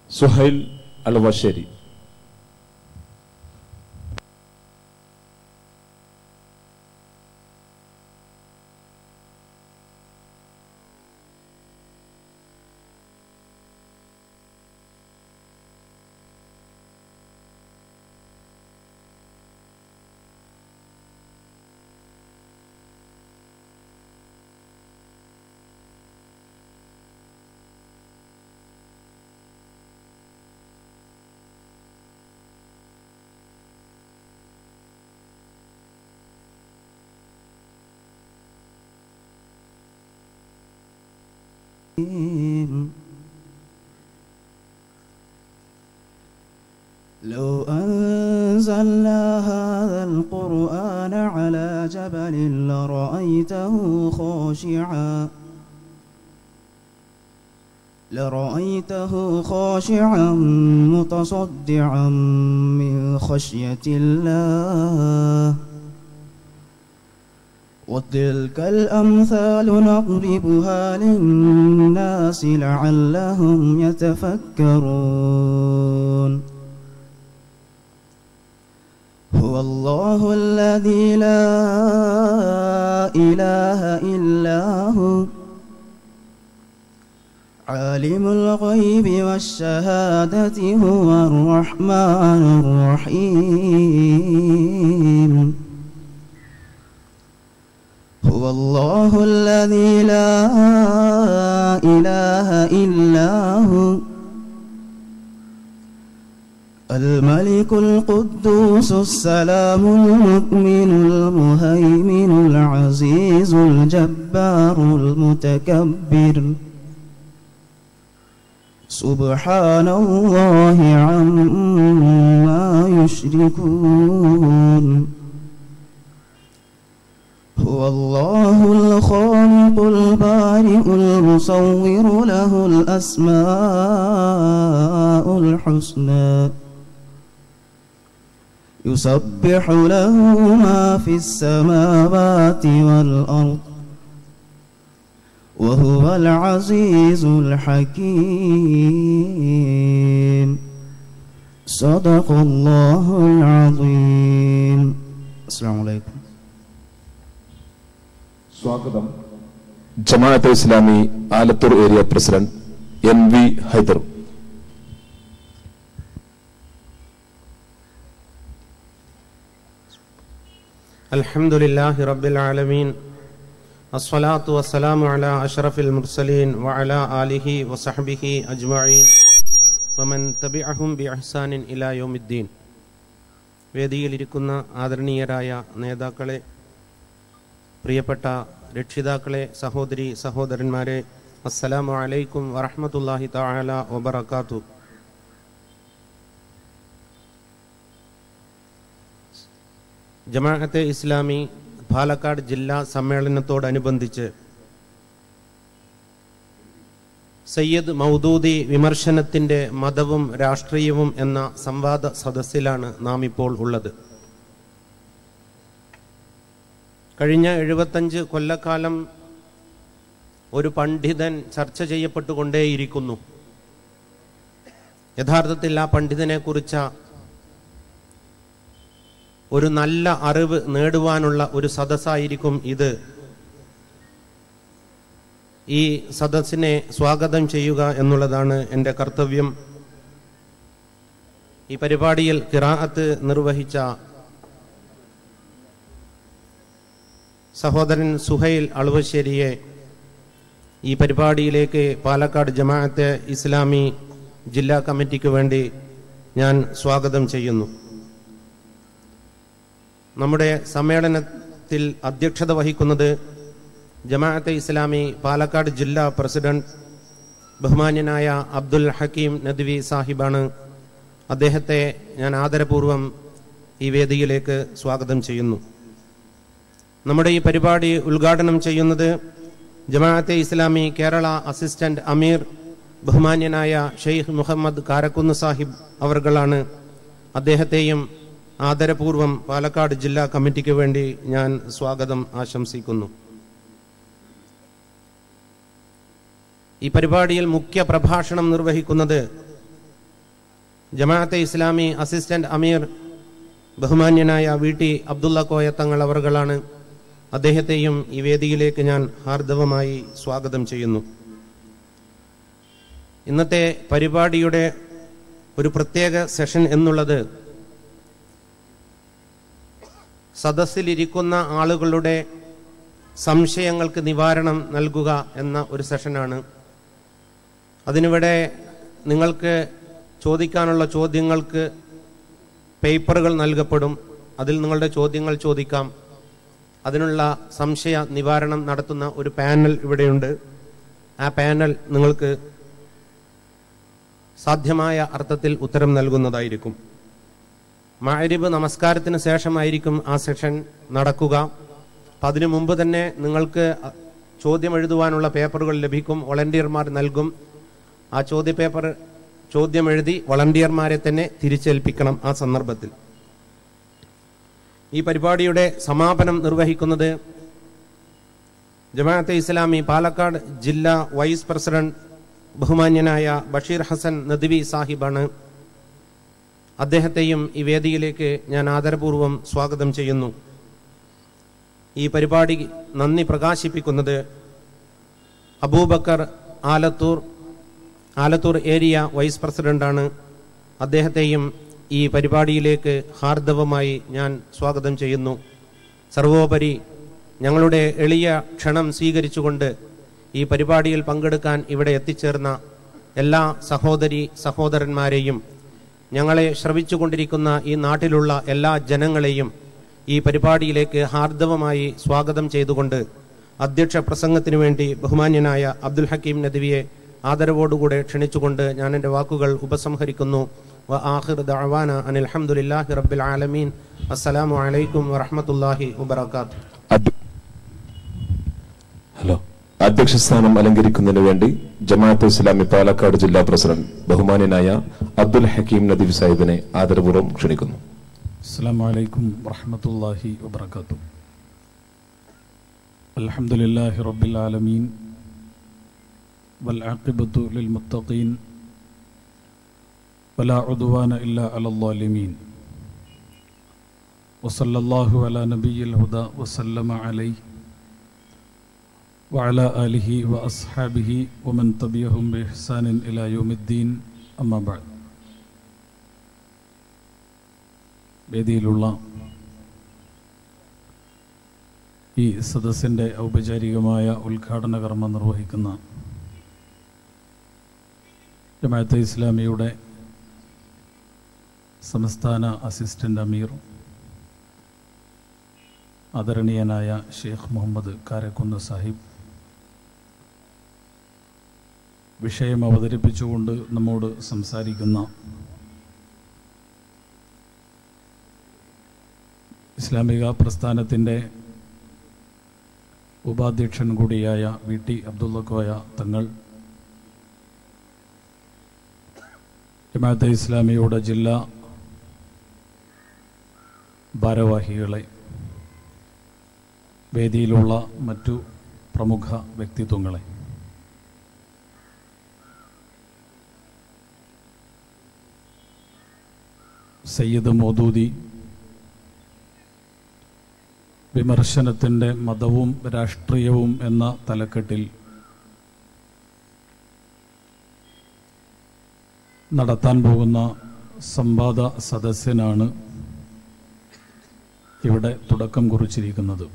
സുഹൈൽ അളവശ്ശേരി لو أنزلنا هذا القرآن على جبل لرأيته خاشعا لرأيته خاشعا متصدعا من خشية الله وتلك الأمثال نضربها للناس لعلهم يتفكرون هو الله الذي لا إله إلا هو عالم الغيب والشهادة هو الرحمن الرحيم هو الله الذي لا إله إلا هو الملك القدوس السلام المؤمن المهيمن العزيز الجبار المتكبر سبحان الله عما يشركون هو الله الخالق البارئ المصور له الأسماء الحسنى يسبح له ما في السماوات والأرض وهو العزيز الحكيم صدق الله العظيم السلام عليكم സ്വാഗതം Jamaate Islami Alathur area president N V Haider الحمد لله رب العالمين الصلاة والسلام على أشرف المرسلين وعلى آله وصحبه أجمعين ومن تبعهم بإحسان إلى يوم الدين വേദിയിലിരിക്കുന്ന ആദരണീയരായ നേതാക്കളെ പ്രിയപ്പെട്ട രക്ഷിതാക്കളെ സഹോദരി സഹോദരന്മാരെ അസ്സലാമു അലൈക്കും വറഹ്മത്തുള്ളാഹി തആല വബറകാതുഹു ജമാഅത്തെ ഇസ്ലാമി പാലക്കാട് ജില്ലാ സമ്മേളനത്തോടനുബന്ധിച്ച് സയ്യദ് മൗദൂദി വിമർശനത്തിന്റെ മതവും രാഷ്ട്രീയവും എന്ന സംവാദ സദസ്സിലാണ് നാം ഇപ്പോൾ ഉള്ളത് കഴിഞ്ഞ എഴുപത്തഞ്ച് കൊല്ലക്കാലം ഒരു പണ്ഡിതൻ ചർച്ച ചെയ്യപ്പെട്ടുകൊണ്ടേയിരിക്കുന്നു യഥാർത്ഥത്തിൽ ആ പണ്ഡിതനെ കുറിച്ച ഒരു നല്ല അറിവ് നേടുവാനുള്ള ഒരു സദസ്സായിരിക്കും ഇത് ഈ സദസ്സിനെ സ്വാഗതം ചെയ്യുക എന്നുള്ളതാണ് എൻ്റെ കർത്തവ്യം ഈ പരിപാടിയിൽ കിറാഅത്ത് നിർവഹിച്ച സഹോദരൻ സുഹൈൽ അളുവശ്ശേരിയെ ഈ പരിപാടിയിലേക്ക് പാലക്കാട് ജമാഅത്തെ ഇസ്ലാമി ജില്ലാ കമ്മിറ്റിക്ക് വേണ്ടി ഞാൻ സ്വാഗതം ചെയ്യുന്നു നമ്മുടെ സമ്മേളനത്തിൽ അധ്യക്ഷത വഹിക്കുന്നത് ജമാഅത്തെ ഇസ്ലാമി പാലക്കാട് ജില്ലാ പ്രസിഡന്റ് ബഹുമാന്യനായ അബ്ദുൽ ഹക്കീം നദ്വി സാഹിബാണ് അദ്ദേഹത്തെ ഞാൻ ആദരപൂർവം ഈ വേദിയിലേക്ക് സ്വാഗതം ചെയ്യുന്നു നമ്മുടെ ഈ പരിപാടി ഉദ്ഘാടനം ചെയ്യുന്നത് ജമാഅത്തെ ഇസ്ലാമി കേരള അസിസ്റ്റന്റ് അമീർ ബഹുമാന്യനായ ഷെയ്ഖ് മുഹമ്മദ് കാരക്കുന്ന് സാഹിബ് അവർകളാണ് അദ്ദേഹത്തെയും ആദരപൂർവം പാലക്കാട് ജില്ലാ കമ്മിറ്റിക്ക് വേണ്ടി ഞാൻ സ്വാഗതം ആശംസിക്കുന്നു ഈ പരിപാടിയിൽ മുഖ്യ പ്രഭാഷണം നിർവഹിക്കുന്നത് ജമാഅത്തെ ഇസ്ലാമി അസിസ്റ്റന്റ് അമീർ ബഹുമാന്യനായ വി ടി അബ്ദുള്ള കോയ തങ്ങൾ അവർകളാണ് അദ്ദേഹത്തെയും ഈ വേദിയിലേക്ക് ഞാൻ ഹാർദവമായി സ്വാഗതം ചെയ്യുന്നു ഇന്നത്തെ പരിപാടിയുടെ ഒരു പ്രത്യേക സെഷൻ എന്നുള്ളത് സദസ്സിലിരിക്കുന്ന ആളുകളുടെ സംശയങ്ങൾക്ക് നിവാരണം നൽകുക എന്ന ഒരു സെഷനാണ് അതിനിവിടെ നിങ്ങൾക്ക് ചോദിക്കാനുള്ള ചോദ്യങ്ങൾക്ക് പേപ്പറുകൾ നൽകപ്പെടും അതിൽ നിങ്ങളുടെ ചോദ്യങ്ങൾ ചോദിക്കാം അതിനുള്ള സംശയ നിവാരണം നടത്തുന്ന ഒരു പാനൽ ഇവിടെയുണ്ട് ആ പാനൽ നിങ്ങൾക്ക് സാധ്യമായ അർത്ഥത്തിൽ ഉത്തരം നൽകുന്നതായിരിക്കും മാരിബ് നമസ്കാരത്തിന് ശേഷമായിരിക്കും ആ സെഷൻ നടക്കുക അപ്പം അതിനു മുമ്പ് തന്നെ നിങ്ങൾക്ക് ചോദ്യം എഴുതുവാനുള്ള പേപ്പറുകൾ ലഭിക്കും വളണ്ടിയർമാർ നൽകും ആ ചോദ്യ പേപ്പർ ചോദ്യം എഴുതി വളണ്ടിയർമാരെ തന്നെ തിരിച്ചേൽപ്പിക്കണം ആ സന്ദർഭത്തിൽ ഈ പരിപാടിയുടെ സമാപനം നിർവഹിക്കുന്നത് ജമാഅത്തെ ഇസ്ലാമി പാലക്കാട് ജില്ലാ വൈസ് പ്രസിഡന്റ് ബഹുമാന്യനായ ബഷീർ ഹസൻ നദ്വി സാഹിബാണ് അദ്ദേഹത്തെയും ഈ വേദിയിലേക്ക് ഞാൻ ആദരപൂർവ്വം സ്വാഗതം ചെയ്യുന്നു ഈ പരിപാടി നന്ദി പ്രകാശിപ്പിക്കുന്നത് അബൂബക്കർ ആലത്തൂർ ആലത്തൂർ ഏരിയ വൈസ് പ്രസിഡന്റാണ് അദ്ദേഹത്തെയും ഈ പരിപാടിയിലേക്ക് ഹാർദവമായി ഞാൻ സ്വാഗതം ചെയ്യുന്നു സർവോപരി ഞങ്ങളുടെ എളിയ ക്ഷണം സ്വീകരിച്ചുകൊണ്ട് ഈ പരിപാടിയിൽ പങ്കെടുക്കാൻ ഇവിടെ എത്തിച്ചേർന്ന എല്ലാ സഹോദരി സഹോദരന്മാരെയും ഞങ്ങളെ ശ്രവിച്ചുകൊണ്ടിരിക്കുന്ന ഈ നാട്ടിലുള്ള എല്ലാ ജനങ്ങളെയും ഈ പരിപാടിയിലേക്ക് ഹാർദവമായി സ്വാഗതം ചെയ്തുകൊണ്ട് അധ്യക്ഷ പ്രസംഗത്തിനു വേണ്ടി ബഹുമാന്യനായ അബ്ദുൽ ഹക്കീം നദ്വിയെ ആദരവോടുകൂടെ ക്ഷണിച്ചുകൊണ്ട് ഞാൻ എൻ്റെ വാക്കുകൾ ഉപസംഹരിക്കുന്നു വ ആഖിർ ദഅവാന അനിൽ ഹംദുലില്ലാഹി റബ്ബിൽ ആലമീൻ അസ്സലാമു അലൈക്കും വറഹ്മത്തുള്ളാഹി വബറകാതുഹു അധ്യ- ഹലോ അധ്യക്ഷ സ്ഥാനം അലങ്കരിക്കുന്നതിന് വേണ്ടി ജമാഅത്ത് ഇസ്ലാമി പാലക്കാട് ജില്ലാ പ്രസിഡന്റ് ബഹുമാന്യനായ അബ്ദുൽ ഹക്കീം നദീഫ് സാഹിബിനെ ആദരപൂർവ്വം ക്ഷണിക്കുന്നു السلام عليكم ورحمة الله وبركاته الحمد لله رب العالمين والعاقبة للمتقين ولا عدوان إلا على الظالمين وصلى الله على نبي الهدى وسلم عليه وعلى آله وأصحابه ومن تبعهم بإحسان إلى يوم الدين أما بعد വേദിയിലുള്ള ഈ സദസ്സിൻ്റെ ഔപചാരികമായ ഉദ്ഘാടന കർമ്മം നിർവഹിക്കുന്ന ജമാഅത്തെ ഇസ്ലാമിയുടെ സംസ്ഥാന അസിസ്റ്റന്റ് അമീർ ആദരണീയനായ ഷെയ്ഖ് മുഹമ്മദ് കാരക്കുന്ന് സാഹിബ് വിഷയം അവതരിപ്പിച്ചുകൊണ്ട് നമ്മോട് സംസാരിക്കുന്ന ഇസ്ലാമിക പ്രസ്ഥാനത്തിൻ്റെ ഉപാധ്യക്ഷൻ കൂടിയായ വി ടി അബ്ദുള്ള കോയ തങ്ങൾ ജമാഅത്തെ ഇസ്ലാമിയുടെ ജില്ലാ ഭാരവാഹികളെ വേദിയിലുള്ള മറ്റു പ്രമുഖ വ്യക്തിത്വങ്ങളെ സയ്യിദ് മോദൂദി വിമർശനത്തിൻ്റെ മതവും രാഷ്ട്രീയവും എന്ന തലക്കെട്ടിൽ നടത്താൻ പോകുന്ന സംവാദ സദസ്യനാണ് ഇവിടെ തുടക്കം കുറിച്ചിരിക്കുന്നത്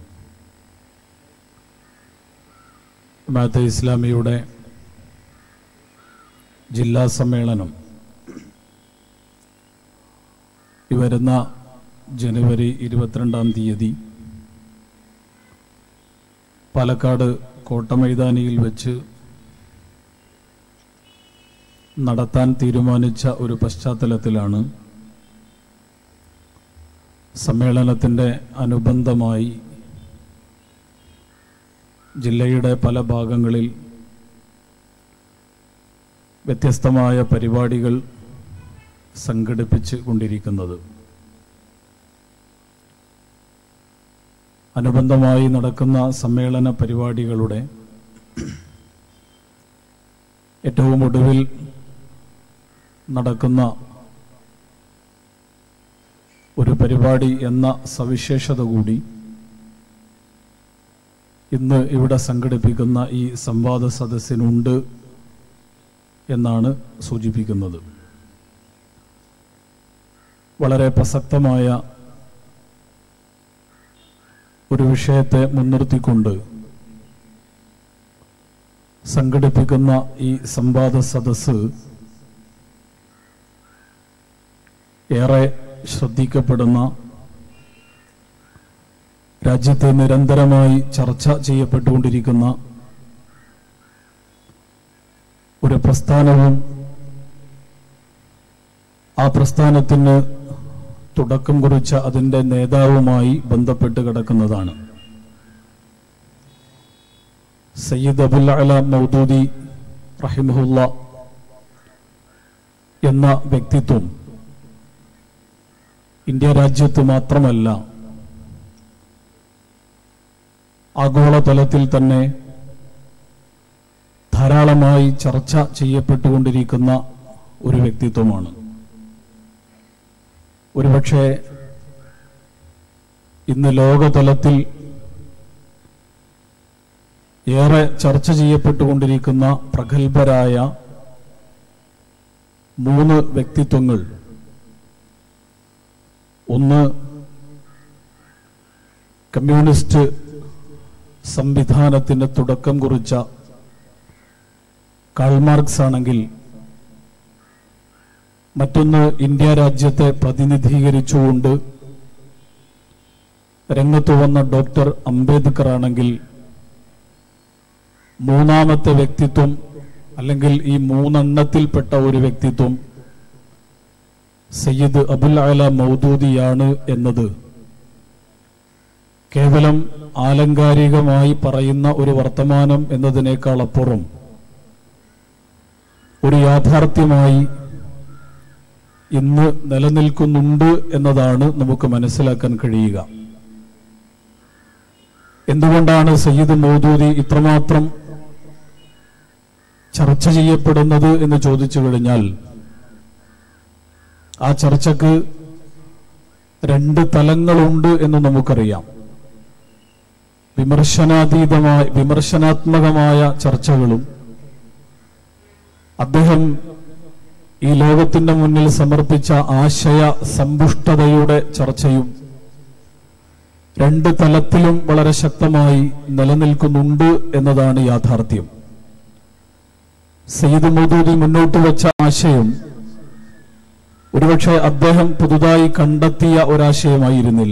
ജമാഅത്തെ ഇസ്ലാമിയുടെ ജില്ലാ സമ്മേളനം ഈ വരുന്ന ജനുവരി ഇരുപത്തിരണ്ടാം തീയതി പാലക്കാട് കോട്ടമൈതാനിയിൽ വെച്ച് നടത്താൻ തീരുമാനിച്ച ഒരു പശ്ചാത്തലത്തിലാണ് സമ്മേളനത്തിൻ്റെ അനുബന്ധമായി ജില്ലയുടെ പല ഭാഗങ്ങളിൽ വ്യത്യസ്തമായ പരിപാടികൾ സംഘടിപ്പിച്ച് കൊണ്ടിരിക്കുന്നത് അനുബന്ധമായി നടക്കുന്ന സമ്മേളന പരിപാടികളുടെ ഏറ്റവും ഒടുവിൽ നടക്കുന്ന പരിപാടി എന്ന സവിശേഷത കൂടി ഇന്ന് ഇവിടെ സംഘടിപ്പിക്കുന്ന ഈ സംവാദ സദസ്സിനുണ്ട് എന്നാണ് സൂചിപ്പിക്കുന്നത് വളരെ പ്രസക്തമായ ഒരു വിഷയത്തെ മുൻനിർത്തിക്കൊണ്ട് സംഘടിപ്പിക്കുന്ന ഈ സംവാദ സദസ്സ് ഏറെ ശ്രദ്ധിക്കപ്പെടുന്ന രാജ്യത്തെ നിരന്തരമായി ചർച്ച ചെയ്യപ്പെട്ടുകൊണ്ടിരിക്കുന്ന ഒരു പ്രസ്ഥാനവും ആ പ്രസ്ഥാനത്തിന് തുടക്കം കുറിച്ച അതിൻ്റെ നേതാവുമായി ബന്ധപ്പെട്ട് കിടക്കുന്നതാണ് സയ്യിദ് അബുൽ അല മൗദൂദി റഹിമഹുല്ല എന്ന വ്യക്തിത്വം ഇന്ത്യ രാജ്യത്ത് മാത്രമല്ല ആഗോളതലത്തിൽ തന്നെ ധാരാളമായി ചർച്ച ചെയ്യപ്പെട്ടുകൊണ്ടിരിക്കുന്ന ഒരു വ്യക്തിത്വമാണ് ഒരുപക്ഷെ ഇന്ന് ലോകതലത്തിൽ ഏറെ ചർച്ച ചെയ്യപ്പെട്ടുകൊണ്ടിരിക്കുന്ന പ്രഗത്ഭരായ മൂന്ന് വ്യക്തിത്വങ്ങൾ ഒന്ന് കമ്മ്യൂണിസ്റ്റ് സംവിധാനത്തിന് തുടക്കം കുറിച്ച കാൾമാർക്സ് ആണെങ്കിൽ മറ്റൊന്ന് ഇന്ത്യ രാജ്യത്തെ പ്രതിനിധീകരിച്ചുകൊണ്ട് രംഗത്ത് വന്ന ഡോക്ടർ അംബേദ്കർ ആണെങ്കിൽ മൂന്നാമത്തെ വ്യക്തിത്വം അല്ലെങ്കിൽ ഈ മൂന്നെണ്ണത്തിൽപ്പെട്ട ഒരു വ്യക്തിത്വം സയ്യിദ് അബുൽ അല മൗദൂദിയാണ് എന്നത് കേവലം ആലങ്കാരികമായി പറയുന്ന ഒരു വർത്തമാനം എന്നതിനേക്കാൾ അപ്പുറം ഒരു യാഥാർത്ഥ്യമായി ഇന്ന് നിലനിൽക്കുന്നുണ്ട് എന്നതാണ് നമുക്ക് മനസ്സിലാക്കാൻ കഴിയുക എന്തുകൊണ്ടാണ് സയ്യിദ് മൗദൂദി ഇത്രമാത്രം ചർച്ച ചെയ്യപ്പെടുന്നത് എന്ന് ചോദിച്ചു കഴിഞ്ഞാൽ ആ ചർച്ചക്ക് രണ്ട് തലങ്ങളുണ്ട് എന്ന് നമുക്കറിയാം വിമർശനാതീതമായ വിമർശനാത്മകമായ ചർച്ചകളും അദ്ദേഹം ഈ ലോകത്തിന്റെ മുന്നിൽ സമർപ്പിച്ച ആശയ സമ്പുഷ്ടതയുടെ ചർച്ചയും രണ്ട് തലത്തിലും വളരെ ശക്തമായി നിലനിൽക്കുന്നുണ്ട് എന്നതാണ് യാഥാർത്ഥ്യം സയ്യിദ് മൗദൂദി മുന്നോട്ട് വെച്ച ആശയം ഒരുപക്ഷെ അദ്ദേഹം പുതുതായി കണ്ടെത്തിയ ഒരാശയമായിരുന്നില്ല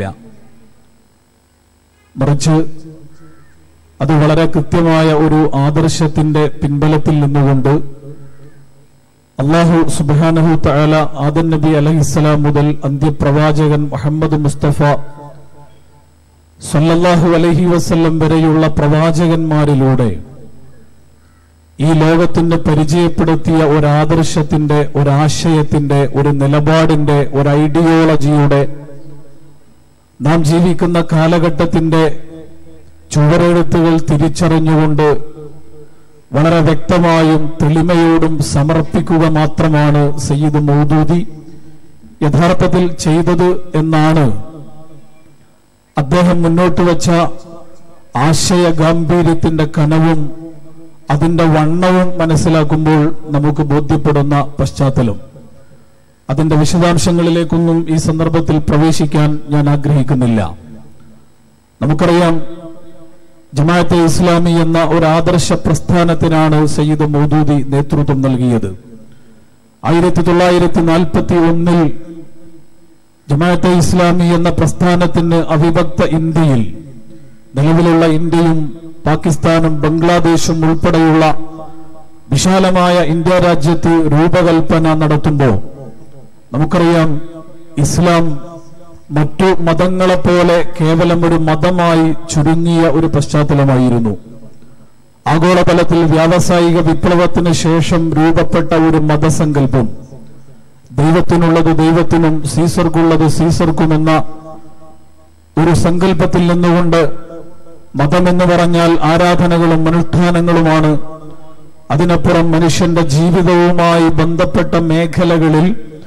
മറിച്ച് അത് വളരെ കൃത്യമായ ഒരു ആദർശത്തിന്റെ പിൻബലത്തിൽ നിന്നുകൊണ്ട് അള്ളാഹു സുബാനഹു തആല ആദൻ നബി അലഹിസ്സലാം മുതൽ അന്ത്യപ്രവാചകൻ മുഹമ്മദ് മുസ്തഫ സല്ലല്ലാഹു അലൈഹി വസല്ലം വരെയുള്ള പ്രവാചകന്മാരിലൂടെ ഈ ലോകത്തിന് പരിചയപ്പെടുത്തിയ ഒരു ആദർശത്തിന്റെ ഒരാശയത്തിന്റെ ഒരു നിലപാടിന്റെ ഒരു ഐഡിയോളജിയുടെ നാം ജീവിക്കുന്ന കാലഘട്ടത്തിന്റെ ചുവരെഴുത്തുകൾ തിരിച്ചറിഞ്ഞുകൊണ്ട് വളരെ വ്യക്തമായും തെളിമയോടും സമർപ്പിക്കുക മാത്രമാണ് സയ്യിദ് മൗദൂദി യഥാർത്ഥത്തിൽ ചെയ്തത് എന്നാണ് അദ്ദേഹം മുന്നോട്ട് വച്ച ആശയ ഗാംഭീര്യത്തിന്റെ കനവും അതിന്റെ വണ്ണവും മനസ്സിലാക്കുമ്പോൾ നമുക്ക് ബോധ്യപ്പെടുന്ന പശ്ചാത്തലം അതിന്റെ വിശദാംശങ്ങളിലേക്കൊന്നും ഈ സന്ദർഭത്തിൽ പ്രവേശിക്കാൻ ഞാൻ ആഗ്രഹിക്കുന്നില്ല നമുക്കറിയാം ജമാഅത്തെ ഇസ്ലാമി എന്ന ഒരു ആദർശ പ്രസ്ഥാനത്തിനാണ് സയ്യിദ് മൗദൂദി നേതൃത്വം നൽകിയത് ആയിരത്തി തൊള്ളായിരത്തി നാൽപ്പത്തി ഒന്നിൽ ജമാഅത്തെ ഇസ്ലാമി എന്ന പ്രസ്ഥാനത്തിന് അവിഭക്ത ഇന്ത്യയിൽ നിലവിലുള്ള ഇന്ത്യയും പാകിസ്ഥാനും ബംഗ്ലാദേശും ഉൾപ്പെടെയുള്ള വിശാലമായ ഇന്ത്യ രാജ്യത്ത് രൂപകൽപ്പന നടത്തുമ്പോൾ നമുക്കറിയാം ഇസ്ലാം മറ്റു മതങ്ങളെപ്പോലെ കേവലം ഒരു മതമായി ചുരുങ്ങിയ ഒരു പശ്ചാത്തലമായിരുന്നു ആഗോളതലത്തിൽ വ്യാവസായിക വിപ്ലവത്തിന് ശേഷം രൂപപ്പെട്ട ഒരു മതസങ്കല്പം ദൈവത്തിനുള്ളത് ദൈവത്തിനും സീസർക്കുള്ളത് സീസർക്കുമെന്ന ഒരു സങ്കല്പത്തിൽ നിന്നുകൊണ്ട് മതമെന്ന് പറഞ്ഞാൽ ആരാധനകളും അനുഷ്ഠാനങ്ങളുമാണ് അതിനപ്പുറം മനുഷ്യന്റെ ജീവിതവുമായി ബന്ധപ്പെട്ട മേഖലകളിൽ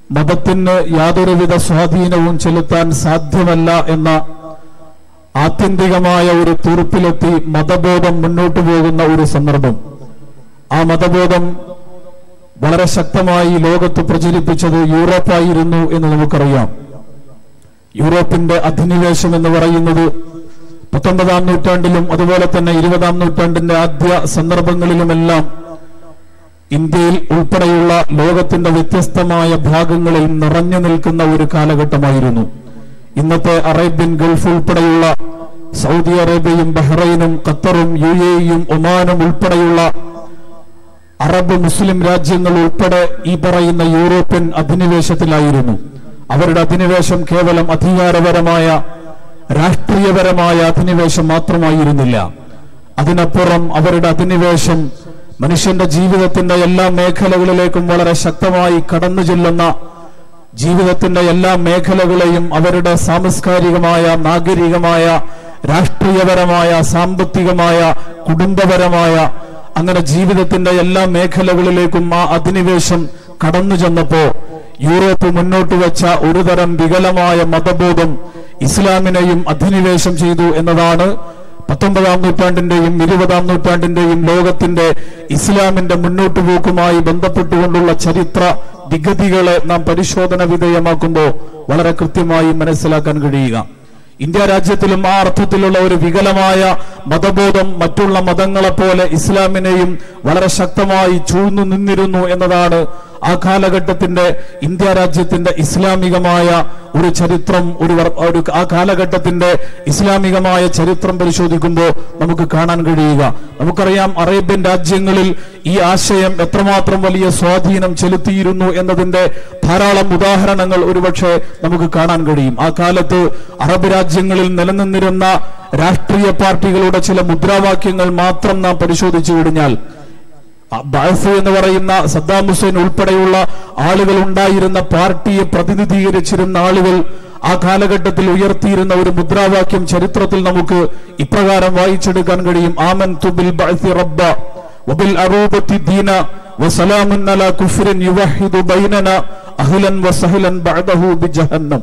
മതത്തിന് യാതൊരുവിധ സ്വാധീനവും ചെലുത്താൻ സാധ്യമല്ല എന്ന ആത്യന്തികമായ ഒരു തീർപ്പിലെത്തി മതബോധം മുന്നോട്ടു പോകുന്ന ഒരു സന്ദർഭം ആ മതബോധം വളരെ ശക്തമായി ലോകത്ത് പ്രചരിപ്പിച്ചത് യൂറോപ്പായിരുന്നു എന്ന് നമുക്കറിയാം യൂറോപ്പിന്റെ അധിനിവേശം എന്ന് പറയുന്നത് പത്തൊമ്പതാം നൂറ്റാണ്ടിലും അതുപോലെ തന്നെ ഇരുപതാം നൂറ്റാണ്ടിന്റെ ആദ്യ സന്ദർഭങ്ങളിലുമെല്ലാം ഇന്ത്യയിൽ ഉൾപ്പെടെയുള്ള ലോകത്തിന്റെ വ്യത്യസ്തമായ ഭാഗങ്ങളിൽ നിറഞ്ഞു നിൽക്കുന്ന ഒരു കാലഘട്ടമായിരുന്നു ഇന്നത്തെ അറേബ്യൻ ഗൾഫ് ഉൾപ്പെടെയുള്ള സൗദി അറേബ്യയും ബഹ്റൈനും ഖത്തറും യു എയും ഒമാനും ഉൾപ്പെടെയുള്ള അറബ് മുസ്ലിം രാജ്യങ്ങൾ ഉൾപ്പെടെ ഈ പറയുന്ന യൂറോപ്യൻ അധിനിവേശത്തിലായിരുന്നു അവരുടെ അധിനിവേശം കേവലം അധികാരപരമായ രാഷ്ട്രീയപരമായ അധിനിവേശം മാത്രമായിരുന്നില്ല അതിനപ്പുറം അവരുടെ അധിനിവേശം മനുഷ്യന്റെ ജീവിതത്തിന്റെ എല്ലാ മേഖലകളിലേക്കും വളരെ ശക്തമായി കടന്നു ചെല്ലുന്ന ജീവിതത്തിന്റെ എല്ലാ മേഖലകളെയും അവരുടെ സാംസ്കാരികമായ നാഗരികമായ രാഷ്ട്രീയപരമായ സാമ്പത്തികമായ കുടുംബപരമായ അങ്ങനെ ജീവിതത്തിന്റെ എല്ലാ മേഖലകളിലേക്കും ആ അധിനിവേശം കടന്നു ചെന്നപ്പോ യൂറോപ്പ് മുന്നോട്ട് വെച്ച ഒരുതരം വികലമായ മതബോധം ഇസ്ലാമിനെയും അധിനിവേശം ചെയ്തു എന്നതാണ് പത്തൊമ്പതാം നൂറ്റാണ്ടിന്റെയും ഇരുപതാം നൂറ്റാണ്ടിന്റെയും ലോകത്തിന്റെ ഇസ്ലാമിന്റെ മുന്നോട്ട് പോക്കുമായി ബന്ധപ്പെട്ടുകൊണ്ടുള്ള ചരിത്ര വിഗതികളെ നാം പരിശോധന വിധേയമാക്കുമ്പോൾ വളരെ കൃത്യമായി മനസ്സിലാക്കാൻ കഴിയുക ഇന്ത്യ രാജ്യത്തിലും ആ അർത്ഥത്തിലുള്ള ഒരു വികലമായ മതബോധം മറ്റുള്ള മതങ്ങളെപ്പോലെ ഇസ്ലാമിനെയും വളരെ ശക്തമായി ചൂഴ്ന്നു നിന്നിരുന്നു എന്നതാണ് ആ കാലഘട്ടത്തിന്റെ ഇന്ത്യ രാജ്യത്തിന്റെ ഇസ്ലാമികമായ ഒരു ചരിത്രം ഒരു വർ- ഒരു ആ കാലഘട്ടത്തിന്റെ ഇസ്ലാമികമായ ചരിത്രം പരിശോധിക്കുമ്പോൾ നമുക്ക് കാണാൻ കഴിയുക നമുക്കറിയാം അറേബ്യൻ രാജ്യങ്ങളിൽ ഈ ആശയം എത്രമാത്രം വലിയ സ്വാധീനം ചെലുത്തിയിരുന്നു എന്നതിന്റെ ധാരാളം ഉദാഹരണങ്ങൾ ഒരുപക്ഷെ നമുക്ക് കാണാൻ കഴിയും ആ കാലത്ത് അറബ് രാജ്യങ്ങളിൽ നിലനിന്നിരുന്ന രാഷ്ട്രീയ പാർട്ടികളുടെ ചില മുദ്രാവാക്യങ്ങൾ മാത്രം നാം പരിശോധിച്ചു കഴിഞ്ഞാൽ ബാസ് എന്ന് പറയുന്ന സദ്ദാം ഹുസൈൻ ഉൾപ്പെടെയുള്ള ആളുകൾ ഉണ്ടായിരുന്ന പാർട്ടിയെ പ്രതിനിധീകരിച്ചിരുന്ന ആളുകൾ ആ കാലഘട്ടത്തിൽ ഉയർത്തിയിരുന്ന ഒരു മുദ്രാവാക്യം ചരിത്രത്തിൽ നമുക്ക് ഇപ്രകാരം വായിച്ചെടുക്കാൻ കഴിയും ആമൻ തുബിൽ ബഅസി റബ്ബ വബിൽ അറൂബത്തി ദീന വസലാമുൻ അലാ കുഫ്രിൻ യുവഹിദു ബൈനന അഹ്ലൻ വസഹ്ലൻ ബഅദഹു ബിജഹന്നം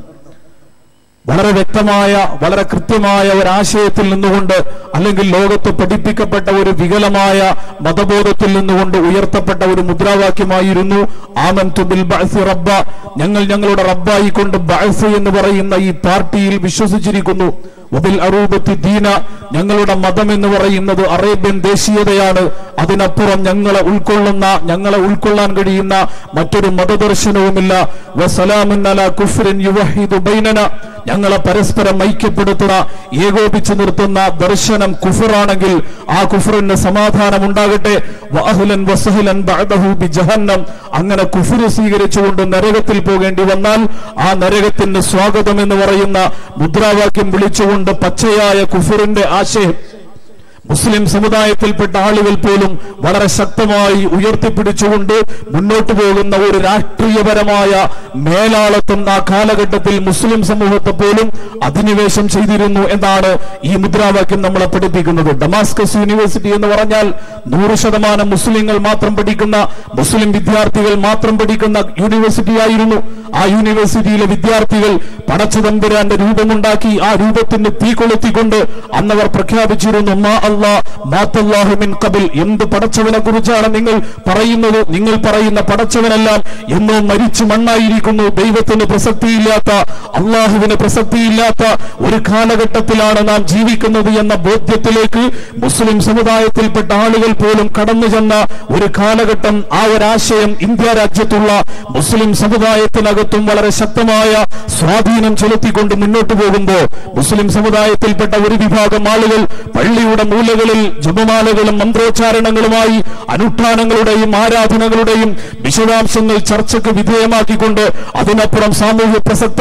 വളരെ വ്യക്തമായ വളരെ കൃത്യമായ ഒരു ആശയത്തിൽ നിന്നുകൊണ്ട് അല്ലെങ്കിൽ ലോകത്ത് പഠിപ്പിക്കപ്പെട്ട ഒരു വികലമായ മതബോധത്തിൽ നിന്നുകൊണ്ട് ഉയർത്തപ്പെട്ട ഒരു മുദ്രാവാക്യമായിരുന്നു ആമൻ തുബിൽ ബഅസി റബ്ബ ഞങ്ങൾ ഞങ്ങളുടെ റബ്ബായി കൊണ്ട് ബഅസ് എന്ന് പറയുന്ന ഈ പാർട്ടിയിൽ വിശ്വസിച്ചിരിക്കുന്നു വബിൽ അറൂബത്തി ദീന ഞങ്ങളുടെ മതം എന്ന് പറയുന്നത് അറേബ്യൻ ദേശീയതയാണ് അതിനപ്പുറം ഞങ്ങളെ ഉൾക്കൊള്ളുന്ന ഞങ്ങളെ ഉൾക്കൊള്ളാൻ കഴിയുന്ന മറ്റൊരു മതദർശനവുമില്ല വസലാമുൻ അലാ കുഫ്രിൻ യുവഹിദു ബൈനന ഞങ്ങളെ പരസ്പരം ഐക്യപ്പെടുത്തുന്ന ഏകോപിച്ചു നിർത്തുന്ന ദർശനം കുഫറാണെങ്കിൽ ആ കുഫറിന് സമാധാനം ഉണ്ടാകട്ടെ വഅഹ്ലൻ വസഹ്ലൻ ബഅദഹു ബിജഹന്നം അങ്ങനെ കുഫർ സ്വീകരിച്ചുകൊണ്ട് നരകത്തിൽ പോകേണ്ടി വന്നാൽ ആ നരകത്തിന് സ്വാഗതം എന്ന് പറയുന്ന മുദ്രാവാക്യം വിളിച്ചുകൊണ്ട് പച്ചയായ കുഫറിന്റെ ആശയം മുസ്ലിം സമുദായത്തിൽപ്പെട്ട ആളുകൾ പോലും വളരെ ശക്തമായി ഉയർത്തിപ്പിടിച്ചുകൊണ്ട് മുന്നോട്ടു പോകുന്ന ഒരു രാഷ്ട്രീയപരമായ മേലാളത്വം ആ കാലഘട്ടത്തിൽ മുസ്ലിം സമൂഹത്തെ പോലും അധിനിവേശം ചെയ്തിരുന്നു എന്നാണ് ഈ മുദ്രാവാക്യം നമ്മളെ പഠിപ്പിക്കുന്നത് ഡമാസ്കസ് യൂണിവേഴ്സിറ്റി എന്ന് പറഞ്ഞാൽ നൂറ് ശതമാനം മുസ്ലിങ്ങൾ മാത്രം പഠിക്കുന്ന മുസ്ലിം വിദ്യാർത്ഥികൾ മാത്രം പഠിക്കുന്ന യൂണിവേഴ്സിറ്റി ആയിരുന്നു ആ യൂണിവേഴ്സിറ്റിയിലെ വിദ്യാർത്ഥികൾ പടച്ചതമ്പുരാന്റെ രൂപമുണ്ടാക്കി ആ രൂപത്തിന് തീ കൊളുത്തിക്കൊണ്ട് അന്നവർ പ്രഖ്യാപിച്ചിരുന്നു മാ അല്ലാ മാത്തല്ലാഹു മിൻ ഖബിൽ എന്ത് പടച്ചവനെ കുറിച്ചാണ് നിങ്ങൾ പറയുന്നത് നിങ്ങൾ പറയുന്ന പടച്ചവനെല്ലാം എന്നോ മരിച്ചു മണ്ണായിരിക്കുന്നു ദൈവത്തിന് പ്രസക്തിയില്ലാത്ത അള്ളാഹുവിന് പ്രസക്തിയില്ലാത്ത ഒരു കാലഘട്ടത്തിലാണ് നാം ജീവിക്കുന്നത് എന്ന ബോധ്യത്തിലേക്ക് മുസ്ലിം സമുദായത്തിൽപ്പെട്ട ആളുകൾ പോലും കടന്നു ചെന്ന ഒരു കാലഘട്ടം ആ ഒരാശയം ഇന്ത്യ രാജ്യത്തുള്ള മുസ്ലിം സമുദായത്തിനകത്തും വളരെ ശക്തമായ സ്വാധീനം ചെലുത്തിക്കൊണ്ട് മുന്നോട്ട് പോകുമ്പോൾ മുസ്ലിം സമുദായത്തിൽപ്പെട്ട ഒരു വിഭാഗം ആളുകൾ പള്ളിയുടെ മൂലകളിൽ ജപമാലകളും മന്ത്രോച്ചാരണങ്ങളുമായി അനുഷ്ഠാനങ്ങളുടെയും ആരാധനകളുടെയും വിശദാംശങ്ങൾ ചർച്ചയ്ക്ക് വിധേയമാക്കിക്കൊണ്ട് അതിനപ്പുറം സാമൂഹ്യ പ്രസക്തമായ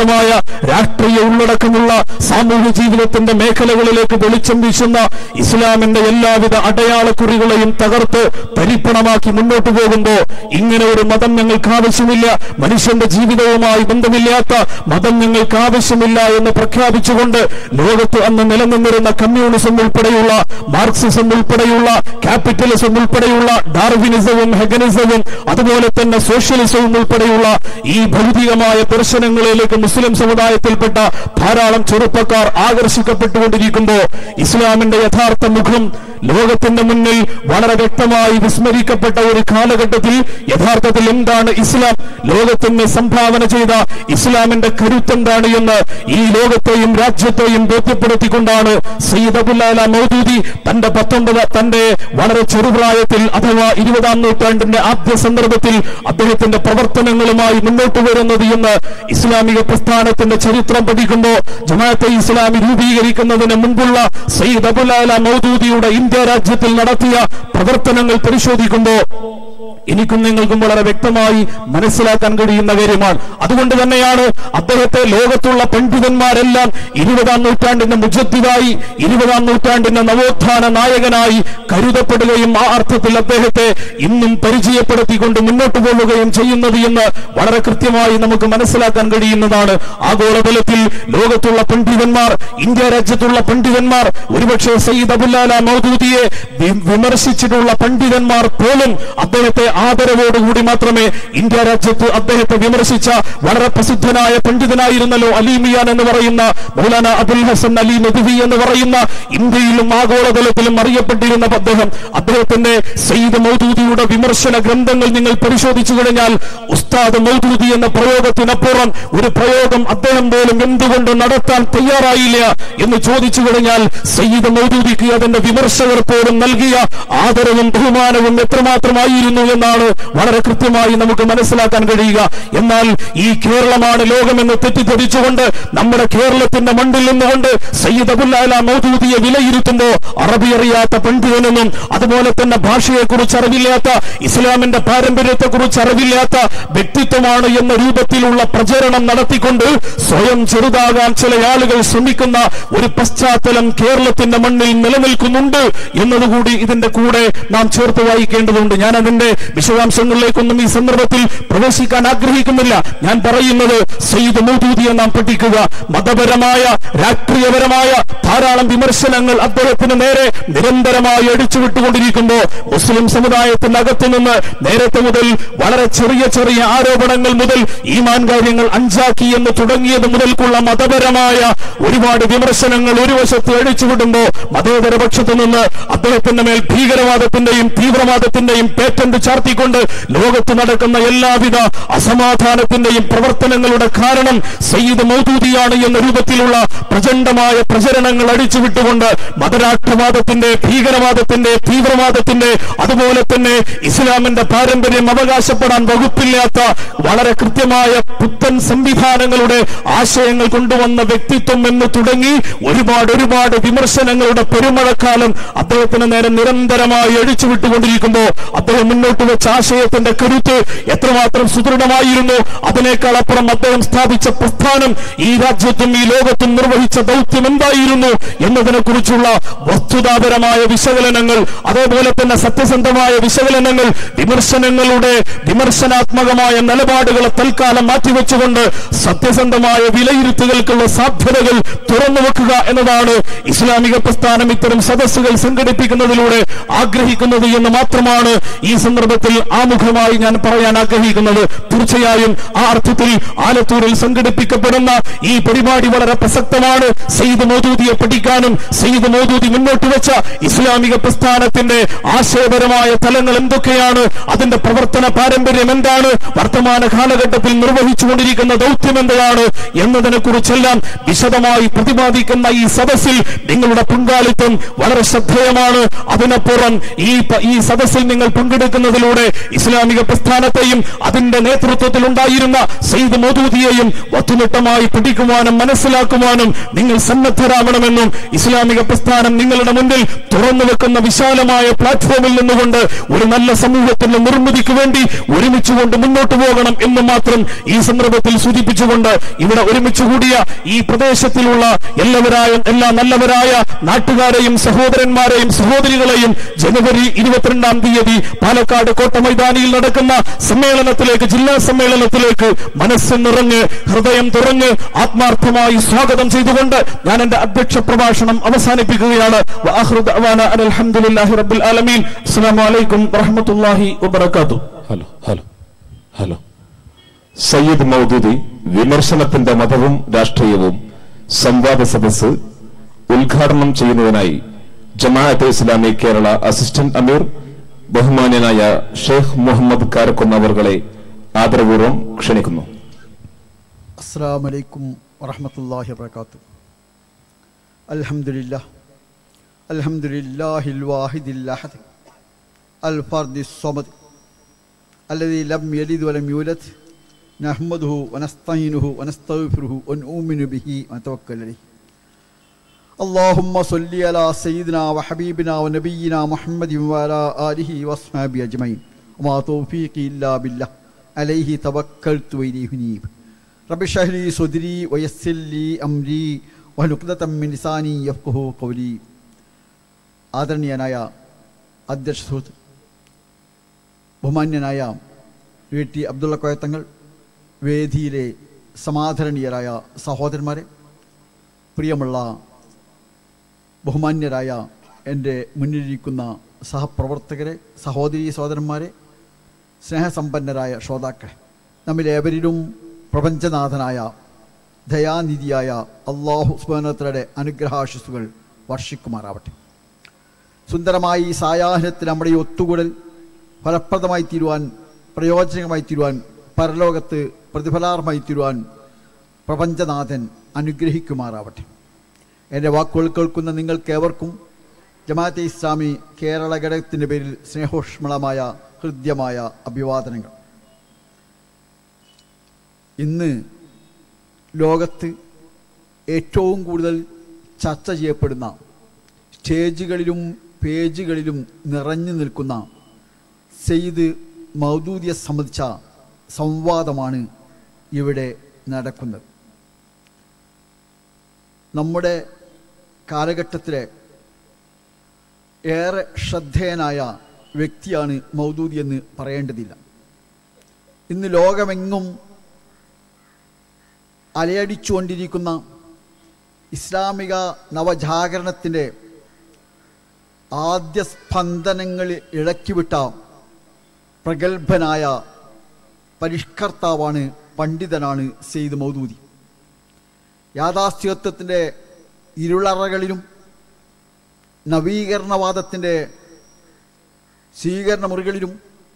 രാഷ്ട്രീയ ഉള്ളടക്കമുള്ള സാമൂഹ്യ ജീവിതത്തിന്റെ മേഖലകളിലേക്ക് വെളിച്ചം വീശുന്ന ഇസ്ലാമിന്റെ എല്ലാവിധ അടയാളക്കുറികളെയും തകർത്ത് തരിപ്പണമാക്കി മുന്നോട്ട് പോകുമ്പോ ഇങ്ങനെ ഒരു മതം ഞങ്ങൾക്ക് ആവശ്യമില്ല മനുഷ്യന്റെ ജീവിതവുമായി ബന്ധമില്ലാത്ത മതം ഞങ്ങൾക്ക് ആവശ്യമില്ല എന്ന് പ്രഖ്യാപിച്ചുകൊണ്ട് ലോകത്ത് അന്ന് നിലനിന്നിരുന്ന കമ്മ്യൂണിസം ഉൾപ്പെടെയുള്ള മാർക്സിസം ഉൾപ്പെടെയുള്ള ക്യാപിറ്റലിസം ഉൾപ്പെടെയുള്ള ഡാർവിനിസവും ഹെഗനിസവും അതുപോലെ തന്നെ സോഷ്യലിസവും ഉൾപ്പെടെയുള്ള ഈ ഭൗതികമായ ദർശനങ്ങളിലേക്ക് മുസ്ലിം സമുദായത്തിൽപ്പെട്ട ധാരാളം ചെറുപ്പക്കാർ ആകർഷിക്കപ്പെട്ടുകൊണ്ടിരിക്കുമ്പോ ഇസ്ലാമിന്റെ യഥാർത്ഥ മുഖം ലോകത്തിന്റെ മുന്നിൽ വളരെ വ്യക്തമായി വിസ്മരിക്കപ്പെട്ട ഒരു കാലഘട്ടത്തിൽ യഥാർത്ഥത്തിൽ എന്താണ് ഇസ്ലാം ലോകത്തിന് സംഭാവന ചെയ്ത ഇസ്ലാമിന്റെ കരുത്തെന്താണ് എന്ന് ഈ ലോകത്തെയും രാജ്യത്തെയും ബോധ്യപ്പെടുത്തിക്കൊണ്ടാണ് സയ്യിദ് അബുല്ലാല മൗദൂദി തന്റെ പത്തൊമ്പത് തന്റെ വളരെ ചെറുപ്രായത്തിൽ അഥവാ ഇരുപതാം നൂറ്റാണ്ടിന്റെ ആദ്യ സന്ദർഭത്തിൽ അദ്ദേഹത്തിന്റെ പ്രവർത്തനങ്ങളുമായി മുന്നോട്ട് വരുന്നത് എന്ന് ഇസ്ലാമിക പ്രസ്ഥാനത്തിന്റെ ചരിത്രം പഠിക്കുമ്പോൾ ജമാഅത്തെ ഇസ്ലാമി രൂപീകരിക്കുന്നതിന് മുമ്പുള്ള സയ്യിദ് അബുല്ലാല മൗദൂദിയുടെ ഇന്ത്യ രാജ്യത്തിൽ നടത്തിയ പ്രവർത്തനങ്ങൾ പരിശോധിക്കുമ്പോൾ എനിക്കും നിങ്ങൾക്കും വളരെ വ്യക്തമായി മനസ്സിലാക്കാൻ കഴിയുന്ന കാര്യമാണ് അതുകൊണ്ട് തന്നെയാണ് അദ്ദേഹത്തെ ലോകത്തുള്ള പണ്ഡിതന്മാരെല്ലാം ഇരുപതാം നൂറ്റാണ്ടിന്റെ മുജദ്ദിദായി ഇരുപതാം നൂറ്റാണ്ടിന്റെ നവോത്ഥാന നായകനായി കരുതപ്പെടുകയും ആ അർത്ഥത്തിൽ അദ്ദേഹത്തെ ഇന്നും പരിചയപ്പെടുത്തിക്കൊണ്ട് മുന്നോട്ട് പോവുകയും ചെയ്യുന്നത് എന്ന് വളരെ കൃത്യമായി നമുക്ക് മനസ്സിലാക്കാൻ കഴിയുന്നതാണ് ആഗോളതലത്തിൽ ലോകത്തുള്ള പണ്ഡിതന്മാർ ഇന്ത്യ രാജ്യത്തുള്ള പണ്ഡിതന്മാർ ഒരുപക്ഷെ സയ്യിദ് അബുല്ലാല മൗദൂദിയെ വി- വിമർശിച്ചിട്ടുള്ള പണ്ഡിതന്മാർ പോലും അദ്ദേഹത്തെ ആദരവോടുകൂടി മാത്രമേ ഇന്ത്യ രാജ്യത്ത് അദ്ദേഹത്തെ വിമർശിച്ച വളരെ പ്രസിദ്ധനായ പണ്ഡിതനായിരുന്നല്ലോ അലീമിയാൻ എന്ന് പറയുന്ന മൗലാന അബുൽ ഹസൻ അലി നദുവി എന്ന് പറയുന്ന ഇന്ത്യയിലും ആഗോളതലത്തിലും അറിയപ്പെട്ടിരുന്ന അദ്ദേഹം അദ്ദേഹത്തിന്റെ സയ്യിദ് മൗദൂദിയുടെ വിമർശന ഗ്രന്ഥങ്ങൾ നിങ്ങൾ പരിശോധിച്ചു കഴിഞ്ഞാൽ ഉസ്താദ് മൗദൂദി എന്ന പ്രയോഗത്തിനപ്പുറം ഒരു പ്രയോഗം അദ്ദേഹം പോലും എന്തുകൊണ്ട് നടത്താൻ തയ്യാറായില്ല എന്ന് ചോദിച്ചു കഴിഞ്ഞാൽ സയ്യിദ് മൗദൂദിക്ക് അതിന്റെ വിമർശകർ പോലും നൽകിയ ആദരവും ബഹുമാനവും എത്രമാത്രമായിരുന്നു എന്നാണ് വളരെ കൃത്യമായി നമുക്ക് മനസ്സിലാക്കാൻ കഴിയുക എന്നാൽ ഈ കേരളമാണ് ലോകമെന്ന് തെറ്റിദ്ധരിച്ചുകൊണ്ട് നമ്മുടെ കേരളത്തിന്റെ മണ്ണിൽ നിന്നുകൊണ്ട് സയ്യിദ് അബുല്ലാല മൗദൂദിയെ വിലയിരുത്തുമ്പോ അറബി അറിയാത്ത പണ്ഡിതനെന്നും അതുപോലെ തന്നെ ഭാഷയെക്കുറിച്ച് അറിവില്ലാത്ത ഇസ്ലാമിന്റെ പാരമ്പര്യത്തെക്കുറിച്ച് അറിവില്ലാത്ത വ്യക്തിത്വമാണ് എന്ന രൂപത്തിലുള്ള പ്രചരണം നടത്തിക്കൊണ്ട് സ്വയം ചെറുതാകാൻ ചില ആളുകൾ ശ്രമിക്കുന്ന ഒരു പശ്ചാത്തലം കേരളത്തിന്റെ മണ്ണിൽ നിലനിൽക്കുന്നുണ്ട് എന്നതുകൂടി ഇതിന്റെ കൂടെ നാം ചേർത്ത് വായിക്കേണ്ടതുണ്ട് ഞാൻ അതിന്റെ വിശദാംശങ്ങളിലേക്കൊന്നും ഈ സന്ദർഭത്തിൽ പ്രവേശിക്കാൻ ആഗ്രഹിക്കുന്നില്ല ഞാൻ പറയുന്നത് സയ്യിദ് മൗദൂദിയെ നാം പഠിക്കുക മതപരമായ രാഷ്ട്രീയപരമായ ധാരാളം വിമർശനങ്ങൾ അദ്ദേഹത്തിന് നേരെ നിരന്തരമായി അടിച്ചുവിട്ടുകൊണ്ടിരിക്കുമ്പോ മുസ്ലിം സമുദായത്തിനകത്തു നിന്ന് നേരത്തെ മുതൽ വളരെ ചെറിയ ചെറിയ ആരോപണങ്ങൾ മുതൽ ഈമാൻ കാര്യങ്ങൾ അഞ്ചാക്കി എന്ന് തുടങ്ങിയത് മുതൽക്കുള്ള മതപരമായ ഒരുപാട് വിമർശനങ്ങൾ ഒരു വശത്ത് അഴിച്ചുവിടുമ്പോ മതേതര പക്ഷത്തു നിന്ന് അദ്ദേഹത്തിന്റെ മേൽ ഭീകരവാദത്തിന്റെയും തീവ്രവാദത്തിന്റെയും പേറ്റന്റ് ചാർത്തിക്കൊണ്ട് ലോകത്ത് നടക്കുന്ന എല്ലാവിധ അസമാധാനത്തിന്റെയും പ്രവർത്തനങ്ങളുടെ കാരണം സയ്യിദ് മൗദൂദിയാണ് എന്ന രൂപത്തിലുള്ള പ്രചണ്ഡമായ പ്രചരണങ്ങൾ അടിച്ചുവിട്ടുകൊണ്ട് മതരാഷ്ട്രവാദത്തിന്റെ ഭീകരവാദത്തിന്റെ തീവ്രവാദത്തിന്റെ അതുപോലെ തന്നെ ഇസ്ലാമിന്റെ പാരമ്പര്യം അവകാശപ്പെടാൻ വകുപ്പില്ലാത്ത വളരെ കൃത്യമായ പുത്തൻ സംവിധാനങ്ങളുടെ ആശയങ്ങൾ കൊണ്ടുവന്ന വ്യക്തിത്വം എന്ന് തുടങ്ങി ഒരുപാട് ഒരുപാട് വിമർശനങ്ങളുടെ പെരുമഴക്കാലം അദ്ദേഹത്തിന് നേരെ നിരന്തരമായി അഴിച്ചുവിട്ടുകൊണ്ടിരിക്കുമ്പോൾ അദ്ദേഹം മുന്നോട്ട് വെച്ച ആശയത്തിന്റെ കരുത്ത് എത്രമാത്രം സുദൃഢമായിരുന്നു അതിനേക്കാൾ അപ്പുറം അദ്ദേഹം സ്ഥാപിച്ച പ്രസ്ഥാനം ഈ രാജ്യത്തും ഈ ലോകത്തും നിർവഹിച്ച ദൗത്യം എന്തായിരുന്നു എന്നതിനെ കുറിച്ചുള്ള വസ്തുതാപരമായ വിശകലനങ്ങൾ അതേപോലെ തന്നെ സത്യസന്ധമായ വിശകലനങ്ങൾ വിമർശനങ്ങളുടെ വിമർശനാത്മകമായ നിലപാടുകളെ തൽക്കാലം മാറ്റിവെച്ചുകൊണ്ട് സത്യസന്ധമായ വിലയിരുത്തലുകൾക്കുള്ള സാധ്യതകൾ തുറന്നു വെക്കുക എന്നതാണ് ഇസ്ലാമിക പ്രസ്ഥാനം ഇത്തരം സദസ്സുകൾ സംഘടിപ്പിക്കുന്നതിലൂടെ ആഗ്രഹിക്കുന്നത് എന്ന് മാത്രമാണ് ഈ സന്ദർഭത്തിൽ ആമുഖമായി ഞാൻ പറയാൻ ആഗ്രഹിക്കുന്നത് തീർച്ചയായും ആ അർത്ഥത്തിൽ ആലത്തൂരിൽ സംഘടിപ്പിക്കപ്പെടുന്ന ഈ പരിപാടി വളരെ പ്രസക്തമാണ് സെയ്ദ് മോദൂദിയെ പഠിക്കാനും സെയ്ദ് മോദൂദി മുന്നോട്ട് വെച്ച ഇസ്ലാമിക പ്രസ്ഥാനത്തിന്റെ ആശയപരമായ തലങ്ങൾ എന്തൊക്കെയാണ് അതിന്റെ പ്രവർത്തന പാരമ്പര്യം എന്താണ് വർത്തമാന കാലഘട്ടത്തിൽ നിർവഹിച്ചുകൊണ്ടിരിക്കുന്ന ദൗത്യം എന്താണ് എന്നതിനെ കുറിച്ചെല്ലാം വിശദമായി പ്രതിപാദിക്കുന്ന ഈ സദസ്സിൽ നിങ്ങളുടെ പങ്കാളിത്തം വളരെ ശ്രദ്ധേയമാണ് അതിനപ്പുറം ഈ പ- ഈ സദസ്സിൽ നിങ്ങൾ പങ്കെടുക്കുന്നതിലൂടെ ഇസ്ലാമിക പ്രസ്ഥാനത്തെയും അതിന്റെ നേതൃത്വത്തിൽ ഉണ്ടായിരുന്ന സെയ്ദ് മോദൂദിയെയും വത്തുനിട്ടമായി പഠിക്കുവാനും മനസ്സിലാക്കുവാനും നിങ്ങൾ സന്നദ്ധരാകണമെന്നും ഇസ്ലാമിക പ്രസ്ഥാനം നിങ്ങളുടെ മുന്നിൽ തുറന്നു വെക്കുന്ന വിശാലമായ പ്ലാറ്റ്ഫോമിൽ നിന്നുകൊണ്ട് ഒരു നല്ല സമൂഹത്തിന്റെ നിർമ്മിതിക്ക് വേണ്ടി ഒരുമിച്ചുകൊണ്ട് മുന്നോട്ട് മുന്നോട്ട് പോകണം എന്ന് മാത്രം ഈ സന്ദർഭത്തിൽ സൂചിപ്പിച്ചുകൊണ്ട് ഇവിടെ ഒരുമിച്ച് കൂടിയ ഈ പ്രദേശത്തിലുള്ള എല്ലാവരായ എല്ലാ നല്ലവരായ നാട്ടുകാരെയും സഹോദരന്മാരെയും സഹോദരികളെയും ജനുവരി ഇരുപത്തിരണ്ടാം തീയതി പാലക്കാട് കോട്ട മൈതാനിയിൽ നടക്കുന്ന സമ്മേളനത്തിലേക്ക് ജില്ലാ സമ്മേളനത്തിലേക്ക് മനസ്സ് നിറഞ്ഞ് ഹൃദയം തുറഞ്ഞ് ആത്മാർത്ഥമായി സ്വാഗതം ചെയ്തുകൊണ്ട് ഞാൻ എന്റെ അധ്യക്ഷ പ്രഭാഷണം അവസാനിപ്പിക്കുകയാണ് വആഖിറു ദഅവാന അനിൽ ഹംദുലില്ലാഹി റബ്ബിൽ ആലമീൻ അസ്സലാമു അലൈക്കും വറഹ്മത്തുള്ളാഹി വബറകാതുഹു hello hello hello Sayyid Maududi വിമർശനത്തിന്റെ മതവും രാഷ്ട്രീയവും സംവാദ സദസ്സ് ഉദ്ഘാടനം ചെയ്യുന്നതിനായി ജമാഅത്തെ ഇസ്ലാമി കേരള അസിസ്റ്റന്റ് അമീർ ബഹുമാന്യനായ ഷെയ്ഖ് മുഹമ്മദ് കാരക്കുന്ന് അവർകളെ ആദരപൂർവ്വം ക്ഷണിക്കുന്നു السلام عليكم ورحمة الله وبركاته الحمد لله الحمد لله الواحد الأحد الفرد الصمد الذي لم يلد ولم يولد نحمده ونستعينه ونستغفره ونؤمن به ونتوكل عليه اللهم صل على سيدنا وحبيبنا ونبينا محمد وعلى آله وأصحابه أجمعين وما توفيقي إلا بالله عليه توكلت وإليه نيب رب اشرح لي صدري ويسر لي أمري وهلقدة من لساني يفقه قولي ആദരണീയനായ അധ്യക്ഷ സുഹൃത്ത് ബഹുമാന്യനായ വി ടി അബ്ദുള്ള കോയത്തങ്ങൾ വേദിയിലെ സമാദരണീയരായ സഹോദരന്മാരെ പ്രിയമുള്ള ബഹുമാന്യരായ എൻ്റെ മുന്നിലിരിക്കുന്ന സഹപ്രവർത്തകരെ സഹോദരി സഹോദരന്മാരെ സ്നേഹസമ്പന്നരായ ശ്രോതാക്കളെ നമ്മിലേവരിലും പ്രപഞ്ചനാഥനായ ദയാനിധിയായ അള്ളാഹു സ്മരണത്തിലൂടെ അനുഗ്രഹാശിസുകൾ വർഷിക്കുമാറാവട്ടെ സുന്ദരമായി ഈ സായാഹ്നത്തിൽ നമ്മുടെ ഈ ഒത്തുകൂടൽ ഫലപ്രദമായി തീരുവാൻ പ്രയോജനകമായി തീരുവാൻ പരലോകത്ത് പ്രതിഫലാർഹമായി തീരുവാൻ പ്രപഞ്ചനാഥൻ അനുഗ്രഹിക്കുമാറാവട്ടെ എൻ്റെ വാക്കുകൾ കേൾക്കുന്ന നിങ്ങൾക്കേവർക്കും ജമാഅത്തെ ഇസ്ലാമി കേരള ഘടകത്തിൻ്റെ പേരിൽ സ്നേഹോഷ്മളമായ ഹൃദ്യമായ അഭിവാദനങ്ങൾ ഇന്ന് ലോകത്ത് ഏറ്റവും കൂടുതൽ ചർച്ച ചെയ്യപ്പെടുന്ന സ്റ്റേജുകളിലും പേജുകളിലും നിറഞ്ഞു നിൽക്കുന്ന സെയ്ദ് മൗദൂദിയെ സംബന്ധിച്ച സംവാദമാണ് ഇവിടെ നടക്കുന്നത് നമ്മുടെ കാലഘട്ടത്തിലെ ഏറെ ശ്രദ്ധേയനായ വ്യക്തിയാണ് മൗദൂദി എന്ന് പറയേണ്ടതില്ല ഇന്ന് ലോകമെങ്ങും അലയടിച്ചുകൊണ്ടിരിക്കുന്ന ഇസ്ലാമിക നവജാഗരണത്തിൻ്റെ ആദ്യ സ്പന്ദനങ്ങൾ ഇളക്കിവിട്ട പ്രഗത്ഭനായ പരിഷ്കർത്താവാണ് പണ്ഡിതനാണ് സെയ്ദ് മൗദൂദി യാഥാസ്ഥികത്വത്തിൻ്റെ ഇരുളറകളിലും നവീകരണവാദത്തിൻ്റെ സ്വീകരണ മുറികളിലും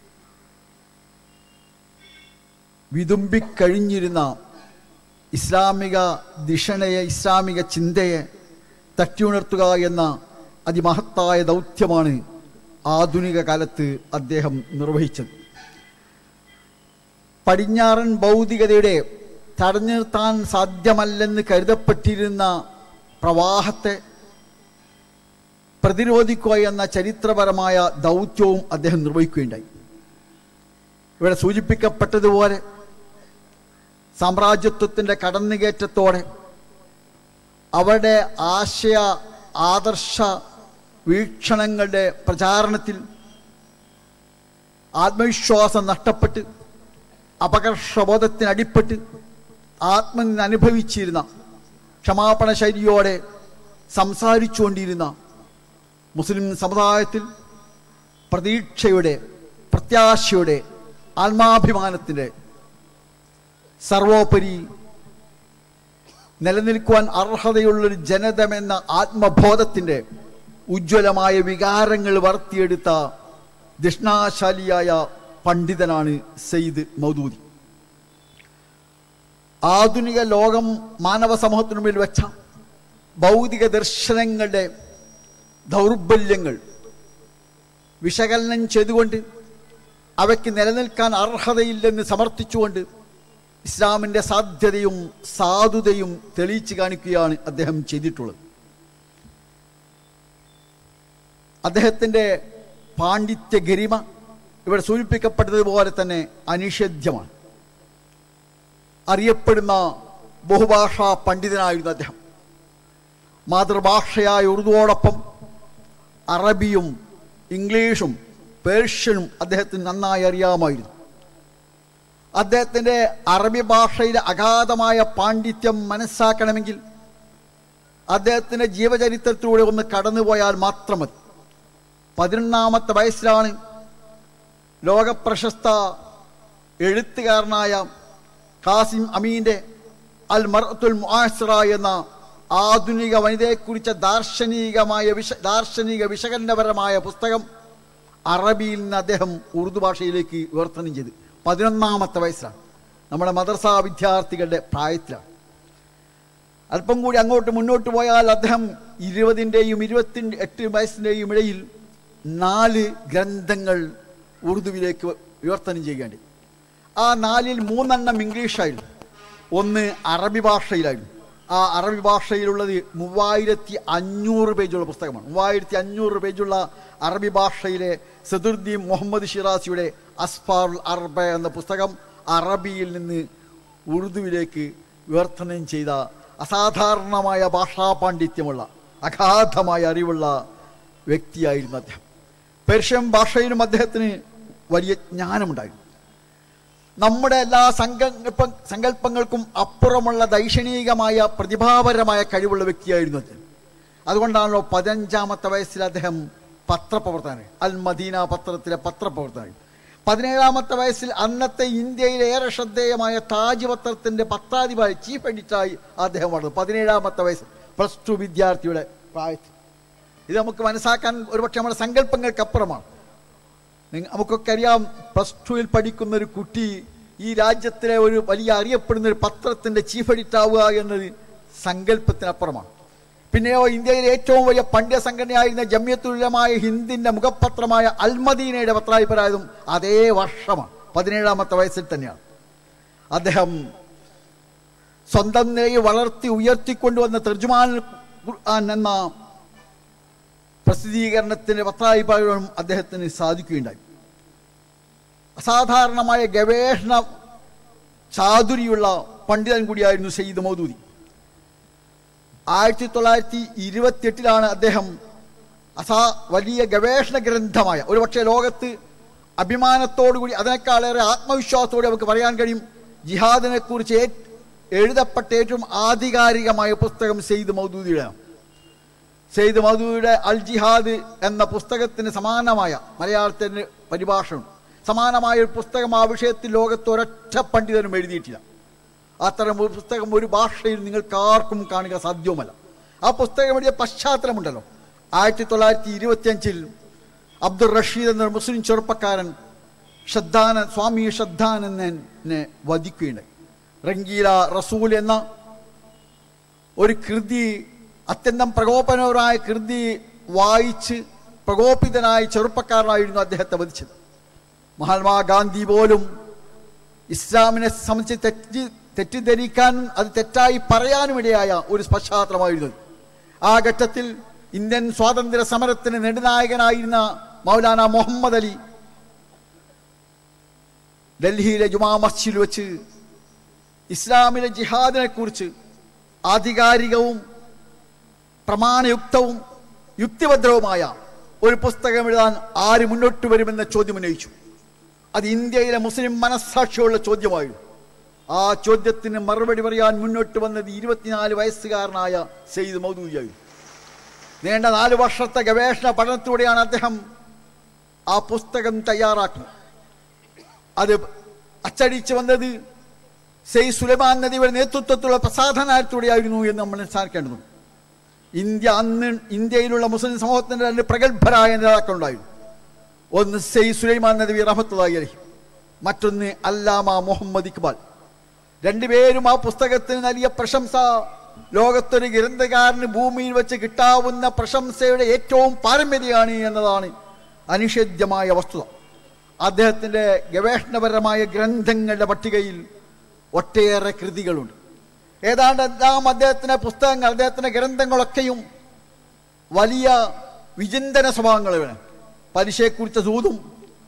വിതുമ്പിക്കഴിഞ്ഞിരുന്ന ഇസ്ലാമിക ദിഷണയെ ഇസ്ലാമിക ചിന്തയെ തട്ടിയുണർത്തുക എന്ന അതിമഹത്തായ ദൗത്യമാണ് ആധുനിക കാലത്ത് അദ്ദേഹം നിർവഹിച്ചത് പടിഞ്ഞാറൻ ഭൗതികതയുടെ തടഞ്ഞു നിർത്താൻ സാധ്യമല്ലെന്ന് കരുതപ്പെട്ടിരുന്ന പ്രവാഹത്തെ പ്രതിരോധിക്കുക എന്ന ചരിത്രപരമായ ദൗത്യവും അദ്ദേഹം നിർവഹിക്കുകയുണ്ടായി ഇവിടെ സൂചിപ്പിക്കപ്പെട്ടതുപോലെ സാമ്രാജ്യത്വത്തിൻ്റെ കടന്നുകയറ്റത്തോടെ അവരുടെ ആശയ ആദർശ വീക്ഷണങ്ങളുടെ പ്രചാരണത്തിൽ ആത്മവിശ്വാസം നഷ്ടപ്പെട്ട് അപകർഷബോധത്തിനടിപ്പെട്ട് ആത്മനിന്ന് അനുഭവിച്ചിരുന്ന ക്ഷമാപണ ശൈലിയോടെ സംസാരിച്ചുകൊണ്ടിരുന്ന മുസ്ലിം സമുദായത്തിൽ പ്രതീക്ഷയുടെ പ്രത്യാശയുടെ ആത്മാഭിമാനത്തിൻ്റെ സർവോപരി നിലനിൽക്കുവാൻ അർഹതയുള്ളൊരു ജനതമെന്ന ആത്മബോധത്തിൻ്റെ ഉജ്ജ്വലമായ വികാരങ്ങൾ വളർത്തിയെടുത്ത ദക്ഷിണാശാലിയായ പണ്ഡിതനാണ് സെയ്ദ് മൗദൂദി ആധുനിക ലോകം മാനവ സമൂഹത്തിനു മുമ്പിൽ വെച്ച ഭൗതിക ദർശനങ്ങളുടെ ദൗർബല്യങ്ങൾ വിശകലനം ചെയ്തുകൊണ്ട് അവയ്ക്ക് നിലനിൽക്കാൻ അർഹതയില്ലെന്ന് സമർത്ഥിച്ചുകൊണ്ട് ഇസ്ലാമിൻ്റെ സാധ്യതയും സാധുതയും തെളിയിച്ചു കാണിക്കുകയാണ് അദ്ദേഹം ചെയ്തിട്ടുള്ളത് അദ്ദേഹത്തിൻ്റെ പാണ്ഡിത്യ ഗരിമ ഇവിടെ സൂചിപ്പിക്കപ്പെട്ടതുപോലെ തന്നെ അനിഷേധ്യമാണ് അറിയപ്പെടുന്ന ബഹുഭാഷാ പണ്ഡിതനായിരുന്നു അദ്ദേഹം മാതൃഭാഷയായ ഉറുദുവോടൊപ്പം അറബിയും ഇംഗ്ലീഷും പേർഷ്യനും അദ്ദേഹത്തിന് നന്നായി അറിയാമായിരുന്നു അദ്ദേഹത്തിൻ്റെ അറബി ഭാഷയിലെ അഗാധമായ പാണ്ഡിത്യം മനസ്സാക്കണമെങ്കിൽ അദ്ദേഹത്തിൻ്റെ ജീവചരിത്രത്തിലൂടെ ഒന്ന് കടന്നുപോയാൽ മാത്രം മതി പതിനൊന്നാമത്തെ വയസ്സിലാണ് ലോകപ്രശസ്ത എഴുത്തുകാരനായ ഖാസിം അമീൻ്റെ അൽ മർത്തുൽ മുആസിറ എന്ന ആധുനിക വനിതയെക്കുറിച്ച ദാർശനികമായ വിശ ദാർശനിക വിശകലനപരമായ പുസ്തകം അറബിയിൽ നിന്ന് അദ്ദേഹം ഉറുദു ഭാഷയിലേക്ക് വിവർത്തനം ചെയ്ത് പതിനൊന്നാമത്തെ വയസ്സിലാണ് നമ്മുടെ മദർസ വിദ്യാർത്ഥികളുടെ പ്രായത്തിലാണ് അല്പം കൂടി അങ്ങോട്ട് മുന്നോട്ട് പോയാൽ അദ്ദേഹം ഇരുപതിൻ്റെയും ഇരുപത്തി എട്ട് വയസ്സിൻ്റെയും ഇടയിൽ നാല് ഗ്രന്ഥങ്ങൾ ഉറുദുവിലേക്ക് വിവർത്തനം ചെയ്യുകയുണ്ട് ആ നാലിൽ മൂന്നെണ്ണം ഇംഗ്ലീഷായിരുന്നു ഒന്ന് അറബി ഭാഷയിലായിരുന്നു ആ അറബി ഭാഷയിലുള്ളത് മൂവായിരത്തി അഞ്ഞൂറ് പേജുള്ള പുസ്തകമാണ് മൂവായിരത്തി അഞ്ഞൂറ് പേജുള്ള അറബി ഭാഷയിലെ സദുർദ്ദീൻ മുഹമ്മദ് ഷിറാസിയുടെ അസ്ഫാറുൽ അർബ എന്ന പുസ്തകം അറബിയിൽ നിന്ന് ഉറുദുവിലേക്ക് വിവർത്തനം ചെയ്ത അസാധാരണമായ ഭാഷാ പാണ്ഡിത്യമുള്ള അഗാധമായ അറിവുള്ള വ്യക്തിയായിരുന്നു അദ്ദേഹം പേർഷ്യൻ ഭാഷയിലും അദ്ദേഹത്തിന് വലിയ ജ്ഞാനമുണ്ടായിരുന്നു നമ്മുടെ എല്ലാ സങ്കല്പ സങ്കല്പങ്ങൾക്കും അപ്പുറമുള്ള ദൈക്ഷണികമായ പ്രതിഭാപരമായ കഴിവുള്ള വ്യക്തിയായിരുന്നു അദ്ദേഹം അതുകൊണ്ടാണല്ലോ പതിനഞ്ചാമത്തെ വയസ്സിൽ അദ്ദേഹം പത്രപ്രവർത്തകൻ അൽ മദീന പത്രത്തിലെ പത്രപ്രവർത്തകൻ പതിനേഴാമത്തെ വയസ്സിൽ അന്നത്തെ ഇന്ത്യയിലെ ഏറെ ശ്രദ്ധേയമായ താജ് പത്രത്തിന്റെ പത്രാധിപതി ചീഫ് എഡിറ്ററായി അദ്ദേഹം വളർന്നു പതിനേഴാമത്തെ വയസ്സിൽ പ്ലസ് ടു വിദ്യാർത്ഥിയുടെ പ്രായത്തിൽ ഇത് നമുക്ക് മനസ്സാക്കാൻ ഒരുപക്ഷെ നമ്മുടെ സങ്കല്പങ്ങൾക്കപ്പുറമാണ് നിങ്ങ- നമുക്കൊക്കെ അറിയാം പ്ലസ് ടുവിൽ പഠിക്കുന്ന ഒരു കുട്ടി ഈ രാജ്യത്തിലെ ഒരു വലിയ അറിയപ്പെടുന്ന ഒരു പത്രത്തിന്റെ ചീഫ് എഡിറ്റർ ആവുക എന്നത് സങ്കല്പത്തിനപ്പുറമാണ് പിന്നെയോ ഇന്ത്യയിലെ ഏറ്റവും വലിയ പണ്ഡിത സംഘടനയായിരുന്ന ജമ്യത്തുലമായ ഹിന്ദിന്റെ മുഖപത്രമായ അൽമദീനയുടെ പത്രാധിപരായതും അതേ വർഷമാണ് പതിനേഴാമത്തെ വയസ്സിൽ തന്നെയാണ് അദ്ദേഹം സ്വന്തം നിലയിൽ വളർത്തി ഉയർത്തിക്കൊണ്ടുവന്ന തർജുമാൻ ഖുർആൻ എന്ന പ്രസിദ്ധീകരണത്തിന്റെ പത്രാധിപരും അദ്ദേഹത്തിന് സാധിക്കുകയുണ്ടായി അസാധാരണമായ ഗവേഷണ ചാതുരിയുള്ള പണ്ഡിതൻ കൂടിയായിരുന്നു സയ്യിദ് മൗദൂദി ആയിരത്തി തൊള്ളായിരത്തി ഇരുപത്തിയെട്ടിലാണ് അദ്ദേഹം അസാ വലിയ ഗവേഷണ ഗ്രന്ഥമായ ഒരുപക്ഷെ ലോകത്ത് അഭിമാനത്തോടുകൂടി അതിനേക്കാളേറെ ആത്മവിശ്വാസത്തോടെ നമുക്ക് പറയാൻ കഴിയും ജിഹാദിനെ കുറിച്ച് എഴുതപ്പെട്ട ഏറ്റവും ആധികാരികമായ പുസ്തകം സെയ്ദ് മൗദൂദിയുടെയാണ് സെയ്ദ് മധുയുടെ അൽ ജിഹാദ് എന്ന പുസ്തകത്തിന് സമാനമായ മലയാളത്തിന് പരിഭാഷയുണ്ട് സമാനമായ ഒരു പുസ്തകം ആ വിഷയത്തിൽ ലോകത്ത് ഒരൊറ്റ പണ്ഡിതനും എഴുതിയിട്ടില്ല അത്തരം ഒരു പുസ്തകം ഒരു ഭാഷയിൽ നിങ്ങൾക്ക് ആർക്കും കാണുക സാധ്യവുമല്ല ആ പുസ്തകം എഴുതിയ പശ്ചാത്തലമുണ്ടല്ലോ ആയിരത്തി തൊള്ളായിരത്തി ഇരുപത്തിയഞ്ചിൽ അബ്ദുൾ റഷീദ് എന്ന മുസ്ലിം ചെറുപ്പക്കാരൻ ശ്രദ്ധാന സ്വാമി ശ്രദ്ധാനന്ദനെ വധിക്കുകയുണ്ടായി റംഗീല റസൂൽ എന്ന ഒരു കൃതി അത്യന്തം പ്രകോപനപരമായ കൃതി വായിച്ച് പ്രകോപിതനായ ചെറുപ്പക്കാരനായിരുന്നു അദ്ദേഹത്തെ വധിച്ചത് മഹാത്മാഗാന്ധി പോലും ഇസ്ലാമിനെ സംബന്ധിച്ച് തെറ്റി തെറ്റിദ്ധരിക്കാനും അത് തെറ്റായി പറയാനും ഇടയായ ഒരു പശ്ചാത്തലമായിരുന്നു അത്. ആ ഘട്ടത്തിൽ ഇന്ത്യൻ സ്വാതന്ത്ര്യ സമരത്തിന് നെടുനായകനായിരുന്ന മൗലാന മുഹമ്മദ് അലി ഡൽഹിയിലെ ജുമാ മസ്ജിദിൽ വെച്ച് ഇസ്ലാമിലെ ജിഹാദിനെ കുറിച്ച് ആധികാരികവും പ്രമാണയുക്തവും യുക്തിഭദ്രവുമായ ഒരു പുസ്തകം എഴുതാൻ ആര് മുന്നോട്ട് വരുമെന്ന ചോദ്യം ഉന്നയിച്ചു അത് ഇന്ത്യയിലെ മുസ്ലിം മനസ്സാക്ഷിയുള്ള ചോദ്യമായിരുന്നു ആ ചോദ്യത്തിന് മറുപടി പറയാൻ മുന്നോട്ട് വന്നത് ഇരുപത്തിനാല് വയസ്സുകാരനായ സെയ്ദ് മൗദൂദിയായിരുന്നു നീണ്ട നാല് വർഷത്തെ ഗവേഷണ പഠനത്തിലൂടെയാണ് അദ്ദേഹം ആ പുസ്തകം തയ്യാറാക്കുന്നത് അത് അച്ചടിച്ച് വന്നത് സെയ് സുലൈമാൻ നദിയുടെ നേതൃത്വത്തിലുള്ള പ്രസാധനത്തിലൂടെയായിരുന്നു എന്ന് നമ്മൾ മനസ്സിലാക്കേണ്ടതുണ്ട് ഇന്ത്യ അന്ന് ഇന്ത്യയിലുള്ള മുസ്ലിം സമൂഹത്തിന്റെ രണ്ട് പ്രഗത്ഭരായ നേതാക്കളുണ്ടായിരുന്നു ഒന്ന് സെയ് സുലൈമാൻ നദവി റഹമത്തുള്ളി അലി മറ്റൊന്ന് അല്ലാമ മുഹമ്മദ് ഇക്ബാൽ രണ്ടുപേരും ആ പുസ്തകത്തിന് നൽകിയ പ്രശംസ ലോകത്തൊരു ഗ്രന്ഥകാരന് ഭൂമിയിൽ വെച്ച് കിട്ടാവുന്ന പ്രശംസയുടെ ഏറ്റവും പാരമ്പര്യമാണ് എന്നതാണ് അനിഷേധ്യമായ വസ്തുത അദ്ദേഹത്തിൻ്റെ ഗവേഷണപരമായ ഗ്രന്ഥങ്ങളുടെ പട്ടികയിൽ ഒട്ടേറെ കൃതികളുണ്ട് ഏതാണ്ട് എല്ലാം അദ്ദേഹത്തിൻ്റെ പുസ്തകങ്ങൾ അദ്ദേഹത്തിൻ്റെ ഗ്രന്ഥങ്ങളൊക്കെയും വലിയ വിചിന്തന സ്വഭാവങ്ങൾ വേണം പലിശയെക്കുറിച്ച സൂതും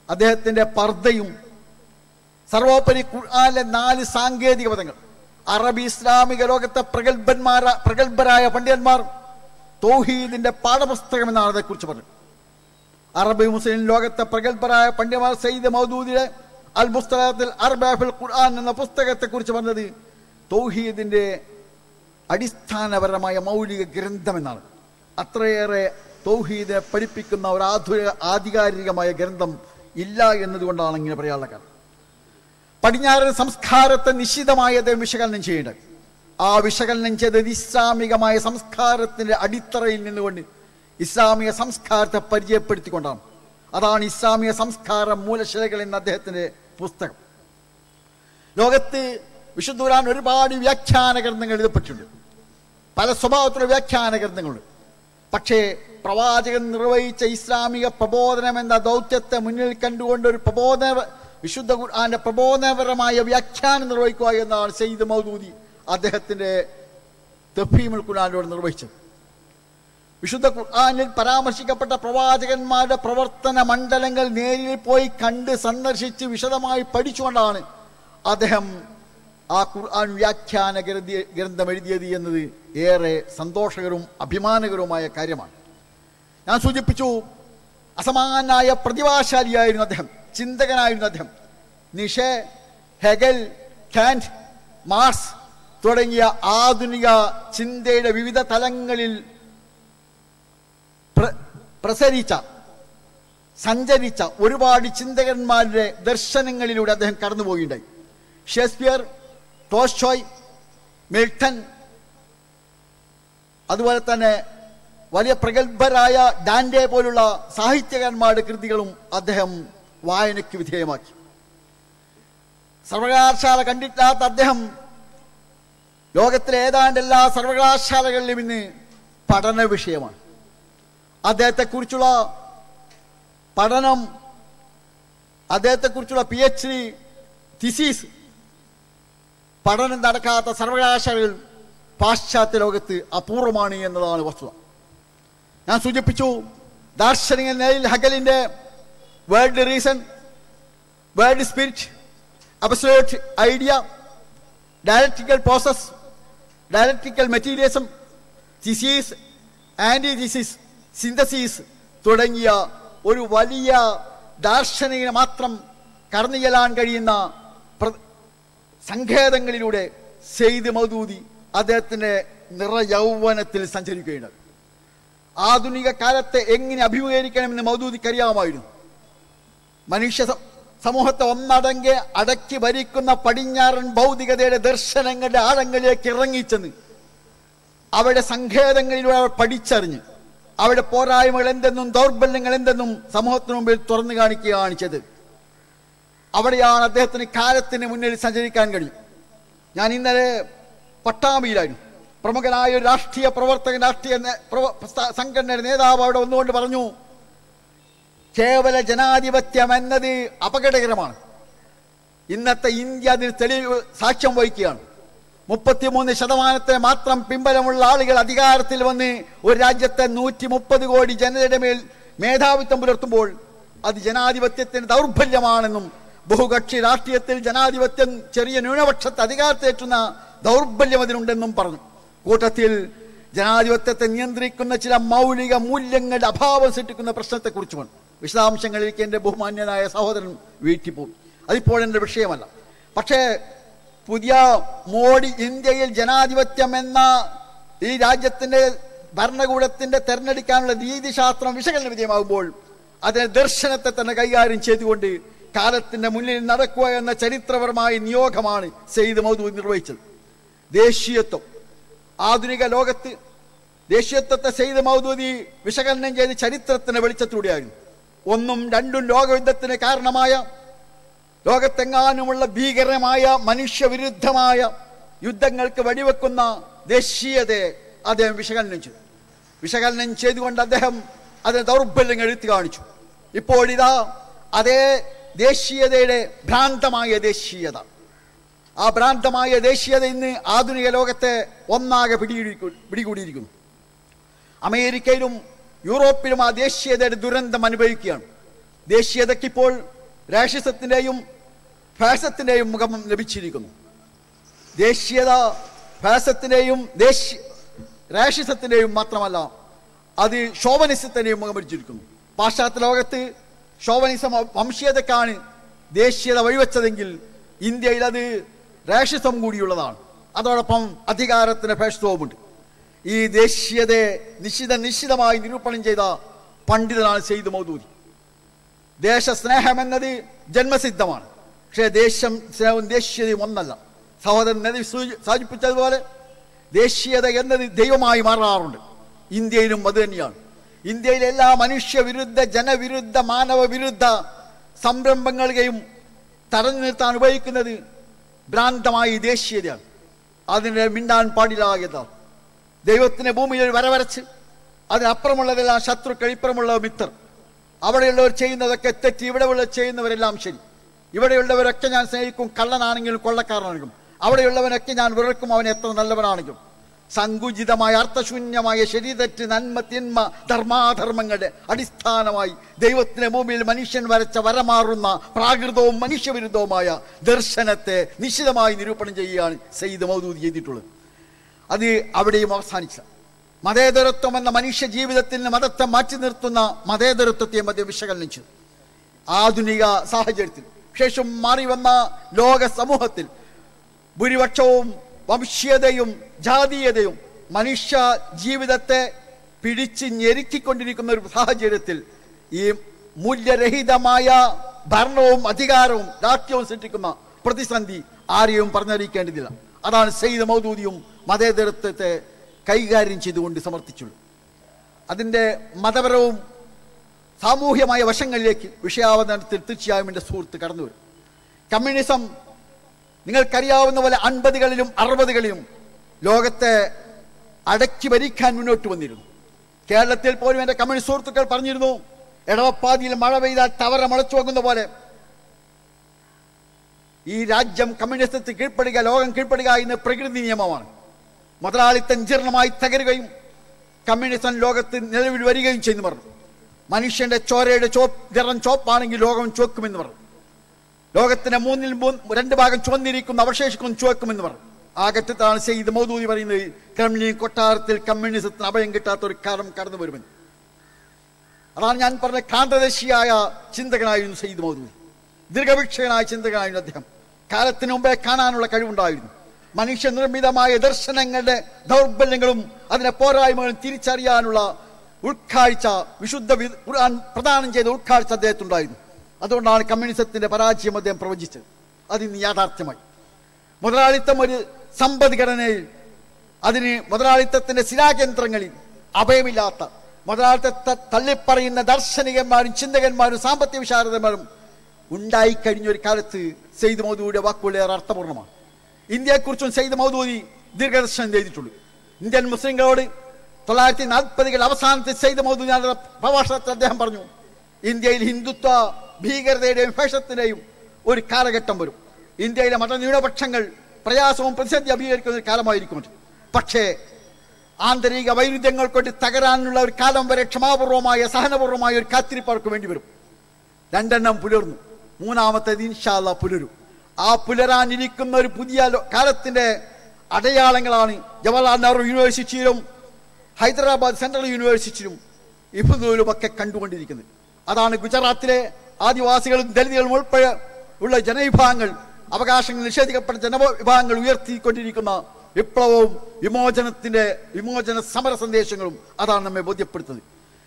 അദ്ദേഹത്തിന്റെ പർദ്ദയും സർവോപരി ഖുർആാനിലെ നാല് സാങ്കേതിക പദങ്ങൾ അറബി ഇസ്ലാമിക ലോകത്തെ പ്രഗത്ഭന്മാര പ്രഗത്ഭരായ പണ്ഡിതന്മാർ തൗഹീദിന്റെ പാഠപുസ്തകം എന്നാണ് അതേക്കുറിച്ച് പറഞ്ഞത് അറബി മുസ്ലിം ലോകത്തെ പ്രഗത്ഭരായ പണ്ഡിതന്മാർ സയ്യിദ് മൗദൂദിലെ അൽ പുസ്തകത്തിൽ അർബാഫിൽ ഖുർആൻ എന്ന പുസ്തകത്തെ കുറിച്ച് പറഞ്ഞത് തൗഹീദിന്റെ അടിസ്ഥാനപരമായ മൗലിക ഗ്രന്ഥം എന്നാണ് അത്രയേറെ തൗഹീദിനെ പഠിപ്പിക്കുന്ന ഒരു ആധുനിക ആധികാരികമായ ഗ്രന്ഥം ഇല്ല എന്നതുകൊണ്ടാണ് ഇങ്ങനെ പറയാനുള്ള കാരണം പടിഞ്ഞാറൻ സംസ്കാരത്തെ നിശ്ചിതമായി അദ്ദേഹം വിശകലനം ചെയ്യേണ്ടത് ആ വിശകലനം ചെയ്തത് ഇസ്ലാമികമായ സംസ്കാരത്തിന്റെ അടിത്തറയിൽ നിന്നുകൊണ്ട് ഇസ്ലാമിക സംസ്കാരത്തെ പരിചയപ്പെടുത്തിക്കൊണ്ടാണ് അതാണ് ഇസ്ലാമിക സംസ്കാര മൂലശിലകൾ എന്ന അദ്ദേഹത്തിന്റെ പുസ്തകം ലോകത്ത് വിശുദ്ധ ഖുർആൻ ഒരുപാട് വ്യാഖ്യാന ഗ്രന്ഥങ്ങൾ എഴുതപ്പെട്ടിട്ടുണ്ട് പല സ്വഭാവത്തിലുള്ള വ്യാഖ്യാന ഗ്രന്ഥങ്ങളുണ്ട് പക്ഷേ പ്രവാചകൻ നിർവഹിച്ച ഇസ്ലാമിക പ്രബോധനം എന്ന ദൗത്യത്തെ മുന്നിൽ കണ്ടുകൊണ്ട് ഒരു പ്രബോധന വിശുദ്ധ ഖുർആന്റെ പ്രബോധനപരമായ വ്യാഖ്യാനം നിർവഹിക്കുക എന്നാണ് സെയ്ദ് മൗദൂദി അദ്ദേഹത്തിന്റെ തഫീമുൽ ഖുർആാനിലൂടെ നിർവഹിച്ചത് വിശുദ്ധ ഖുർആാനിൽ പരാമർശിക്കപ്പെട്ട പ്രവാചകന്മാരുടെ പ്രവർത്തന മണ്ഡലങ്ങൾ നേരിൽ പോയി കണ്ട് സന്ദർശിച്ച് വിശദമായി പഠിച്ചുകൊണ്ടാണ് അദ്ദേഹം ആ ഖുർആൻ വ്യാഖ്യാന ഗ്രന്ഥി ഗ്രന്ഥം എഴുതിയത് എന്നത് ഏറെ സന്തോഷകരവും അഭിമാനകരവുമായ കാര്യമാണ് ഞാൻ സൂചിപ്പിച്ചു അസമാനായ പ്രതിഭാശാലിയായിരുന്നു അദ്ദേഹം ചിന്തകനായിരുന്നു അദ്ദേഹം നിഷെ ഹെഗൽ കാൻറ്റ് മാർസ് തുടങ്ങിയ ആധുനിക ചിന്തയുടെ വിവിധ തലങ്ങളിൽ പ്ര- പ്രസരിച്ച സഞ്ചരിച്ച ഒരുപാട് ചിന്തകന്മാരുടെ ദർശനങ്ങളിലൂടെ അദ്ദേഹം കടന്നുപോവുകയുണ്ടായി ഷേക്സ്പിയർ ടോസ്റ്റോയ് മിൽട്ടൺ അതുപോലെ തന്നെ വലിയ പ്രഗത്ഭരായ ഡാൻഡെ പോലുള്ള സാഹിത്യകാരന്മാരുടെ കൃതികളും അദ്ദേഹം വായനയ്ക്ക് വിധേയമാക്കി സർവകലാശാല കണ്ടിട്ടില്ലാത്ത അദ്ദേഹം ലോകത്തിലെ ഏതാണ്ട് എല്ലാ സർവകലാശാലകളിലും ഇന്ന് പഠന വിഷയമാണ് അദ്ദേഹത്തെക്കുറിച്ചുള്ള പഠനം അദ്ദേഹത്തെക്കുറിച്ചുള്ള പി എച്ച് ഡി തിസീസ് പഠനം നടക്കാത്ത സർവകലാശാലകൾ പാശ്ചാത്യ ലോകത്ത് അപൂർവമാണ് എന്നതാണ് വസ്തുത ഞാൻ സൂചിപ്പിച്ചു ദാർശനികൻ നെയിൽ ഹഗലിന്റെ world reason world spirit absolute idea dialectical process dialectical materialism thesis antithesis synthesis തുടങ്ങിയ ഒരു വലിയ ദാർശനികന് മാത്രം കടന്നു ചെല്ലാൻ കഴിയുന്ന പ്ര- സങ്കേതങ്ങളിലൂടെ സെയ്ദ് മൗദൂദി അദ്ദേഹത്തിന്റെ നിറയൗവനത്തിൽ സഞ്ചരിക്കുകയുണ്ട് ആധുനിക കാലത്തെ എങ്ങനെ അഭിമുഖീകരിക്കണമെന്ന് മൗദൂദിക്ക് അറിയാമായിരുന്നു മനുഷ്യ സ- സമൂഹത്തെ ഒന്നടങ്കെ അടക്കി ഭരിക്കുന്ന പടിഞ്ഞാറൻ ഭൗതികതയുടെ ദർശനങ്ങളുടെ ആഴങ്ങളിലേക്ക് ഇറങ്ങിച്ചെന്ന് അവരുടെ സങ്കേതങ്ങളിലൂടെ അവർ പഠിച്ചറിഞ്ഞ് അവരുടെ പോരായ്മകൾ എന്തെന്നും ദൗർബല്യങ്ങൾ എന്തെന്നും സമൂഹത്തിന് മുമ്പിൽ തുറന്നു കാണിക്കുകയാണ് ചെയ്തത് അവിടെയാണ് അദ്ദേഹത്തിന് കാലത്തിന് മുന്നിൽ സഞ്ചരിക്കാൻ കഴിയും ഞാൻ ഇന്നലെ പട്ടാമ്പിയിലായിരുന്നു പ്രമുഖനായ ഒരു രാഷ്ട്രീയ പ്രവർത്തകൻ രാഷ്ട്രീയ നേ- പ്രവ- സ- സംഘടനയുടെ നേതാവ് അവിടെ ഒന്നുകൊണ്ട് പറഞ്ഞു കേവല ജനാധിപത്യം എന്നത് അപകടകരമാണ് ഇന്നത്തെ ഇന്ത്യ അതിന് തെളിവ് സാക്ഷ്യം വഹിക്കുകയാണ് മുപ്പത്തിമൂന്ന് ശതമാനത്തെ മാത്രം പിമ്പലമുള്ള ആളുകൾ അധികാരത്തിൽ വന്ന് ഒരു രാജ്യത്തെ നൂറ്റി മുപ്പത് കോടി ജനതയുടെ മേൽ മേധാവിത്വം പുലർത്തുമ്പോൾ അത് ജനാധിപത്യത്തിന് ദൗർബല്യമാണെന്നും ബഹുകക്ഷി രാഷ്ട്രീയത്തിൽ ജനാധിപത്യം ചെറിയ ന്യൂനപക്ഷത്തെ അധികാരത്തേറ്റുന്ന ദൗർബല്യം അതിനുണ്ടെന്നും പറഞ്ഞു കൂട്ടത്തിൽ ജനാധിപത്യത്തെ നിയന്ത്രിക്കുന്ന ചില മൗലിക മൂല്യങ്ങളുടെ അഭാവം സൃഷ്ടിക്കുന്ന പ്രശ്നത്തെക്കുറിച്ചുമാണ് വിശദാംശങ്ങളിലേക്ക് എൻ്റെ ബഹുമാന്യനായ സഹോദരൻ വീട്ടിൽ പോകും അതിപ്പോൾ എൻ്റെ വിഷയമല്ല പക്ഷേ പുതിയ മോഡി ഇന്ത്യയിൽ ജനാധിപത്യം എന്ന ഈ രാജ്യത്തിന്റെ ഭരണകൂടത്തിന്റെ തെരഞ്ഞെടുക്കാനുള്ള രീതിശാസ്ത്രം വിശകലന വിധേയമാകുമ്പോൾ അതിനെ ദർശനത്തെ തന്നെ കൈകാര്യം ചെയ്തുകൊണ്ട് കാലത്തിന്റെ മുന്നിൽ നടക്കുക എന്ന ചരിത്രപരമായ നിയോഗമാണ് സെയ്ദ് മൗദൂദ് നിർവഹിച്ചത് ദേശീയത്വം ആധുനിക ലോകത്ത് ദേശീയത്വത്തെ സെയ്ദ് മൗദൂദി വിശകലനം ചെയ്ത് ചരിത്രത്തിന്റെ വെളിച്ചത്തിലൂടെയായിരുന്നു ഒന്നും രണ്ടും ലോകയുദ്ധത്തിന് കാരണമായ ലോകത്തെങ്ങാനുമുള്ള ഭീകരമായ മനുഷ്യവിരുദ്ധമായ യുദ്ധങ്ങൾക്ക് വഴിവെക്കുന്ന ദേശീയതയെ അദ്ദേഹം വിശകലനം ചെയ്തു വിശകലനം ചെയ്തുകൊണ്ട് അദ്ദേഹം അതിന് ദൗർബല്യങ്ങൾ എടുത്തു കാണിച്ചു ഇപ്പോൾ ഇതാ അതേ ദേശീയതയുടെ ഭ്രാന്തമായ ദേശീയത ആ ഭ്രാന്തമായ ദേശീയത ഇന്ന് ആധുനിക ലോകത്തെ ഒന്നാകെ പിടികൂടി പിടികൂടിയിരിക്കുന്നു അമേരിക്കയിലും യൂറോപ്പിലും ആ ദേശീയതയുടെ ദുരന്തം അനുഭവിക്കുകയാണ് ദേശീയതയ്ക്കിപ്പോൾ രാഷ്ട്രത്തിൻ്റെയും ഫാസത്തിൻ്റെയും മുഖം ലഭിച്ചിരിക്കുന്നു ദേശീയത ഫാസത്തിൻ്റെയും ദേശീയ രാഷ്ട്രത്തിൻ്റെയും മാത്രമല്ല അത് ഷോവനിസത്തിൻ്റെയും മുഖം പിടിച്ചിരിക്കുന്നു പാശ്ചാത്യ ലോകത്ത് ഷോവനിസം വംശീയതക്കാണ് ദേശീയത വഴിവെച്ചതെങ്കിൽ ഇന്ത്യയിൽ അത് രാഷ്ട്രിസം കൂടിയുള്ളതാണ് അതോടൊപ്പം അധികാരത്തിന് ഫാഷിസവുമുണ്ട് ഈ ദേശീയതയെ നിശ്ചിത നിശ്ചിതമായി നിരൂപണം ചെയ്ത പണ്ഡിതനാണ് സെയ്ദ് മൗദൂദി ദേശസ്നേഹം എന്നത് ജന്മസിദ്ധമാണ് പക്ഷേ ദേശം സ്നേഹവും ദേശീയതയും ഒന്നല്ല സഹോദരൻ നദി സൂചി- സൂചിപ്പിച്ചതുപോലെ ദേശീയത എന്നത് ദൈവമായി മാറാറുണ്ട് ഇന്ത്യയിലും അത് തന്നെയാണ് ഇന്ത്യയിലെ എല്ലാ മനുഷ്യവിരുദ്ധ ജനവിരുദ്ധ മാനവ വിരുദ്ധ സംരംഭങ്ങളെയും തടഞ്ഞു നിർത്താൻ ഉപയോഗിക്കുന്നത് ഭ്രാന്തമായി ദേശീയതയാണ് അതിനെ മിണ്ടാൻ പാടില്ലായതാണ് ദൈവത്തിന് ഭൂമിയിൽ ഒരു വര വരച്ച് അതിനപ്പുറമുള്ളതെല്ലാം ശത്രുക്കൾ ഇപ്പുറമുള്ള മിത്രർ അവിടെയുള്ളവർ ചെയ്യുന്നതൊക്കെ തെറ്റ് ഇവിടെയുള്ളവർ ചെയ്യുന്നവരെല്ലാം ശരി ഇവിടെയുള്ളവരൊക്കെ ഞാൻ സ്നേഹിക്കും കള്ളനാണെങ്കിലും കൊള്ളക്കാരനാണെങ്കിലും അവിടെയുള്ളവനൊക്കെ ഞാൻ വെറുക്കും അവൻ എത്ര നല്ലവനാണെങ്കിലും സങ്കുചിതമായ അർത്ഥശൂന്യമായ ശരീരറ്റ് നന്മ തിന്മ ധർമാധർമ്മങ്ങളുടെ അടിസ്ഥാനമായി ദൈവത്തിന്റെ ഭൂമിയിൽ മനുഷ്യൻ വരച്ച വരമാറുന്ന പ്രാകൃതവും മനുഷ്യവിരുദ്ധവുമായ ദർശനത്തെ നിശ്ചിതമായി നിരൂപണം ചെയ്യുകയാണ് സയ്യിദ് മൗദൂദ് ചെയ്തിട്ടുള്ളത് അത് അവിടെയും അവസാനിച്ച മതേതരത്വം എന്ന മനുഷ്യ ജീവിതത്തിൽ നിന്ന് മതത്തെ മാറ്റി നിർത്തുന്ന മതേതരത്വത്തെ മധ്യ വിശകലനം ചെയ്തു ആധുനിക സാഹചര്യത്തിൽ ശേഷം മാറി വന്ന ലോക സമൂഹത്തിൽ ഭൂരിപക്ഷവും വംശീയതയും ജാതീയതയും മനുഷ്യ ജീവിതത്തെ പിടിച്ച് ഞെരുക്കിക്കൊണ്ടിരിക്കുന്ന ഒരു സാഹചര്യത്തിൽ ഈ മൂല്യരഹിതമായ ഭരണവും അധികാരവും രാഷ്ട്രീയവും സൃഷ്ടിക്കുന്ന പ്രതിസന്ധി ആരെയും പറഞ്ഞറിയിക്കേണ്ടതില്ല അതാണ് സെയ്ദ് മൗദൂദിയും മതേതരത്വത്തെ കൈകാര്യം ചെയ്തുകൊണ്ട് സമർത്ഥിച്ചുള്ളൂ അതിൻ്റെ മതപരവും സാമൂഹ്യമായ വശങ്ങളിലേക്ക് വിഷയാവതരണത്തിൽ തീർച്ചയായും എൻ്റെ സുഹൃത്ത് കടന്നു വരും കമ്മ്യൂണിസം നിങ്ങൾക്കറിയാവുന്ന പോലെ അൻപതുകളിലും അറുപതുകളിലും ലോകത്തെ അടക്കി ഭരിക്കാൻ മുന്നോട്ട് വന്നിരുന്നു കേരളത്തിൽ പോലും എൻ്റെ കമ്മ്യൂണിസ്റ്റ് സുഹൃത്തുക്കൾ പറഞ്ഞിരുന്നു എടവപ്പാതിയിൽ മഴ പെയ്താൽ തവറ മുളച്ചു പോകുന്ന പോലെ ഈ രാജ്യം കമ്മ്യൂണിസത്തിൽ കീഴ്പ്പെടുക ലോകം കീഴ്പ്പെടുക എന്ന പ്രകൃതി നിയമമാണ് മുതലാളിത്തം ജീർണമായി തകരുകയും കമ്മ്യൂണിസം ലോകത്ത് നിലവിൽ വരികയും ചെയ്യുന്നു പറഞ്ഞു മനുഷ്യന്റെ ചോരയുടെ ചോപ്പ് നിറം ചോപ്പാണെങ്കിൽ ലോകം ചുവക്കുമെന്ന് പറഞ്ഞു ലോകത്തിന്റെ മൂന്നിൽ മൂന്ന് രണ്ട് ഭാഗം ചുവന്നിരിക്കുന്ന അവശേഷിക്കും ചുവക്കുമെന്ന് പറഞ്ഞു ആ ഘട്ടത്തിലാണ് സെയ്ദ് മൗദൂദി പറയുന്നത് ക്രെംലിൻ കൊട്ടാരത്തിൽ കമ്മ്യൂണിസത്തിന് അഭയം കിട്ടാത്ത ഒരു കാലം കടന്നു വരുമെന്ന് അതാണ് ഞാൻ പറഞ്ഞ കാന്തദേശിയായ ചിന്തകനായിരുന്നു സെയ്ദ് മൗദൂദി ദീർഘവീക്ഷകനായ ചിന്തകനായിരുന്നു അദ്ദേഹം കാലത്തിന് മുമ്പേ കാണാനുള്ള കഴിവുണ്ടായിരുന്നു മനുഷ്യനിർമ്മിതമായ ദർശനങ്ങളുടെ ദൗർബല്യങ്ങളും അതിന്റെ പോരായ്മകളും തിരിച്ചറിയാനുള്ള ഉൾക്കാഴ്ച വിശുദ്ധ വി- ഖുർആൻ പ്രദാനം ചെയ്ത ഉൾക്കാഴ്ച അദ്ദേഹത്തിനുണ്ടായിരുന്നു അതുകൊണ്ടാണ് കമ്മ്യൂണിസത്തിന്റെ പരാജയം അദ്ദേഹം പ്രവചിച്ചത് അതിന് യാഥാർത്ഥ്യമായി മുതലാളിത്തം ഒരു സമ്പദ്ഘടനയിൽ അതിന് മുതലാളിത്തത്തിന്റെ ശിലാകേന്ദ്രങ്ങളിൽ അഭയമില്ലാത്ത മുതലാളിത്തത്തെ തള്ളിപ്പറയുന്ന ദർശനികന്മാരും ചിന്തകന്മാരും സാമ്പത്തിക വിശാരദന്മാരും ഉണ്ടായിക്കഴിഞ്ഞ ഒരു കാലത്ത് സെയ്ദ് മൗദൂദിയുടെ വാക്കുകൾ ഏറെ അർത്ഥപൂർണ്ണമാണ് ഇന്ത്യയെക്കുറിച്ചും സെയ്ദ് മൗദൂദി ദീർഘദർശനം ചെയ്തിട്ടുള്ളൂ ഇന്ത്യൻ മുസ്ലിങ്ങളോട് തൊള്ളായിരത്തി നാൽപ്പതുകൾ അവസാനത്തെ സെയ്ദ് മൗദൂദി നടന്ന പ്രഭാഷണത്തിൽ അദ്ദേഹം പറഞ്ഞു ഇന്ത്യയിൽ ഹിന്ദുത്വ ഭീകരതയുടെയും ഫേഷത്തിന്റെയും ഒരു കാലഘട്ടം വരും ഇന്ത്യയിലെ മതന്യൂനപക്ഷങ്ങൾ പ്രയാസവും പ്രതിസന്ധി അഭിമുഖീകരിക്കുന്ന ഒരു കാലമായിരിക്കും അത്. പക്ഷേ ആന്തരിക വൈരുദ്ധ്യങ്ങൾ കൊണ്ട് തകരാനുള്ള ഒരു കാലം വരെ ക്ഷമാപൂർവമായ സഹനപൂർവമായ ഒരു കാത്തിരിപ്പ് അവർക്ക് വേണ്ടി വരും രണ്ടെണ്ണം പുലർന്നു മൂന്നാമത്തേത് ഇൻഷാല്ല പുലരും ആ പുലരാനിരിക്കുന്ന ഒരു പുതിയ ലോ- കാലത്തിന്റെ അടയാളങ്ങളാണ് ജവഹർലാൽ നെഹ്റു യൂണിവേഴ്സിറ്റിയിലും ഹൈദരാബാദ് സെൻട്രൽ യൂണിവേഴ്സിറ്റിയിലും ഇഫുദൂലും ഒക്കെ കണ്ടുകൊണ്ടിരിക്കുന്നത് അതാണ് ഗുജറാത്തിലെ ആദിവാസികളും ദലിതുകളും ഉൾപ്പെടെ ഉള്ള ജനവിഭാഗങ്ങൾ അവകാശങ്ങൾ നിഷേധിക്കപ്പെട്ട ജനവിഭാഗങ്ങൾ ഉയർത്തിക്കൊണ്ടിരിക്കുന്ന വിപ്ലവവും വിമോചനത്തിന്റെ വിമോചന സമര സന്ദേശങ്ങളും അതാണ് നമ്മെ ബോധ്യപ്പെടുത്തുന്നത്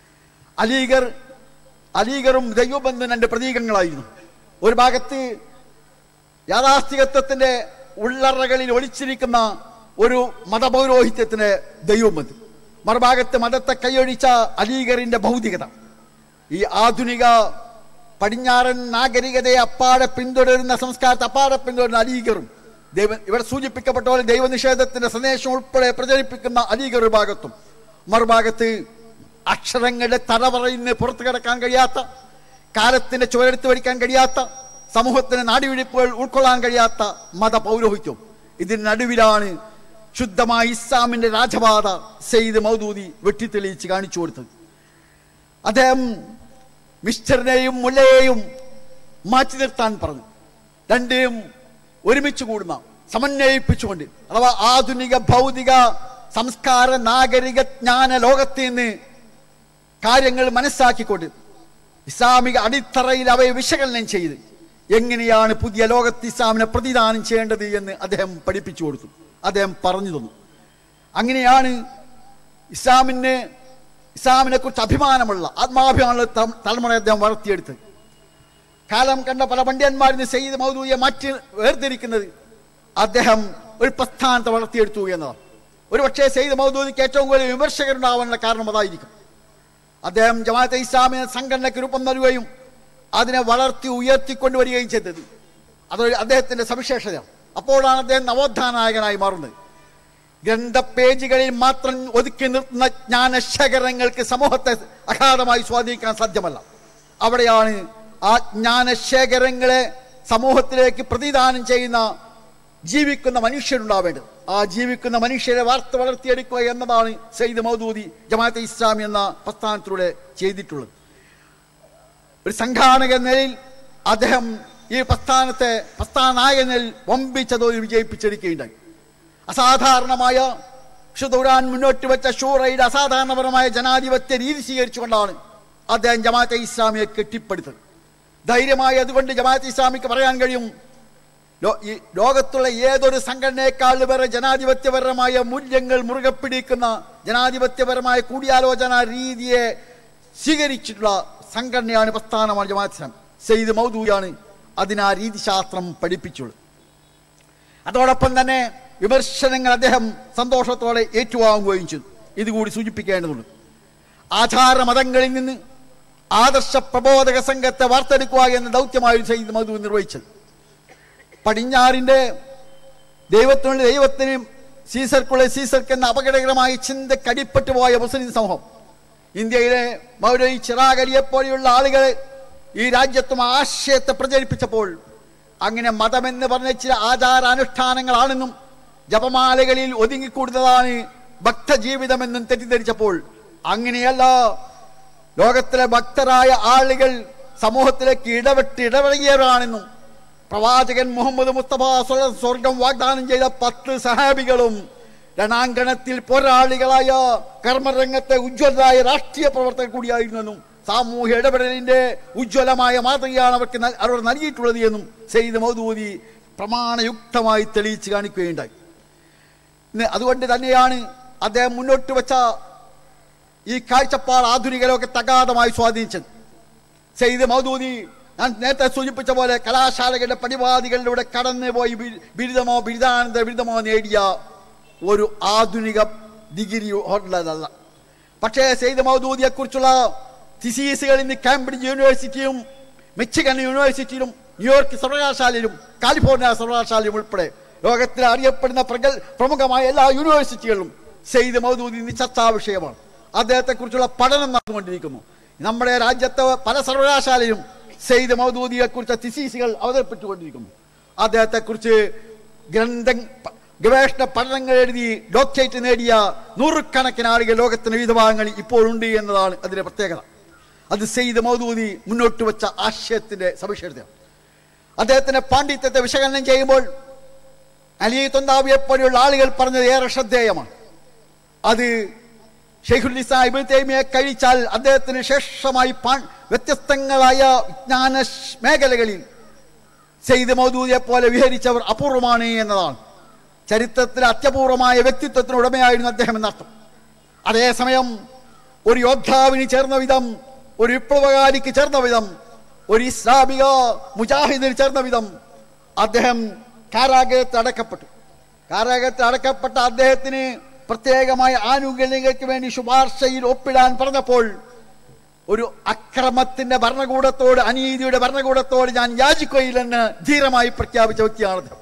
അലീഗർ അലീഗറും ദൈവബന്ധും രണ്ട് പ്രതീകങ്ങളായിരുന്നു ഒരു ഭാഗത്ത് യാഥാസ്ഥികത്വത്തിന്റെ ഉള്ളറകളിൽ ഒളിച്ചിരിക്കുന്ന ഒരു മതപൗരോഹിത്യത്തിന് ദൈവബന്ധു മറുഭാഗത്ത് മതത്തെ കൈയൊഴിച്ച അലീഗറിന്റെ ഭൗതികത ഈ ആധുനിക പടിഞ്ഞാറൻ നാഗരികതയെ അപ്പാടെ പിന്തുടരുന്ന സംസ്കാരത്തെ അപ്പാടെ പിന്തുടരുന്ന അലീഗറും ദൈവ ഇവിടെ സൂചിപ്പിക്കപ്പെട്ട പോലെ ദൈവനിഷേധത്തിന്റെ സന്ദേശം ഉൾപ്പെടെ പ്രചരിപ്പിക്കുന്ന അലീഗർ ഒരു ഭാഗത്തും മറുഭാഗത്ത് അക്ഷരങ്ങളുടെ തലവറയിൽ നിന്ന് പുറത്തു കിടക്കാൻ കഴിയാത്ത കാലത്തിന്റെ ചുവരെടുത്ത് വരിക്കാൻ കഴിയാത്ത സമൂഹത്തിന് നാടിവിടിപ്പുകൾ ഉൾക്കൊള്ളാൻ കഴിയാത്ത മത പൗരോഹിത്യം ഇതിന് നടുവിലാണ് ശുദ്ധമായ ഇസ്ലാമിന്റെ രാജപാത സെയ്ദ് മൗദൂദി വെട്ടിത്തെളിയിച്ച് കാണിച്ചു കൊടുത്തത് അദ്ദേഹം മിസ്റ്ററിനെയും മുല്ലയെയും മാറ്റി നിർത്താൻ പറഞ്ഞു രണ്ടിനും ഒരുമിച്ച് കൂടുന്ന സമന്വയിപ്പിച്ചുകൊണ്ട് അഥവാ ആധുനിക ഭൗതിക സംസ്കാര നാഗരിക ജ്ഞാന ലോകത്തിൽ നിന്ന് കാര്യങ്ങൾ മനസ്സാക്കിക്കൊണ്ട് ഇസ്ലാമിക അടിത്തറയിൽ അവയെ വിശകലനം ചെയ്ത് എങ്ങനെയാണ് പുതിയ ലോകത്ത് ഇസ്ലാമിനെ പ്രതിദാനം ചെയ്യേണ്ടത് എന്ന് അദ്ദേഹം പഠിപ്പിച്ചു കൊടുത്തു അദ്ദേഹം പറഞ്ഞു തന്നു അങ്ങനെയാണ് ഇസ്ലാമിന് ഇസ്ലാമിനെ കുറിച്ച് അഭിമാനമുള്ള ആത്മാഭിമാനമുള്ള തം- തലമുറയെ അദ്ദേഹം വളർത്തിയെടുത്തത് കാലം കണ്ട പല പണ്ഡിതന്മാരിൽ സെയ്ദ് മൗദൂദിയെ മാറ്റി വേർതിരിക്കുന്നത് അദ്ദേഹം ഒരു പ്രസ്ഥാനത്തെ വളർത്തിയെടുത്തു എന്നതാണ് ഒരു പക്ഷേ സെയ്ദ് മൗദൂദിക്ക് ഏറ്റവും കൂടുതൽ വിമർശകരുണ്ടാവാനുള്ള കാരണം അതായിരിക്കും അദ്ദേഹം ജമാഅത്തെ ഇസ്ലാമിനെ സംഘടനയ്ക്ക് രൂപം നൽകുകയും അതിനെ വളർത്തി ഉയർത്തിക്കൊണ്ടുവരികയും ചെയ്തത് അതൊരു അദ്ദേഹത്തിന്റെ സവിശേഷതയാണ് അപ്പോഴാണ് അദ്ദേഹം നവോത്ഥാന നായകനായി മാറുന്നത് ഗ്രന്ഥപേജുകളിൽ മാത്രം ഒതുക്കി നിർത്തുന്ന ജ്ഞാനശേഖരങ്ങൾക്ക് സമൂഹത്തെ അഗാധമായി സ്വാധീനിക്കാൻ സാധ്യമല്ല അവിടെയാണ് ആ ജ്ഞാനശേഖരങ്ങളെ സമൂഹത്തിലേക്ക് പ്രതിദാനം ചെയ്യുന്ന ജീവിക്കുന്ന മനുഷ്യരുണ്ടാവേണ്ടത് ആ ജീവിക്കുന്ന മനുഷ്യരെ വാർത്ത വളർത്തിയെടുക്കുക എന്നതാണ് സെയ്ദ് മൗദൂദി ജമാഅത്തെ ഇസ്ലാമി എന്ന പ്രസ്ഥാനത്തിലൂടെ ചെയ്തിട്ടുള്ളത് ഒരു സംഘാടക എന്ന നിലയിൽ അദ്ദേഹം ഈ പ്രസ്ഥാനത്തെ പ്രസ്ഥാന നായക എന്ന നിലയിൽ വമ്പിച്ച തോതിൽ വിജയിപ്പിച്ചെടുക്കുകയുണ്ടായി അസാധാരണമായ വിശുദ്ധ മുന്നോട്ട് വെച്ച ഷൂറയുടെ അസാധാരണപരമായ ജനാധിപത്യ രീതി സ്വീകരിച്ചുകൊണ്ടാണ് അദ്ദേഹം ജമാഅത്തെ ഇസ്ലാമിയെ കെട്ടിപ്പടുത്തത് ധൈര്യമായി അതുകൊണ്ട് ജമാഅത്തെ ഇസ്ലാമിക്ക് പറയാൻ കഴിയും ലോ- ഈ ലോകത്തുള്ള ഏതൊരു സംഘടനയെക്കാളുപേറെ ജനാധിപത്യപരമായ മൂല്യങ്ങൾ മുറുകെ പിടിക്കുന്ന ജനാധിപത്യപരമായ കൂടിയാലോചന രീതിയെ സ്വീകരിച്ചിട്ടുള്ള സംഘടനയാണ് പ്രസ്ഥാനമാണ് ജമാഅത്ത് ഇസ്ലാം സെയ്ദ് മൗദൂയാണ് അതിന് ആ രീതിശാസ്ത്രം പഠിപ്പിച്ചുള്ളത് അതോടൊപ്പം തന്നെ വിമർശനങ്ങൾ അദ്ദേഹം സന്തോഷത്തോടെ ഏറ്റുവാങ്ങുകയും ചെയ്തു ഇതുകൂടി സൂചിപ്പിക്കേണ്ടതുണ്ട് ആചാര മതങ്ങളിൽ നിന്ന് ആദർശ പ്രബോധക സംഘത്തെ വാർത്തെടുക്കുക എന്ന ദൗത്യമായിരുന്നു സെയ്ദ് മധു നിർവഹിച്ചത് പടിഞ്ഞാറിന്റെ ദൈവത്തിനുള്ള ദൈവത്തിനും സീസർക്കുള്ള സീസർക്ക് എന്ന അപകടകരമായ ചിന്ത കടിപ്പെട്ടു പോയ മുസ്ലിം സമൂഹം ഇന്ത്യയിലെ മൗലവി ചിറാഗലിയെ പോലെയുള്ള ആളുകൾ ഈ രാജ്യത്തും ആശയത്തെ പ്രചരിപ്പിച്ചപ്പോൾ അങ്ങനെ മതമെന്ന് പറഞ്ഞ ചില ആചാരാനുഷ്ഠാനങ്ങളാണെന്നും ജപമാലകളിൽ ഒതുങ്ങിക്കൂടുന്നതാണ് ഭക്തജീവിതമെന്നും തെറ്റിദ്ധരിച്ചപ്പോൾ അങ്ങനെയല്ല ലോകത്തിലെ ഭക്തരായ ആളുകൾ സമൂഹത്തിലേക്ക് ഇടപെട്ട് ഇടപെടുകയാണെന്നും പ്രവാചകൻ മുഹമ്മദ് മുസ്തഫ സ്വ- സ്വർഗം വാഗ്ദാനം ചെയ്ത പത്ത് സഹാബികളും രണാങ്കണത്തിൽ പോരാളികളായ കർമ്മരംഗത്തെ ഉജ്ജ്വലരായ രാഷ്ട്രീയ പ്രവർത്തകർ കൂടിയായിരുന്നെന്നും സാമൂഹ്യ ഇടപെടലിന്റെ ഉജ്ജ്വലമായ മാതൃകയാണ് അവർക്ക് നൽ- അവർ നൽകിയിട്ടുള്ളത് എന്നും സെയ്ദ് മൗദൂദി പ്രമാണയുക്തമായി തെളിയിച്ച് കാണിക്കുകയുണ്ടായി ഇന്ന് അതുകൊണ്ട് തന്നെയാണ് അദ്ദേഹം മുന്നോട്ട് വെച്ച ഈ കാഴ്ചപ്പാട് ആധുനിക ലോകത്തെ അഗാധമായി സ്വാധീനിച്ചത് സെയ്ദ് മൗദൂദി ഞാൻ നേരത്തെ സൂചിപ്പിച്ച പോലെ കലാശാലകളുടെ പടിവാദികളിലൂടെ കടന്നു പോയി ബി- ബിരുദമോ ബിരുദാനന്തര ബിരുദമോ നേടിയ ഒരു ആധുനിക ഡിഗ്രി ഉള്ളതല്ല പക്ഷേ സെയ്ദ് മൗദൂദിയെ കുറിച്ചുള്ള തിസീസുകൾ ഇന്ന് കാംബ്രിഡ്ജ് യൂണിവേഴ്സിറ്റിയും മിച്ചിഗൺ യൂണിവേഴ്സിറ്റിയിലും ന്യൂയോർക്ക് സർവകലാശാലയിലും കാലിഫോർണിയ സർവകലാശാലയിലും ഉൾപ്പെടെ ലോകത്തിൽ അറിയപ്പെടുന്ന പ്രഗൽ പ്രമുഖമായ എല്ലാ യൂണിവേഴ്സിറ്റികളിലും സെയ്ദ് മൗദൂദി ഇന്ന് ചർച്ചാ വിഷയമാണ് അദ്ദേഹത്തെക്കുറിച്ചുള്ള പഠനം നടന്നുകൊണ്ടിരിക്കുന്നു നമ്മുടെ രാജ്യത്തെ പല സർവകലാശാലയിലും സെയ്ദ് മൗദൂദിയെ കുറിച്ച തിസീസുകൾ അവതരിപ്പിച്ചുകൊണ്ടിരിക്കുന്നു അദ്ദേഹത്തെക്കുറിച്ച് ഗ്രന്ഥ പ- ഗവേഷണ പഠനങ്ങൾ എഴുതി ഡോക്ടറേറ്റ് നേടിയ നൂറുകണക്കിന് ആളുകൾ ലോകത്തിന്റെ വിവിധ ഭാഗങ്ങളിൽ ഇപ്പോഴുണ്ട് എന്നതാണ് അതിന്റെ പ്രത്യേകത അത് സെയ്ദ് മൗദൂദി മുന്നോട്ട് വെച്ച ആശയത്തിന്റെ സവിശേഷതയാണ് അദ്ദേഹത്തിന്റെ പാണ്ഡിത്യത്തെ വിശകലനം ചെയ്യുമ്പോൾ അലി തൊന്താവിയെ പോലെയുള്ള ആളുകൾ പറഞ്ഞത് ഏറെ ശ്രദ്ധേയമാണ് അത് ഷെയ്ഖുൽ ഇസ്ലാം ഇബ്നു തൈമിയെ കഴിച്ചാൽ അദ്ദേഹത്തിന് ശേഷമായി പാ- വ്യത്യസ്തങ്ങളായ വിജ്ഞാന ശ്- മേഖലകളിൽ സെയ്ദ് മൗദൂദിയെ പോലെ വിഹരിച്ചവർ അപൂർവമാണ് എന്നതാണ് ചരിത്രത്തിലെ അത്യപൂർവമായ വ്യക്തിത്വത്തിന് ഉടമയായിരുന്നു അദ്ദേഹം എന്നർത്ഥം അതേസമയം ഒരു യോദ്ധാവിന് ചേർന്ന വിധം ഒരു വിപ്ലവകാരിക്ക് ചേർന്ന വിധം ഒരു ഇസ്ലാമിക മുജാഹിദിന് ചേർന്ന വിധം അദ്ദേഹം കാരാഗ്രഹത്തിൽ അടക്കപ്പെട്ടു കാരാഗ്രഹത്തിൽ അടക്കപ്പെട്ട അദ്ദേഹത്തിന് പ്രത്യേകമായ ആനുകൂല്യങ്ങൾക്ക് വേണ്ടി ശുപാർശയിൽ ഒപ്പിടാൻ പറഞ്ഞപ്പോൾ ഒരു അക്രമത്തിന്റെ ഭരണകൂടത്തോട് അനീതിയുടെ ഭരണകൂടത്തോട് ഞാൻ യാചിക്കുകയില്ലെന്ന് ധീരമായി പ്രഖ്യാപിച്ച വ്യക്തിയാണ് അദ്ദേഹം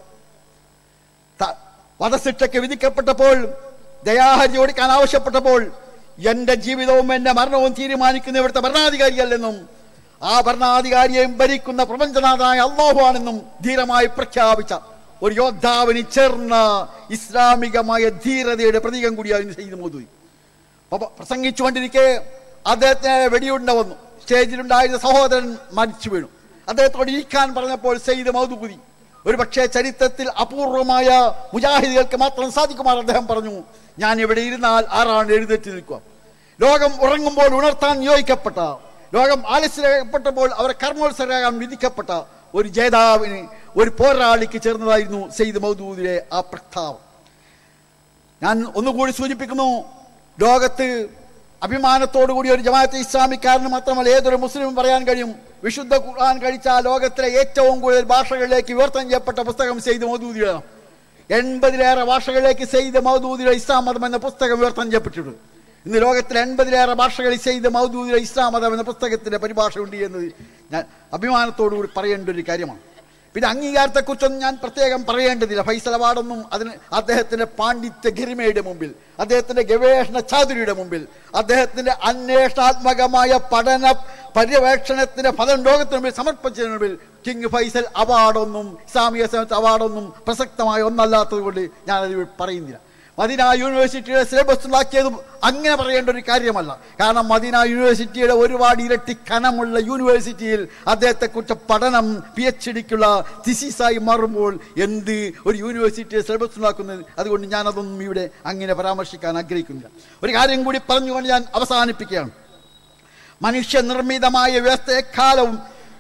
ത- വധശിക്ഷയ്ക്ക് വിധിക്കപ്പെട്ടപ്പോൾ ദയാഹരി ഓടിക്കാൻ ആവശ്യപ്പെട്ടപ്പോൾ എന്റെ ജീവിതവും എന്റെ മരണവും തീരുമാനിക്കുന്ന ഇവിടുത്തെ ഭരണാധികാരിയല്ലെന്നും ആ ഭരണാധികാരിയെയും ഭരിക്കുന്ന പ്രപഞ്ചനാഥനായ അള്ളാഹുവാണെന്നും ധീരമായി പ്രഖ്യാപിച്ച ഒരു യോദ്ധാവിന് ചേർന്ന ഇസ്ലാമികമായ ധീരതയുടെ പ്രതീകം കൂടിയായിരുന്നു സെയ്ദ് മോദി അപ്പൊ പ്രസംഗിച്ചുകൊണ്ടിരിക്കെ അദ്ദേഹത്തിന് വെടിയുണ്ട വന്നു സ്റ്റേജിലുണ്ടായിരുന്ന സഹോദരൻ മരിച്ചു വീണു അദ്ദേഹത്തോട് ഇരിക്കാൻ പറഞ്ഞപ്പോൾ സെയ്ദ് മൗദൂദി ഒരു പക്ഷേ ചരിത്രത്തിൽ അപൂർവമായ മുജാഹിദികൾക്ക് മാത്രം സാധിക്കുമാർ അദ്ദേഹം പറഞ്ഞു ഞാൻ ഇവിടെ ഇരുന്നാൽ ആരാണ് എഴുന്നേറ്റ് നിൽക്കുക ലോകം ഉറങ്ങുമ്പോൾ ഉണർത്താൻ നിയോഗിക്കപ്പെട്ട ലോകം ആലസ്യപ്പെട്ടപ്പോൾ അവരെ കർമ്മോത്സരാകാൻ വിധിക്കപ്പെട്ട ഒരു ജേതാവിന് ഒരു പോരാളിക്ക് ചേർന്നതായിരുന്നു സെയ്ദ് മൗദൂദിലെ ആ പ്രസ്താവം ഞാൻ ഒന്നുകൂടി സൂചിപ്പിക്കുന്നു ലോകത്ത് അഭിമാനത്തോടു കൂടി ഒരു ജമാഅത്തെ ഇസ്ലാമിക്കാരന് മാത്രമല്ല ഏതൊരു മുസ്ലിമും പറയാൻ കഴിയും വിശുദ്ധ ഖുർആൻ കഴിച്ച ലോകത്തിലെ ഏറ്റവും കൂടുതൽ ഭാഷകളിലേക്ക് വിവർത്തനം ചെയ്യപ്പെട്ട പുസ്തകം സെയ്ദ് മൗദൂദിയാണ് എൺപതിലേറെ ഭാഷകളിലേക്ക് സെയ്ദ് മൗദൂദിയുടെ ഇസ്ലാം മതം എന്ന പുസ്തകം വിവർത്തനം ചെയ്യപ്പെട്ടിട്ടുണ്ട് ഇന്ന് ലോകത്തിലെ എൺപതിലേറെ ഭാഷകളിൽ സെയ്ദ് മൗദൂദിയുടെ ഇസ്ലാം മതം എന്ന പുസ്തകത്തിന്റെ പരിഭാഷ ഉണ്ട് എന്നത് ഞാൻ അഭിമാനത്തോടു കൂടി പറയേണ്ട ഒരു കാര്യമാണ് പിന്നെ അംഗീകാരത്തെക്കുറിച്ചൊന്നും ഞാൻ പ്രത്യേകം പറയേണ്ടതില്ല ഫൈസൽ അവാർഡൊന്നും അതിന് അദ്ദേഹത്തിന്റെ പാണ്ഡിത്യ ഗരിമയുടെ മുമ്പിൽ അദ്ദേഹത്തിന്റെ ഗവേഷണ ചാതുരിയുടെ മുമ്പിൽ അദ്ദേഹത്തിന്റെ അന്വേഷണാത്മകമായ പഠന പര്യവേക്ഷണത്തിന്റെ ഫലം ലോകത്തിന് മുമ്പിൽ സമർപ്പിച്ചതിന് മുമ്പിൽ കിങ് ഫൈസൽ അവാർഡൊന്നും ഇസ്ലാമിക സമയത്ത് അവാർഡൊന്നും പ്രസക്തമായ ഒന്നല്ലാത്തത് കൊണ്ട് ഞാനത് പറയുന്നില്ല മദീന യൂണിവേഴ്സിറ്റിയുടെ സിലബസ് ഉണ്ടാക്കിയതും അങ്ങനെ പറയേണ്ട ഒരു കാര്യമല്ല കാരണം മദീന യൂണിവേഴ്സിറ്റിയുടെ ഒരുപാട് ഇരട്ടി കനമുള്ള യൂണിവേഴ്സിറ്റിയിൽ അദ്ദേഹത്തെക്കുറിച്ച് പഠനം പി എച്ച് ഡിക്കുള്ള തിസിസായി മാറുമ്പോൾ എന്ത് ഒരു യൂണിവേഴ്സിറ്റിയുടെ സിലബസ് ഉണ്ടാക്കുന്നത് അതുകൊണ്ട് ഞാനതൊന്നും ഇവിടെ അങ്ങനെ പരാമർശിക്കാൻ ആഗ്രഹിക്കുന്നില്ല ഒരു കാര്യം കൂടി പറഞ്ഞുകൊണ്ട് ഞാൻ അവസാനിപ്പിക്കുകയാണ് മനുഷ്യനിർമ്മിതമായ വ്യവസ്ഥയെക്കാലവും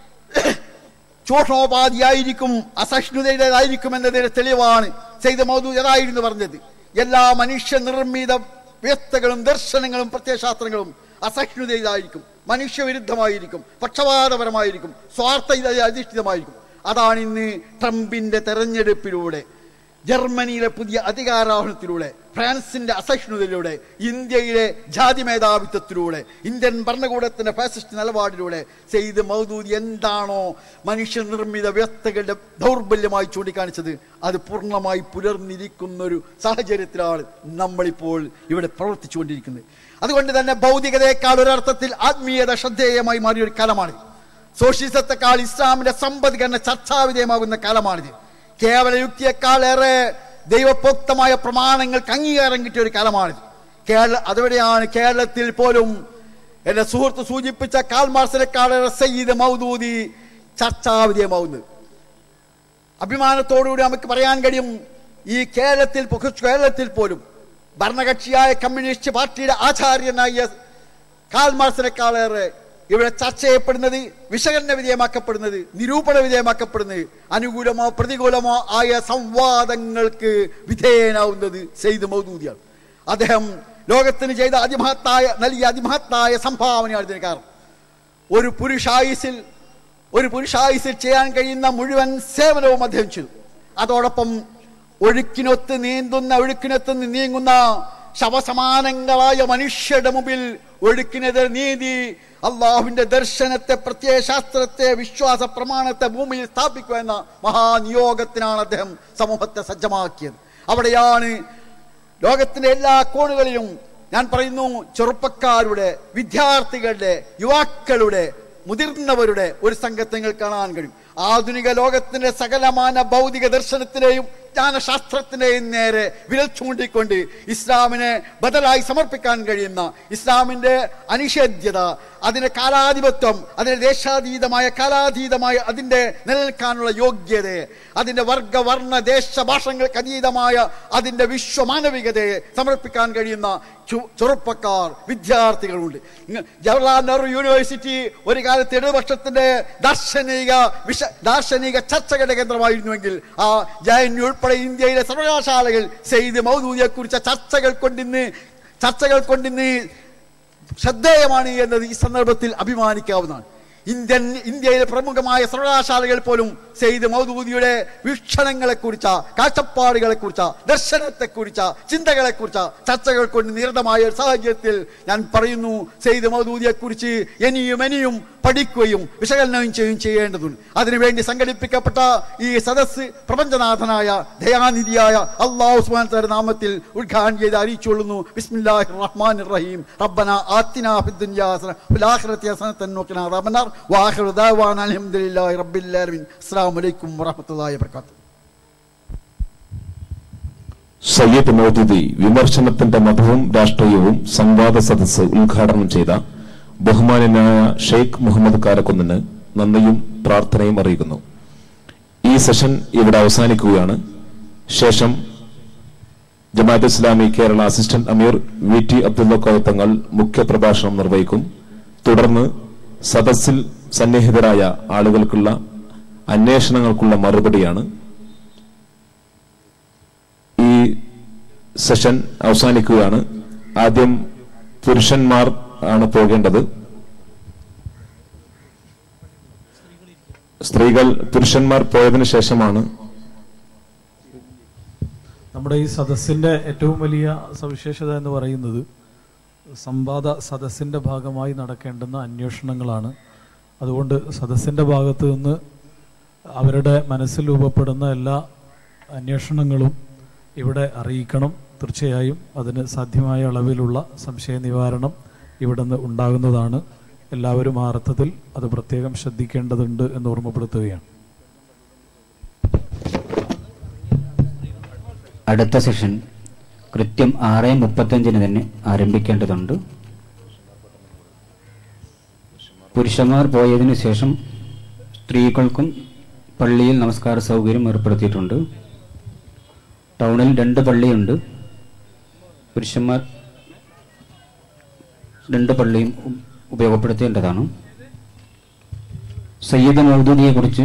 ചൂഷണോപാധിയായിരിക്കും അസഹിഷ്ണുതയുടേതായിരിക്കും എന്നതിന്റെ തെളിവാണ് ചെയ്ത മൗദൂദ് ഏതായിരുന്നു പറഞ്ഞത് എല്ലാ മനുഷ്യനിർമ്മിത വ്യവസ്ഥകളും ദർശനങ്ങളും പ്രത്യയശാസ്ത്രങ്ങളും അസഹിഷ്ണുതയിലായിരിക്കും മനുഷ്യവിരുദ്ധമായിരിക്കും പക്ഷപാതപരമായിരിക്കും സ്വാർത്ഥ അധിഷ്ഠിതമായിരിക്കും അതാണ് ഇന്ന് ട്രംപിന്റെ തെരഞ്ഞെടുപ്പിലൂടെ ജർമ്മനിയിലെ പുതിയ അധികാരാഹനത്തിലൂടെ ഫ്രാൻസിന്റെ അസഹിഷ്ണുതയിലൂടെ ഇന്ത്യയിലെ ജാതി മേധാവിത്വത്തിലൂടെ ഇന്ത്യൻ ഭരണകൂടത്തിന്റെ ഫാസിസ്റ്റ് നിലപാടിലൂടെ സെയ്ദ് മൗദൂദ് എന്താണോ മനുഷ്യനിർമ്മിത വ്യവസ്ഥകളുടെ ദൗർബല്യമായി ചൂണ്ടിക്കാണിച്ചത് അത് പൂർണ്ണമായി പുലർന്നിരിക്കുന്ന ഒരു സാഹചര്യത്തിലാണ് നമ്മളിപ്പോൾ ഇവിടെ പ്രവർത്തിച്ചുകൊണ്ടിരിക്കുന്നത് അതുകൊണ്ട് തന്നെ ഭൗതികതയേക്കാൾ ഒരർത്ഥത്തിൽ ആത്മീയത ശ്രദ്ധേയമായി മാറിയ ഒരു കാലമാണിത് സോഷ്യലിസത്തെക്കാൾ ഇസ്ലാമിന്റെ സമ്പദ്ഘടന ചർച്ചാവിധേയമാകുന്ന കാലമാണിത് കേവല യുക്തിയെക്കാളേറെ ദൈവപ്രോക്തമായ പ്രമാണങ്ങൾക്ക് അംഗീകാരം കിട്ടിയ ഒരു കാലമാണിത് കേരള അതുവരെയാണ് കേരളത്തിൽ പോലും എന്റെ സുഹൃത്ത് സൂചിപ്പിച്ച കാൽമാർസിനെക്കാളേറെ സയ്യിദ് മൗദൂദി ചർച്ചാവിധേയമാവുന്നത് അഭിമാനത്തോടുകൂടി നമുക്ക് പറയാൻ കഴിയും ഈ കേരളത്തിൽ കേരളത്തിൽ പോലും ഭരണകക്ഷിയായ കമ്മ്യൂണിസ്റ്റ് പാർട്ടിയുടെ ആചാര്യനായ കാൽമാർസിനെക്കാളേറെ ഇവിടെ ചർച്ച ചെയ്യപ്പെടുന്നത് വിശകലന വിധേയമാക്കപ്പെടുന്നത് നിരൂപണ വിധേയമാക്കപ്പെടുന്നത് അനുകൂലമോ പ്രതികൂലമോ ആയ സംവാദങ്ങൾക്ക് വിധേയനാവുന്നത് സെയ്ദ് മൗദൂദിയാണ് അദ്ദേഹം ലോകത്തിന് ചെയ്ത അതിമഹത്തായ നൽകിയ അതിമഹത്തായ സംഭാവനയാണ് ഇതിന് കാരണം ഒരു പുരുഷായുസിൽ ഒരു പുരുഷായുസിൽ ചെയ്യാൻ കഴിയുന്ന മുഴുവൻ സേവനവും അദ്ദേഹം ചെയ്തു അതോടൊപ്പം ഒഴുക്കിനൊത്ത് നീന്തുന്ന ഒഴുക്കിനൊത്ത് നീങ്ങുന്ന ശവസമാനങ്ങളായ മനുഷ്യരുടെ മുമ്പിൽ ഒഴുക്കിനെതിരെ നീതി അള്ളാഹുവിന്റെ ദർശനത്തെ പ്രത്യയശാസ്ത്രത്തെ വിശ്വാസ പ്രമാണത്തെ ഭൂമിയിൽ സ്ഥാപിക്കുക എന്ന മഹാനിയോഗത്തിനാണ് അദ്ദേഹം സമൂഹത്തെ സജ്ജമാക്കിയത് അവിടെയാണ് ലോകത്തിന്റെ എല്ലാ കോണുകളിലും ഞാൻ പറയുന്നു ചെറുപ്പക്കാരുടെ വിദ്യാർത്ഥികളുടെ യുവാക്കളുടെ മുതിർന്നവരുടെ ഒരു സംഘത്തെ നിങ്ങൾ കാണാൻ കഴിയും ആധുനിക ലോകത്തിന്റെ സകലമാന ഭൗതിക ദർശനത്തിനെയും ജ്ഞാനശാസ്ത്രത്തിനെയും നേരെ വിരൽ ചൂണ്ടിക്കൊണ്ട് ഇസ്ലാമിനെ ബദലായി സമർപ്പിക്കാൻ കഴിയുന്ന ഇസ്ലാമിന്റെ അനിഷേധ്യത അതിന്റെ കാലാധിപത്യം അതിന്റെ ദേശാതീതമായ കാലാതീതമായ അതിന്റെ നിലനിൽക്കാനുള്ള യോഗ്യതയെ അതിന്റെ വർഗ വർണ്ണ ദേശ ഭാഷങ്ങൾക്ക് അതീതമായ അതിന്റെ വിശ്വമാനവികതയെ സമർപ്പിക്കാൻ കഴിയുന്ന ചു- ചെറുപ്പക്കാർ വിദ്യാർത്ഥികളുണ്ട് ഇങ്ങ് ജവഹർലാൽ നെഹ്റു യൂണിവേഴ്സിറ്റി ഒരു കാലത്ത് ഇടതുപക്ഷത്തിന്റെ ദാർശനിക വിഷ ദാർശനിക ചർച്ചകളുടെ കേന്ദ്രമായിരുന്നുവെങ്കിൽ ആ ജെ എൻ യു ഉൾപ്പെടെ ഇന്ത്യയിലെ സർവകലാശാലകൾ സെയ്ദ് മൗദൂദിയെ കുറിച്ച ചർച്ചകൾ കൊണ്ടിന്ന് ചർച്ചകൾ കൊണ്ടിന്ന് ശ്രദ്ധേയമാണ് എന്നത് ഈ സന്ദർഭത്തിൽ അഭിമാനിക്കാവുന്നതാണ് ഇന്ത്യൻ ഇന്ത്യയിലെ പ്രമുഖമായ സർവകലാശാലകൾ പോലും സെയ്ദ് മൗദൂദിയുടെ വീക്ഷണങ്ങളെ കുറിച്ച കാഴ്ചപ്പാടുകളെ കുറിച്ച ദർശനത്തെ കുറിച്ച ചിന്തകളെ കുറിച്ച ചർച്ചകൾ കൊണ്ട് നിരതമായ ഒരു സാഹചര്യത്തിൽ ഞാൻ പറയുന്നു സെയ്ദ് മൗദൂദിയെ കുറിച്ച് ഇനിയും ഇനിയും പഠിക്കുകയും വിശകലനവും ചെയ്യുകയും ചെയ്യേണ്ടതുണ്ട് അതിനുവേണ്ടി സംഘടിപ്പിക്കപ്പെട്ട ഈ സദസ്സ് പ്രപഞ്ചനാഥനായ ദയാനിധിയായ അള്ളാഹു സുബ്ഹാനഹു നാമത്തിൽ ഉദ്ഘാടനം ചെയ്ത് അറിയിച്ചുകൊള്ളുന്നു ബിസ്മില്ലാഹിർ റഹ്മാനിർ റഹീം റബ്ബന ആത്തിനാ ഫിദ് ദുനിയാ ഹസന വഫിൽ ആഖിറതി ഹസനതൻ വഖിനാ അദാബന്നാർ വആഖിറു ദഅവാന അൽഹംദുലില്ലാഹി റബ്ബിൽ ആലമീൻ അസ്സലാമു അലൈക്കും വറഹ്മത്തുള്ളാഹി വബറകാതുഹു സയ്യദ് മൗദൂദി വിമർശനത്തിന്റെ മതവും രാഷ്ട്രീയവും സംവാദ സദസ്സ് ഉദ്ഘാടനം ചെയ്ത ബഹുമാനനായ ഷെയ്ഖ് മുഹമ്മദ് കാരക്കുന്നിന് നന്ദിയും പ്രാർത്ഥനയും അറിയിക്കുന്നു ഈ സെഷൻ ഇവിടെ അവസാനിക്കുകയാണ് ശേഷം ജമാഅത്ത് ഇസ്ലാമി കേരള അസിസ്റ്റന്റ് അമീർ വി ടി അബ്ദുള്ള കോയത്തങ്ങൾ മുഖ്യപ്രഭാഷണം നിർവഹിക്കും തുടർന്ന് സദസ്സിൽ സന്നിഹിതരായ ആളുകൾക്കുള്ള അന്വേഷണങ്ങൾക്കുള്ള മറുപടിയാണ് ഈ സെഷൻ അവസാനിക്കുകയാണ് ആദ്യം പുരുഷന്മാർ ആണ് പോകേണ്ടത് സ്ത്രീകൾ പുരുഷന്മാർ പോയതിനു ശേഷമാണ് നമ്മുടെ ഈ സദസ്സിന്റെ ഏറ്റവും വലിയ സവിശേഷത എന്ന് പറയുന്നത് സംവാദ സദസ്സിന്റെ ഭാഗമായി നടക്കേണ്ടുന്ന അന്വേഷണങ്ങളാണ് അതുകൊണ്ട് സദസ്സിന്റെ ഭാഗത്ത് നിന്ന് അവരുടെ മനസ്സിൽ രൂപപ്പെടുന്ന എല്ലാ അന്വേഷണങ്ങളും ഇവിടെ അറിയിക്കണം തീർച്ചയായും അതിന് സാധ്യമായ അളവിലുള്ള സംശയ നിവാരണം ഇവിടെ നിന്ന് ഉണ്ടാകുന്നതാണ് എല്ലാവരും ആ അർത്ഥത്തിൽ അത് പ്രത്യേകം ശ്രദ്ധിക്കേണ്ടതുണ്ട് എന്ന് ഓർമ്മപ്പെടുത്തുകയാണ് അടുത്ത സെഷൻ കൃത്യം ആറ് മുപ്പത്തഞ്ചിന് തന്നെ ആരംഭിക്കേണ്ടതുണ്ട് പുരുഷന്മാർ പോയതിനു ശേഷം സ്ത്രീകൾക്കും പള്ളിയിൽ നമസ്കാര സൗകര്യം ഏർപ്പെടുത്തിയിട്ടുണ്ട് ടൗണിൽ രണ്ട് പള്ളിയുണ്ട് പുരുഷന്മാർ രണ്ട് പള്ളിയും ഉ- ഉപയോഗപ്പെടുത്തേണ്ടതാണ് സയ്യിദ് മൗദൂദിയെക്കുറിച്ച്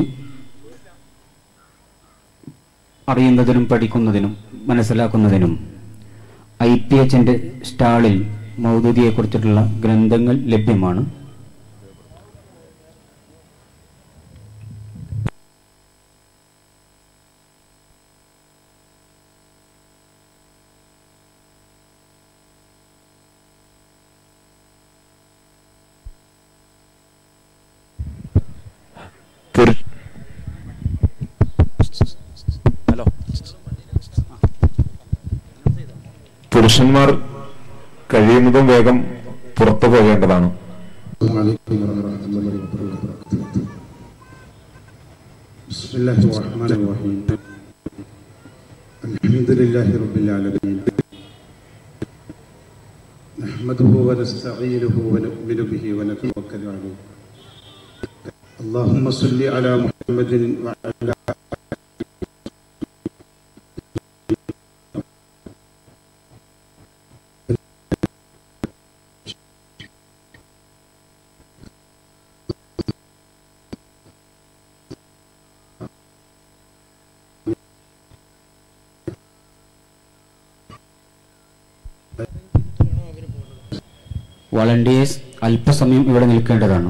അറിയുന്നതിനും പഠിക്കുന്നതിനും മനസ്സിലാക്കുന്നതിനും ഐ പി എച്ചിൻ്റെ സ്റ്റാളിൽ മൗദൂദിയെക്കുറിച്ചിട്ടുള്ള ഗ്രന്ഥങ്ങൾ ലഭ്യമാണ് പുരു- ഹലോ പുരുഷന്മാർ കഴിയുന്നതും വേഗം പുറത്തു പോകേണ്ടതാണ് السلام عليكم ورحمة الله وبركاته بسم الله الرحمن الرحيم الحمد لله رب العالمين نحمده ونستعينه ونؤمن به ونتوكل عليه اللهم صل على محمد وعلى വളണ്ടിയേഴ്സ് അല്പസമയം ഇവിടെ നിൽക്കേണ്ടതാണ്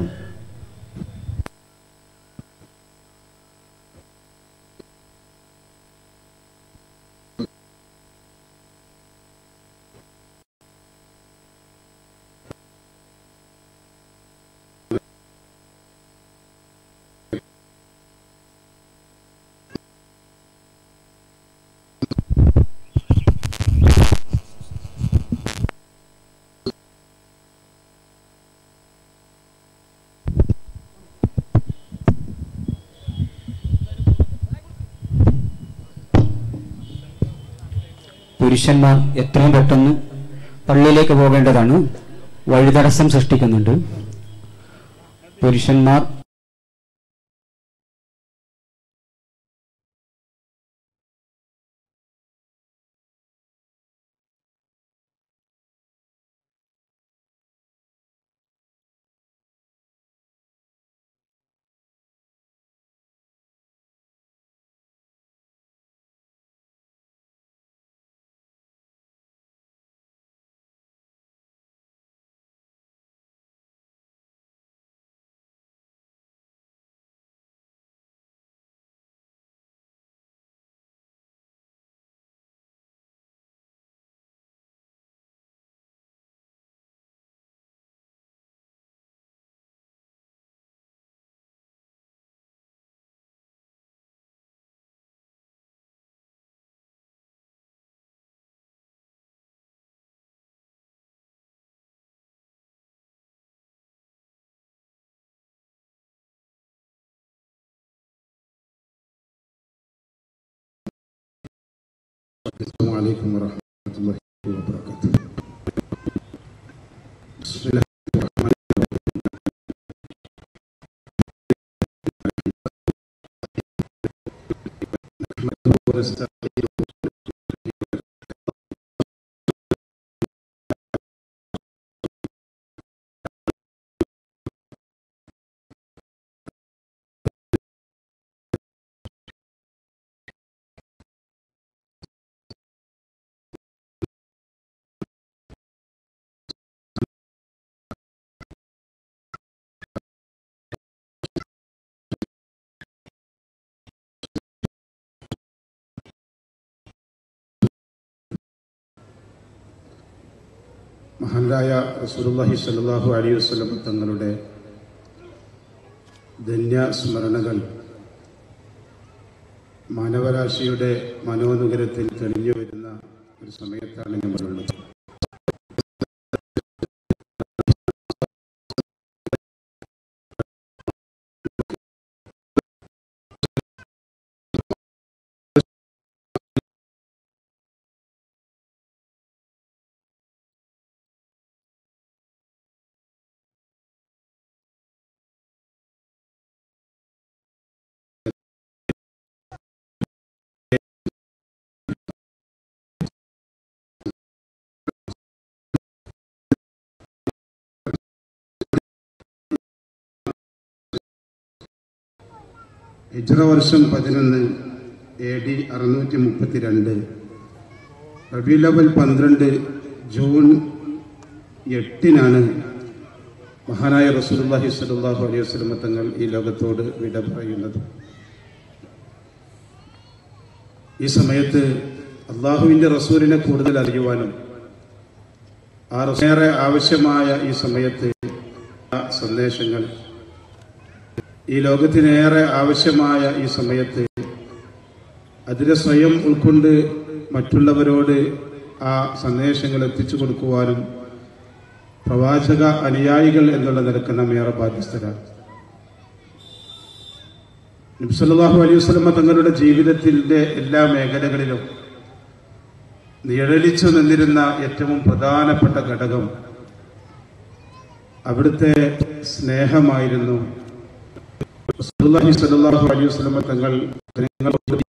പുരുഷന്മാർ എത്രയും പെട്ടെന്ന് പള്ളിയിലേക്ക് പോകേണ്ടതാണ് വഴിതടസ്സം സൃഷ്ടിക്കുന്നുണ്ട് പുരുഷന്മാർ السلام عليكم ورحمة الله وبركاته بسم الله الرحمن الرحيم ونستعينه മഹാനായ റസൂലുള്ളാഹി സ്വല്ലല്ലാഹു അലൈഹി വസല്ലം തങ്ങളുടെ ധന്യ സ്മരണകൾ മാനവരാശിയുടെ മനോനുകരത്തിൽ തെളിഞ്ഞു വരുന്ന ഒരു സമയത്താണ് നമ്മളുള്ളത് ഹിജ്റ വർഷം പതിനൊന്ന് എ ഡി അറുന്നൂറ്റി മുപ്പത്തിരണ്ട് റബിയുലവൽ പന്ത്രണ്ട് ജൂൺ എട്ടിനാണ് മഹാനായ റസൂലുള്ളാഹി സ്വല്ലല്ലാഹു അലൈഹി വസല്ലം തങ്ങൾ ഈ ലോകത്തോട് വിട പറയുന്നത് ഈ സമയത്ത് അള്ളാഹുവിന്റെ റസൂലിനെ കൂടുതൽ അറിയുവാനും ആ ഏറെ ആവശ്യമായ ഈ സമയത്ത് ആ സന്ദേശങ്ങൾ ഈ ലോകത്തിനേറെ ആവശ്യമായ ഈ സമയത്ത് അതിനെ സ്വയം ഉൾക്കൊണ്ട് മറ്റുള്ളവരോട് ആ സന്ദേശങ്ങൾ എത്തിച്ചു കൊടുക്കുവാനും പ്രവാചക അനുയായികൾ എന്നുള്ള നിലക്ക് നാം ഏറെ ബാധ്യസ്ഥരാണ് നബ്സല്ലാഹു അലൈഹി വസ്ലമ തങ്ങളുടെ ജീവിതത്തിന്റെ എല്ലാ മേഖലകളിലും നിഴലിച്ചു നിന്നിരുന്ന ഏറ്റവും പ്രധാനപ്പെട്ട ഘടകം അവിടുത്തെ സ്നേഹമായിരുന്നു റസൂലുള്ളാഹി സ്വല്ലല്ലാഹു അലൈഹി വസല്ലം തങ്ങൾ ജനങ്ങളോട്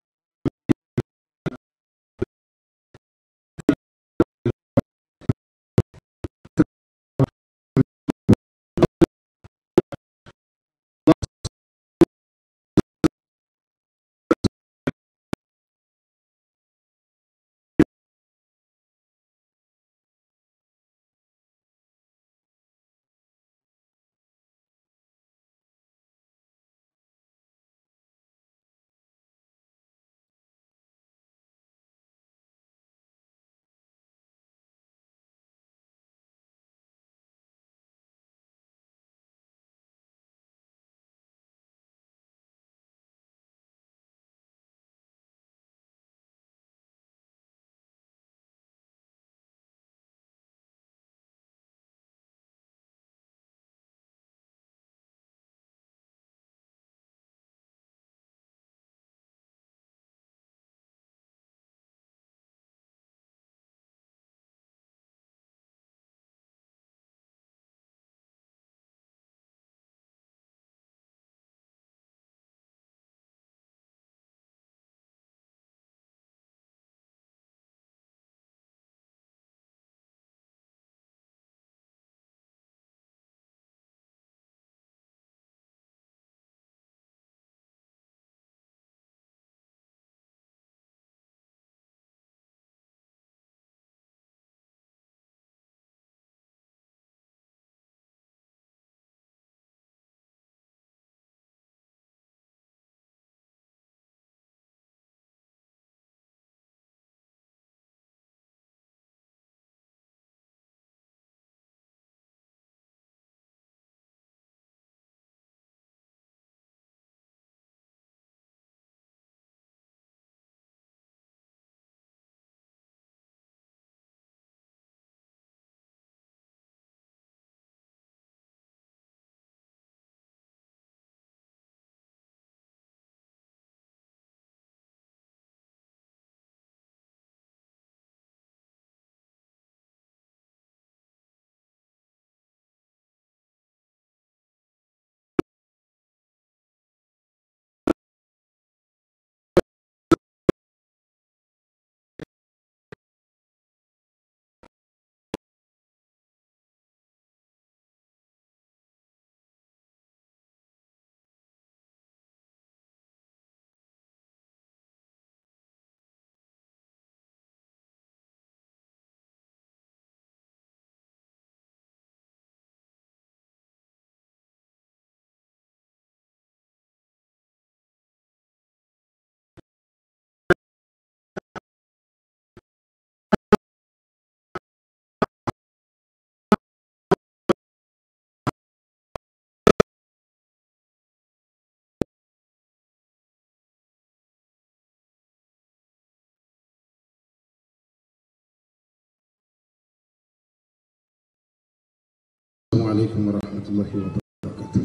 السلام عليكم ورحمة الله وبركاته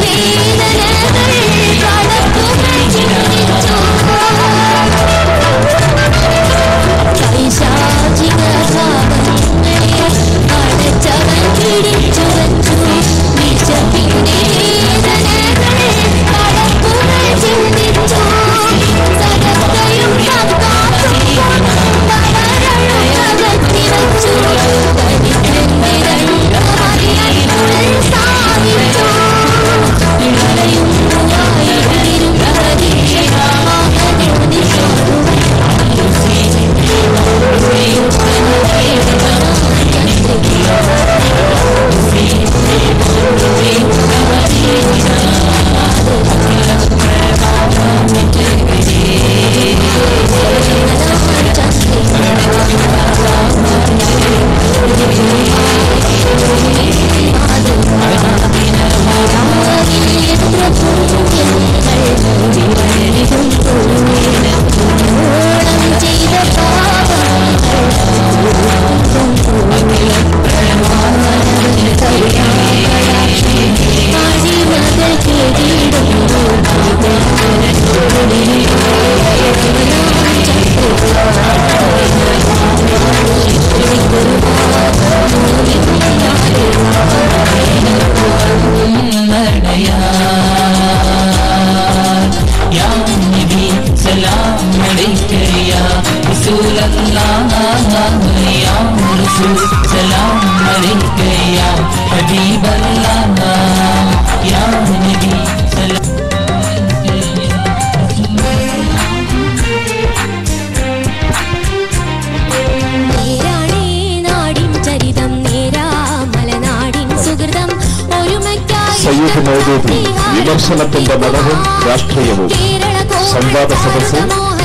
നേരാണേ നാടിൻ ചരിതം നേരാ മലനാടിൻ സുഹൃതം ഒരുമയ്ക്കായി സയ്യിദ് മൗദൂദി വിമർശനത്തിന്റെ മതവും രാഷ്ട്രീയവും സംവാദ സദസ്സ്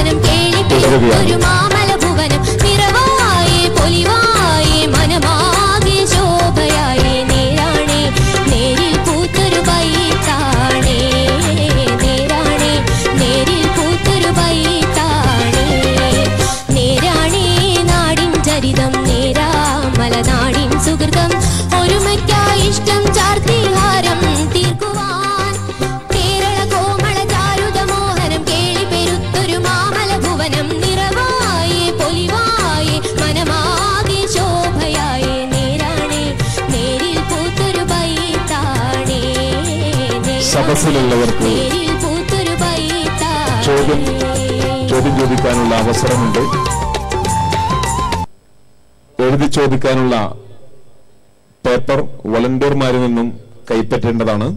തുടരുകയാണ്. ഒരു മാമല ഭുവനം നിറവായി പൊലിവായി മനമാകെ ശോഭയായി നേരാണേ നേരിൽ പൂത്തൊരു ബൈത്താണേ നേരാണേ നേരിൽ പൂത്തൊരു ബൈത്താണേ നേരാണേ നാടിൻ ചരിതം നേരാ മലനാടിൻ സുഹൃതം ഒരുമയ്ക്കായി ഇഷ്ടം ചാർത്തിഹാരം തീർക്കുവാൻ കേരള കോമള ചാരുത മോഹനം കേളി പെരുത്തൊരു മാമല ഭുവനം നിറവായി പൊലിവായി മനമാകെ ശോഭയായി നേരാണേ നേരിൽ പൂത്തൊരു ബൈത്താണേ സദസ്സിലുള്ളവർക്ക് നേരിൽ പൂത്തൊരു ചോദ്യം ചോദ്യം ചോദിക്കാനുള്ള അവസരമുണ്ട് എഴുതി ചോദിക്കാനുള്ള പേപ്പർ വളണ്ടിയർമാരിൽ നിന്നും കൈപ്പറ്റേണ്ടതാണ്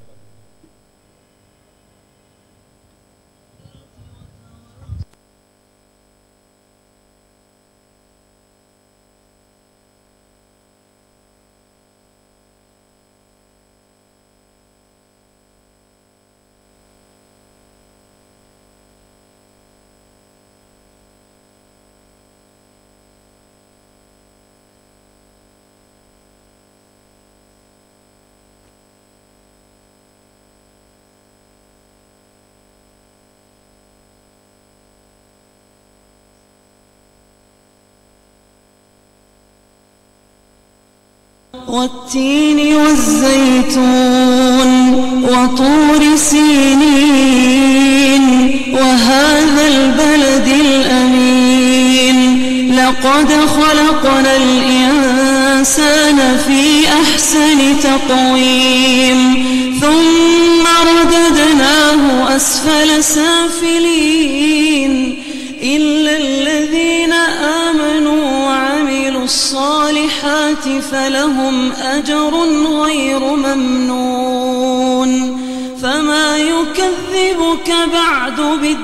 والتين والزيتون وطور سينين وهذا البلد الأمين لقد خلقنا الإنسان في أحسن تقويم ثم رددناه أسفل سافلين إلا الذين آمنوا وعملوا الصالحات فلهم أجر غير ممنون فما يكذبك بعد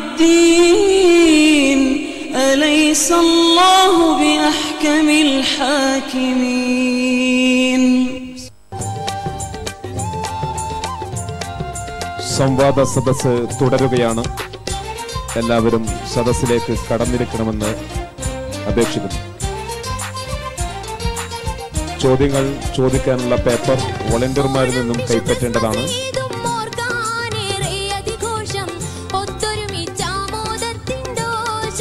بالدين أليس الله بأحكم الحاكمين സംവാദ സദസ്സ് തുടരുകയാണ് എല്ലാവരും സദസ്സിലേക്ക് കടന്നിരിക്കണമെന്ന് അപേക്ഷിക്കുന്നു ചോദ്യങ്ങൾ ചോദിക്കാനുള്ള പേപ്പർ വളണ്ടിയർമാരിൽ നിന്നും കൈപ്പറ്റേണ്ടതാണ് അതിഘോഷം ഒത്തൊരുമിച്ചാമോദത്തിൻഡോശ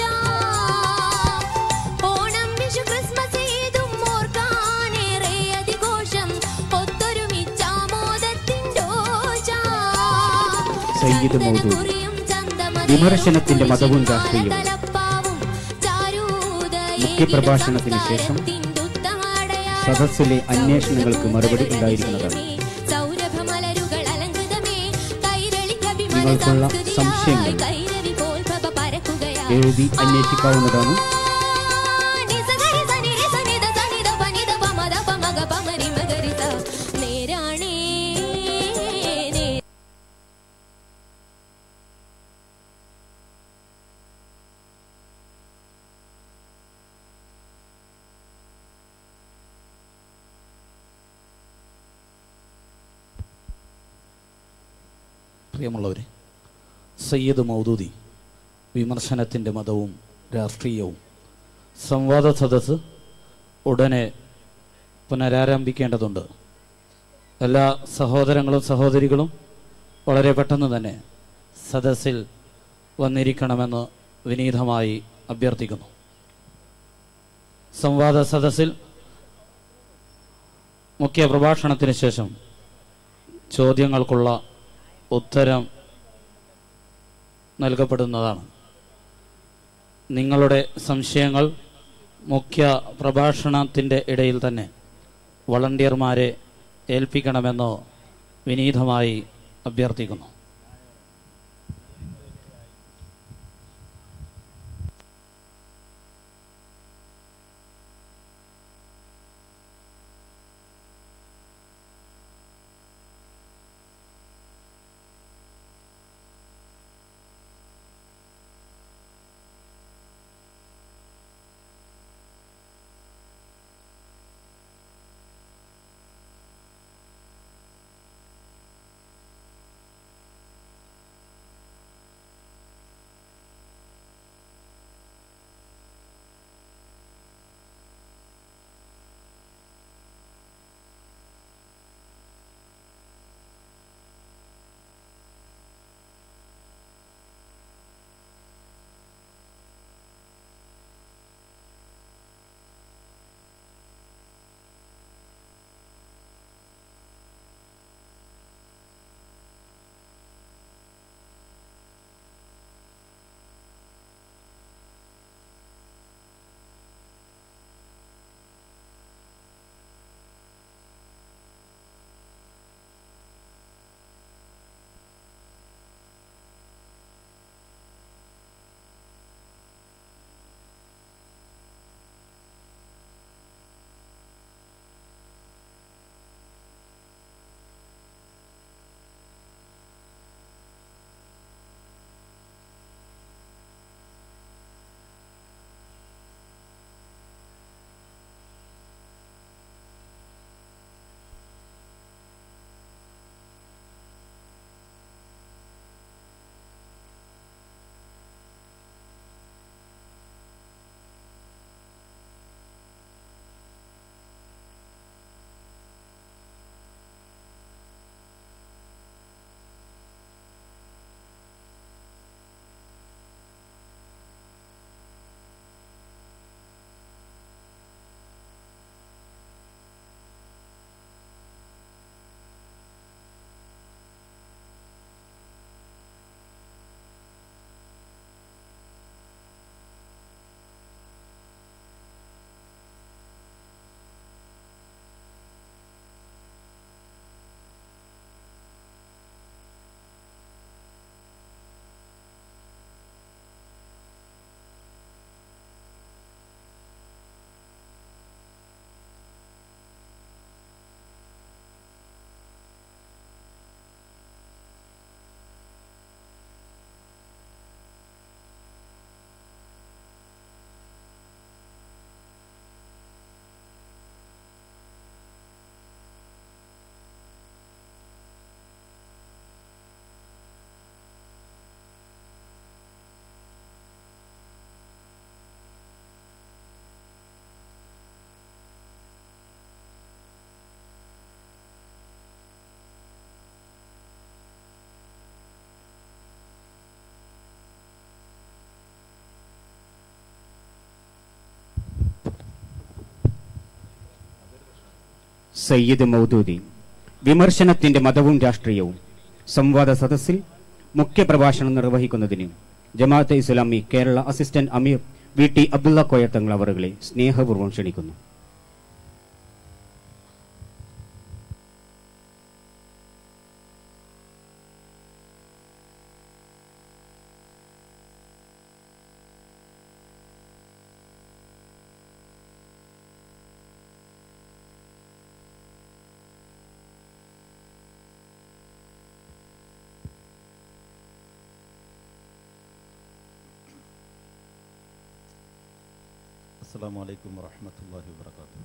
ഓണം വിഷു ക്രിസ്മസ് ഏതും ഓർക്കാനേറെ അതിഘോഷം ഒത്തൊരുമിച്ചാമോദത്തിൻഡോശ സയ്യിദ് മൗദൂദ് വിമർശനത്തിന്റെ മതവും രാഷ്ട്രീയവും മുഖ്യപ്രഭാഷണത്തിന് ശേഷം സദസ്സിലെ അന്വേഷണങ്ങൾക്ക് മറുപടി ഉണ്ടായിരിക്കുന്നതാണ് നിങ്ങൾക്കുള്ള സംശയങ്ങൾ എഴുതി അന്വേഷിക്കാവുന്നതാണ് നേരാണേ നേ പ്രിയമുള്ളവരെ സയ്യിദ് മൗദൂദി വിമർശനത്തിൻ്റെ മതവും രാഷ്ട്രീയവും സംവാദ സദസ്സ് ഉടനെ പുനരാരംഭിക്കേണ്ടതുണ്ട് എല്ലാ സഹോദരങ്ങളും സഹോദരികളും വളരെ പെട്ടെന്ന് തന്നെ സദസ്സിൽ വന്നിരിക്കണമെന്ന് വിനീതമായി അഭ്യർത്ഥിക്കുന്നു സംവാദ സദസ്സിൽ മുഖ്യ പ്രഭാഷണത്തിന് ശേഷം ചോദ്യങ്ങൾക്കുള്ള ഉത്തരം നൽകപ്പെടുന്നതാണ് നിങ്ങളുടെ സംശയങ്ങൾ മുഖ്യ പ്രഭാഷണത്തിൻ്റെ ഇടയിൽ തന്നെ വളണ്ടിയർമാരെ ഏൽപ്പിക്കണമെന്ന് വിനീതമായി അഭ്യർത്ഥിക്കുന്നു സയ്യിദ് മൗദൂദി വിമർശനത്തിന്റെ മതവും രാഷ്ട്രീയവും സംവാദ സദസ്സിൽ മുഖ്യപ്രഭാഷണം നിർവഹിക്കുന്നതിന് ജമാഅത്തെ ഇസ്ലാമി കേരള അസിസ്റ്റന്റ് അമീർ വി ടി അബ്ദുള്ള കോയത്തങ്ങൾ അവറുകളെ സ്നേഹപൂർവ്വം ക്ഷണിക്കുന്നു السلام عليكم ورحمة الله وبركاته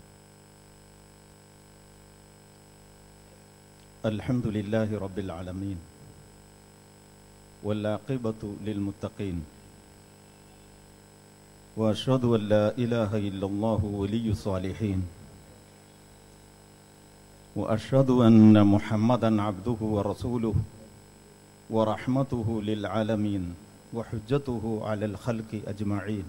الحمد لله رب العالمين والعاقبة للمتقين وأشهد أن لا إله إلا الله ولي الصالحين وأشهد أن محمدا عبده ورسوله ورحمته للعالمين وحجته على الخلق أجمعين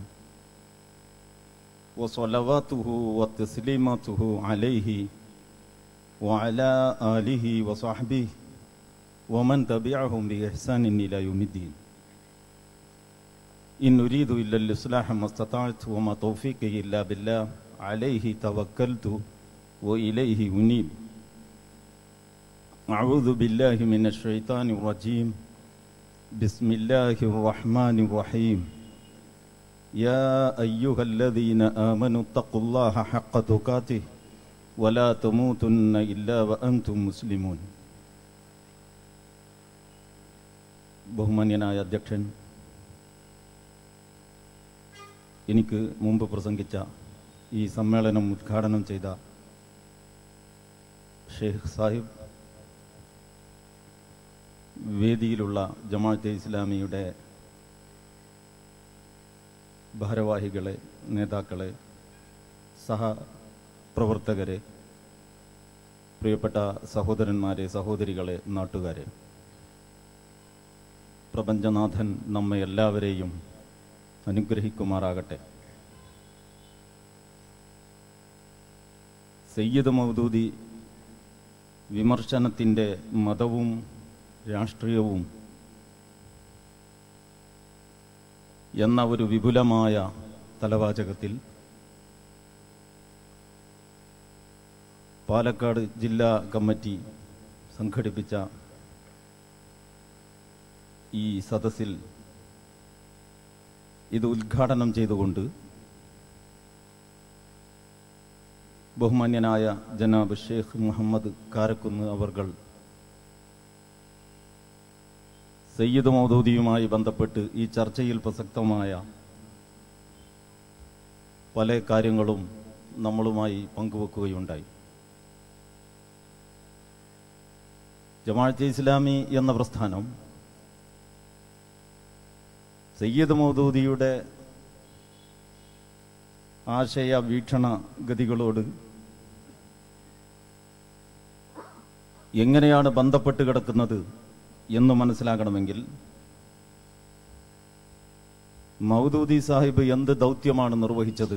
وصلواته وتسليماته عليه وعلى آله وصحبه ومن تبعهم بإحسان إلى يوم الدين إن نريد إلا الإصلاح ما استطعت وما توفيقي إلا بالله عليه توكلت وإليه أنيب أعوذ بالله من الشيطان الرجيم بسم الله الرحمن الرحيم يا أيها الذين آمنوا اتقوا الله حق تقاته ولا تموتن إلا وأنتم مسلمون ബഹുമാന്യനായ അധ്യക്ഷൻ എനിക്ക് മുമ്പ് പ്രസംഗിച്ച ഈ സമ്മേളനം ഉദ്ഘാടനം ചെയ്ത ഷെയ്ഖ് സാഹിബ് വേദിയിലുള്ള ജമാഅത്തെ ഇസ്ലാമിയുടെ ഭാരവാഹികളെ നേതാക്കളെ സഹപ്രവർത്തകരെ പ്രിയപ്പെട്ട സഹോദരന്മാരെ സഹോദരികളെ നാട്ടുകാരെ പ്രപഞ്ചനാഥൻ നമ്മെ എല്ലാവരെയും അനുഗ്രഹിക്കുമാറാകട്ടെ സയ്യിദ് മൗദൂദി വിമർശനത്തിൻ്റെ മതവും രാഷ്ട്രീയവും എന്ന ഒരു വിപുലമായ തലവാചകത്തിൽ പാലക്കാട് ജില്ലാ കമ്മിറ്റി സംഘടിപ്പിച്ച ഈ സദസ്സിൽ ഇത് ഉദ്ഘാടനം ചെയ്തുകൊണ്ട് ബഹുമാന്യനായ ജനാബ് ഷെയ്ഖ് മുഹമ്മദ് കാരക്കുന്ന് അവർകൾ സയ്യിദ് മൗദൂദിയുമായി ബന്ധപ്പെട്ട് ഈ ചർച്ചയിൽ പ്രസക്തമായ പല കാര്യങ്ങളും നമ്മളുമായി പങ്കുവെക്കുകയുണ്ടായി ജമാഅത്തെ ഇസ്ലാമി എന്ന പ്രസ്ഥാനം സയ്യിദ് മൗദൂദിയുടെ ആശയ വീക്ഷണ ഗതികളോട് എങ്ങനെയാണ് ബന്ധപ്പെട്ട് കിടക്കുന്നത് എന്ന് മനസ്സിലാകണമെങ്കിൽ മൗദൂദി സാഹിബ് എന്ത് ദൗത്യമാണ് നിർവഹിച്ചത്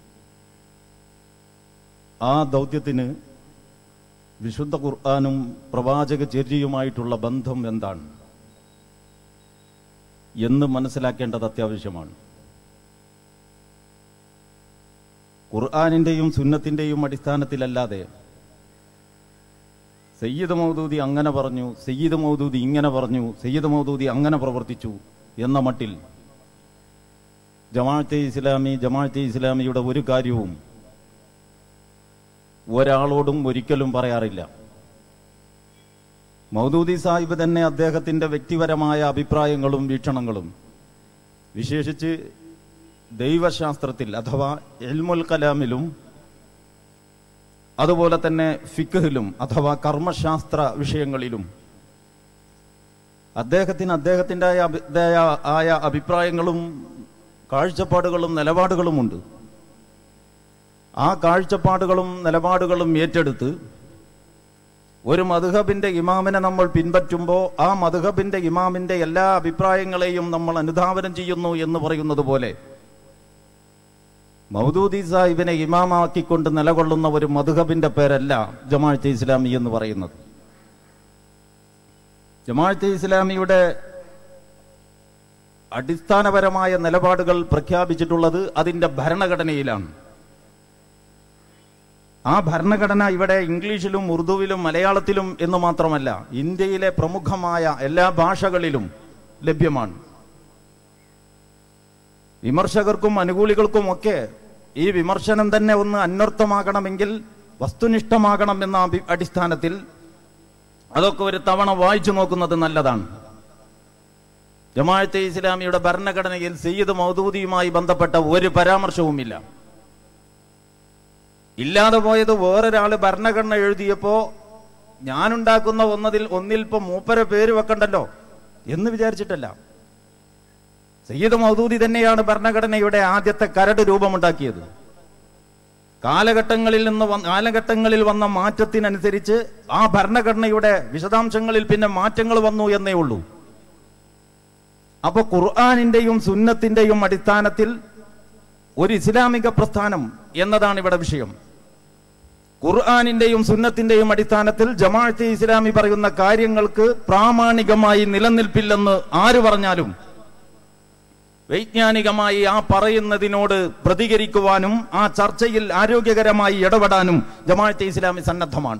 ആ ദൗത്യത്തിന് വിശുദ്ധ ഖുർആാനും പ്രവാചക ചര്യയുമായിട്ടുള്ള ബന്ധം എന്താണ് എന്ന് മനസ്സിലാക്കേണ്ടത് അത്യാവശ്യമാണ് ഖുർആാനിന്റെയും സുന്നത്തിന്റെയും അടിസ്ഥാനത്തിലല്ലാതെ സയ്യിദ് മൗദൂദി അങ്ങനെ പറഞ്ഞു സയ്യിദ് മൗദൂദി ഇങ്ങനെ പറഞ്ഞു സയ്യിദ് മൗദൂദി അങ്ങനെ പ്രവർത്തിച്ചു എന്ന മട്ടിൽ ജമാഅത്തെ ഇസ്ലാമി ജമാഅത്തെ ഇസ്ലാമിയുടെ ഒരു കാര്യവും ഒരാളോടും ഒരിക്കലും പറയാറില്ല മൗദൂദി സാഹിബ് തന്നെ അദ്ദേഹത്തിന്റെ വ്യക്തിപരമായ അഭിപ്രായങ്ങളും വീക്ഷണങ്ങളും വിശേഷിച്ച് ദൈവശാസ്ത്രത്തിൽ അഥവാ എൽമുൽ കലാമിലും അതുപോലെ തന്നെ ഫിഖഹിലും അഥവാ കർമ്മശാസ്ത്ര വിഷയങ്ങളിലും അദ്ദേഹത്തിന് അദ്ദേഹത്തിൻ്റെ ആയ അഭിപ്രായങ്ങളും കാഴ്ചപ്പാടുകളും നിലപാടുകളുമുണ്ട് ആ കാഴ്ചപ്പാടുകളും നിലപാടുകളും ഏറ്റെടുത്ത് ഒരു മധുഹബിന്റെ ഇമാമിനെ നമ്മൾ പിൻപറ്റുമ്പോൾ ആ മധുഹബിന്റെ ഇമാമിന്റെ എല്ലാ അഭിപ്രായങ്ങളെയും നമ്മൾ അനുധാവനം ചെയ്യുന്നു എന്ന് പറയുന്നത് പോലെ മൗദൂദി സാഹിബിനെ ഇമാമാക്കിക്കൊണ്ട് നിലകൊള്ളുന്ന ഒരു മധുഹബിന്റെ പേരല്ല ജമാഅത്തെ ഇസ്ലാമി എന്ന് പറയുന്നത് ജമാഅത്തെ ഇസ്ലാമിയുടെ അടിസ്ഥാനപരമായ നിലപാടുകൾ പ്രഖ്യാപിച്ചിട്ടുള്ളത് അതിന്റെ ഭരണഘടനയിലാണ് ആ ഭരണഘടന ഇവിടെ ഇംഗ്ലീഷിലും ഉറുദുവിലും മലയാളത്തിലും എന്ന് മാത്രമല്ല ഇന്ത്യയിലെ പ്രമുഖമായ എല്ലാ ഭാഷകളിലും ലഭ്യമാണ് വിമർശകർക്കും അനുകൂലികൾക്കും ഒക്കെ ഈ വിമർശനം തന്നെ ഒന്ന് അന്വർത്ഥമാകണമെങ്കിൽ വസ്തുനിഷ്ഠമാകണം എന്ന അഭി- അടിസ്ഥാനത്തിൽ അതൊക്കെ ഒരു തവണ വായിച്ചു നോക്കുന്നത് നല്ലതാണ് ജമാഅത്തെ ഇസ്ലാമിയുടെ ഭരണഘടനയിൽ സയ്യിദ് മൗദൂദിയുമായി ബന്ധപ്പെട്ട ഒരു പരാമർശവുമില്ല ഇല്ലാതെ പോയത് വേറൊരാള് ഭരണഘടന എഴുതിയപ്പോ ഞാനുണ്ടാക്കുന്ന ഒന്നതിൽ ഒന്നിൽ ഇപ്പൊ മൂപ്പര പേര് വെക്കണ്ടല്ലോ എന്ന് വിചാരിച്ചിട്ടല്ല സയ്യിദ് മൗദൂദി തന്നെയാണ് ഭരണഘടനയുടെ ആദ്യത്തെ കരട് രൂപമുണ്ടാക്കിയത് കാലഘട്ടങ്ങളിൽ നിന്ന് വന്ന- കാലഘട്ടങ്ങളിൽ വന്ന മാറ്റത്തിനനുസരിച്ച് ആ ഭരണഘടനയുടെ വിശദാംശങ്ങളിൽ പിന്നെ മാറ്റങ്ങൾ വന്നു എന്നേ ഉള്ളൂ അപ്പൊ ഖുർആാനിന്റെയും സുന്നത്തിന്റെയും അടിസ്ഥാനത്തിൽ ഒരു ഇസ്ലാമിക പ്രസ്ഥാനം എന്നതാണ് ഇവിടെ വിഷയം ഖുർആാനിന്റെയും സുന്നത്തിന്റെയും അടിസ്ഥാനത്തിൽ ജമാഅത്തെ ഇസ്ലാമി പറയുന്ന കാര്യങ്ങൾക്ക് പ്രാമാണികമായി നിലനിൽപ്പില്ലെന്ന് ആര് പറഞ്ഞാലും വൈജ്ഞാനികമായി ആ പറയുന്നതിനോട് പ്രതികരിക്കുവാനും ആ ചർച്ചയിൽ ആരോഗ്യകരമായി ഇടപെടാനും ജമാഅത്തെ ഇസ്ലാമി സന്നദ്ധമാണ്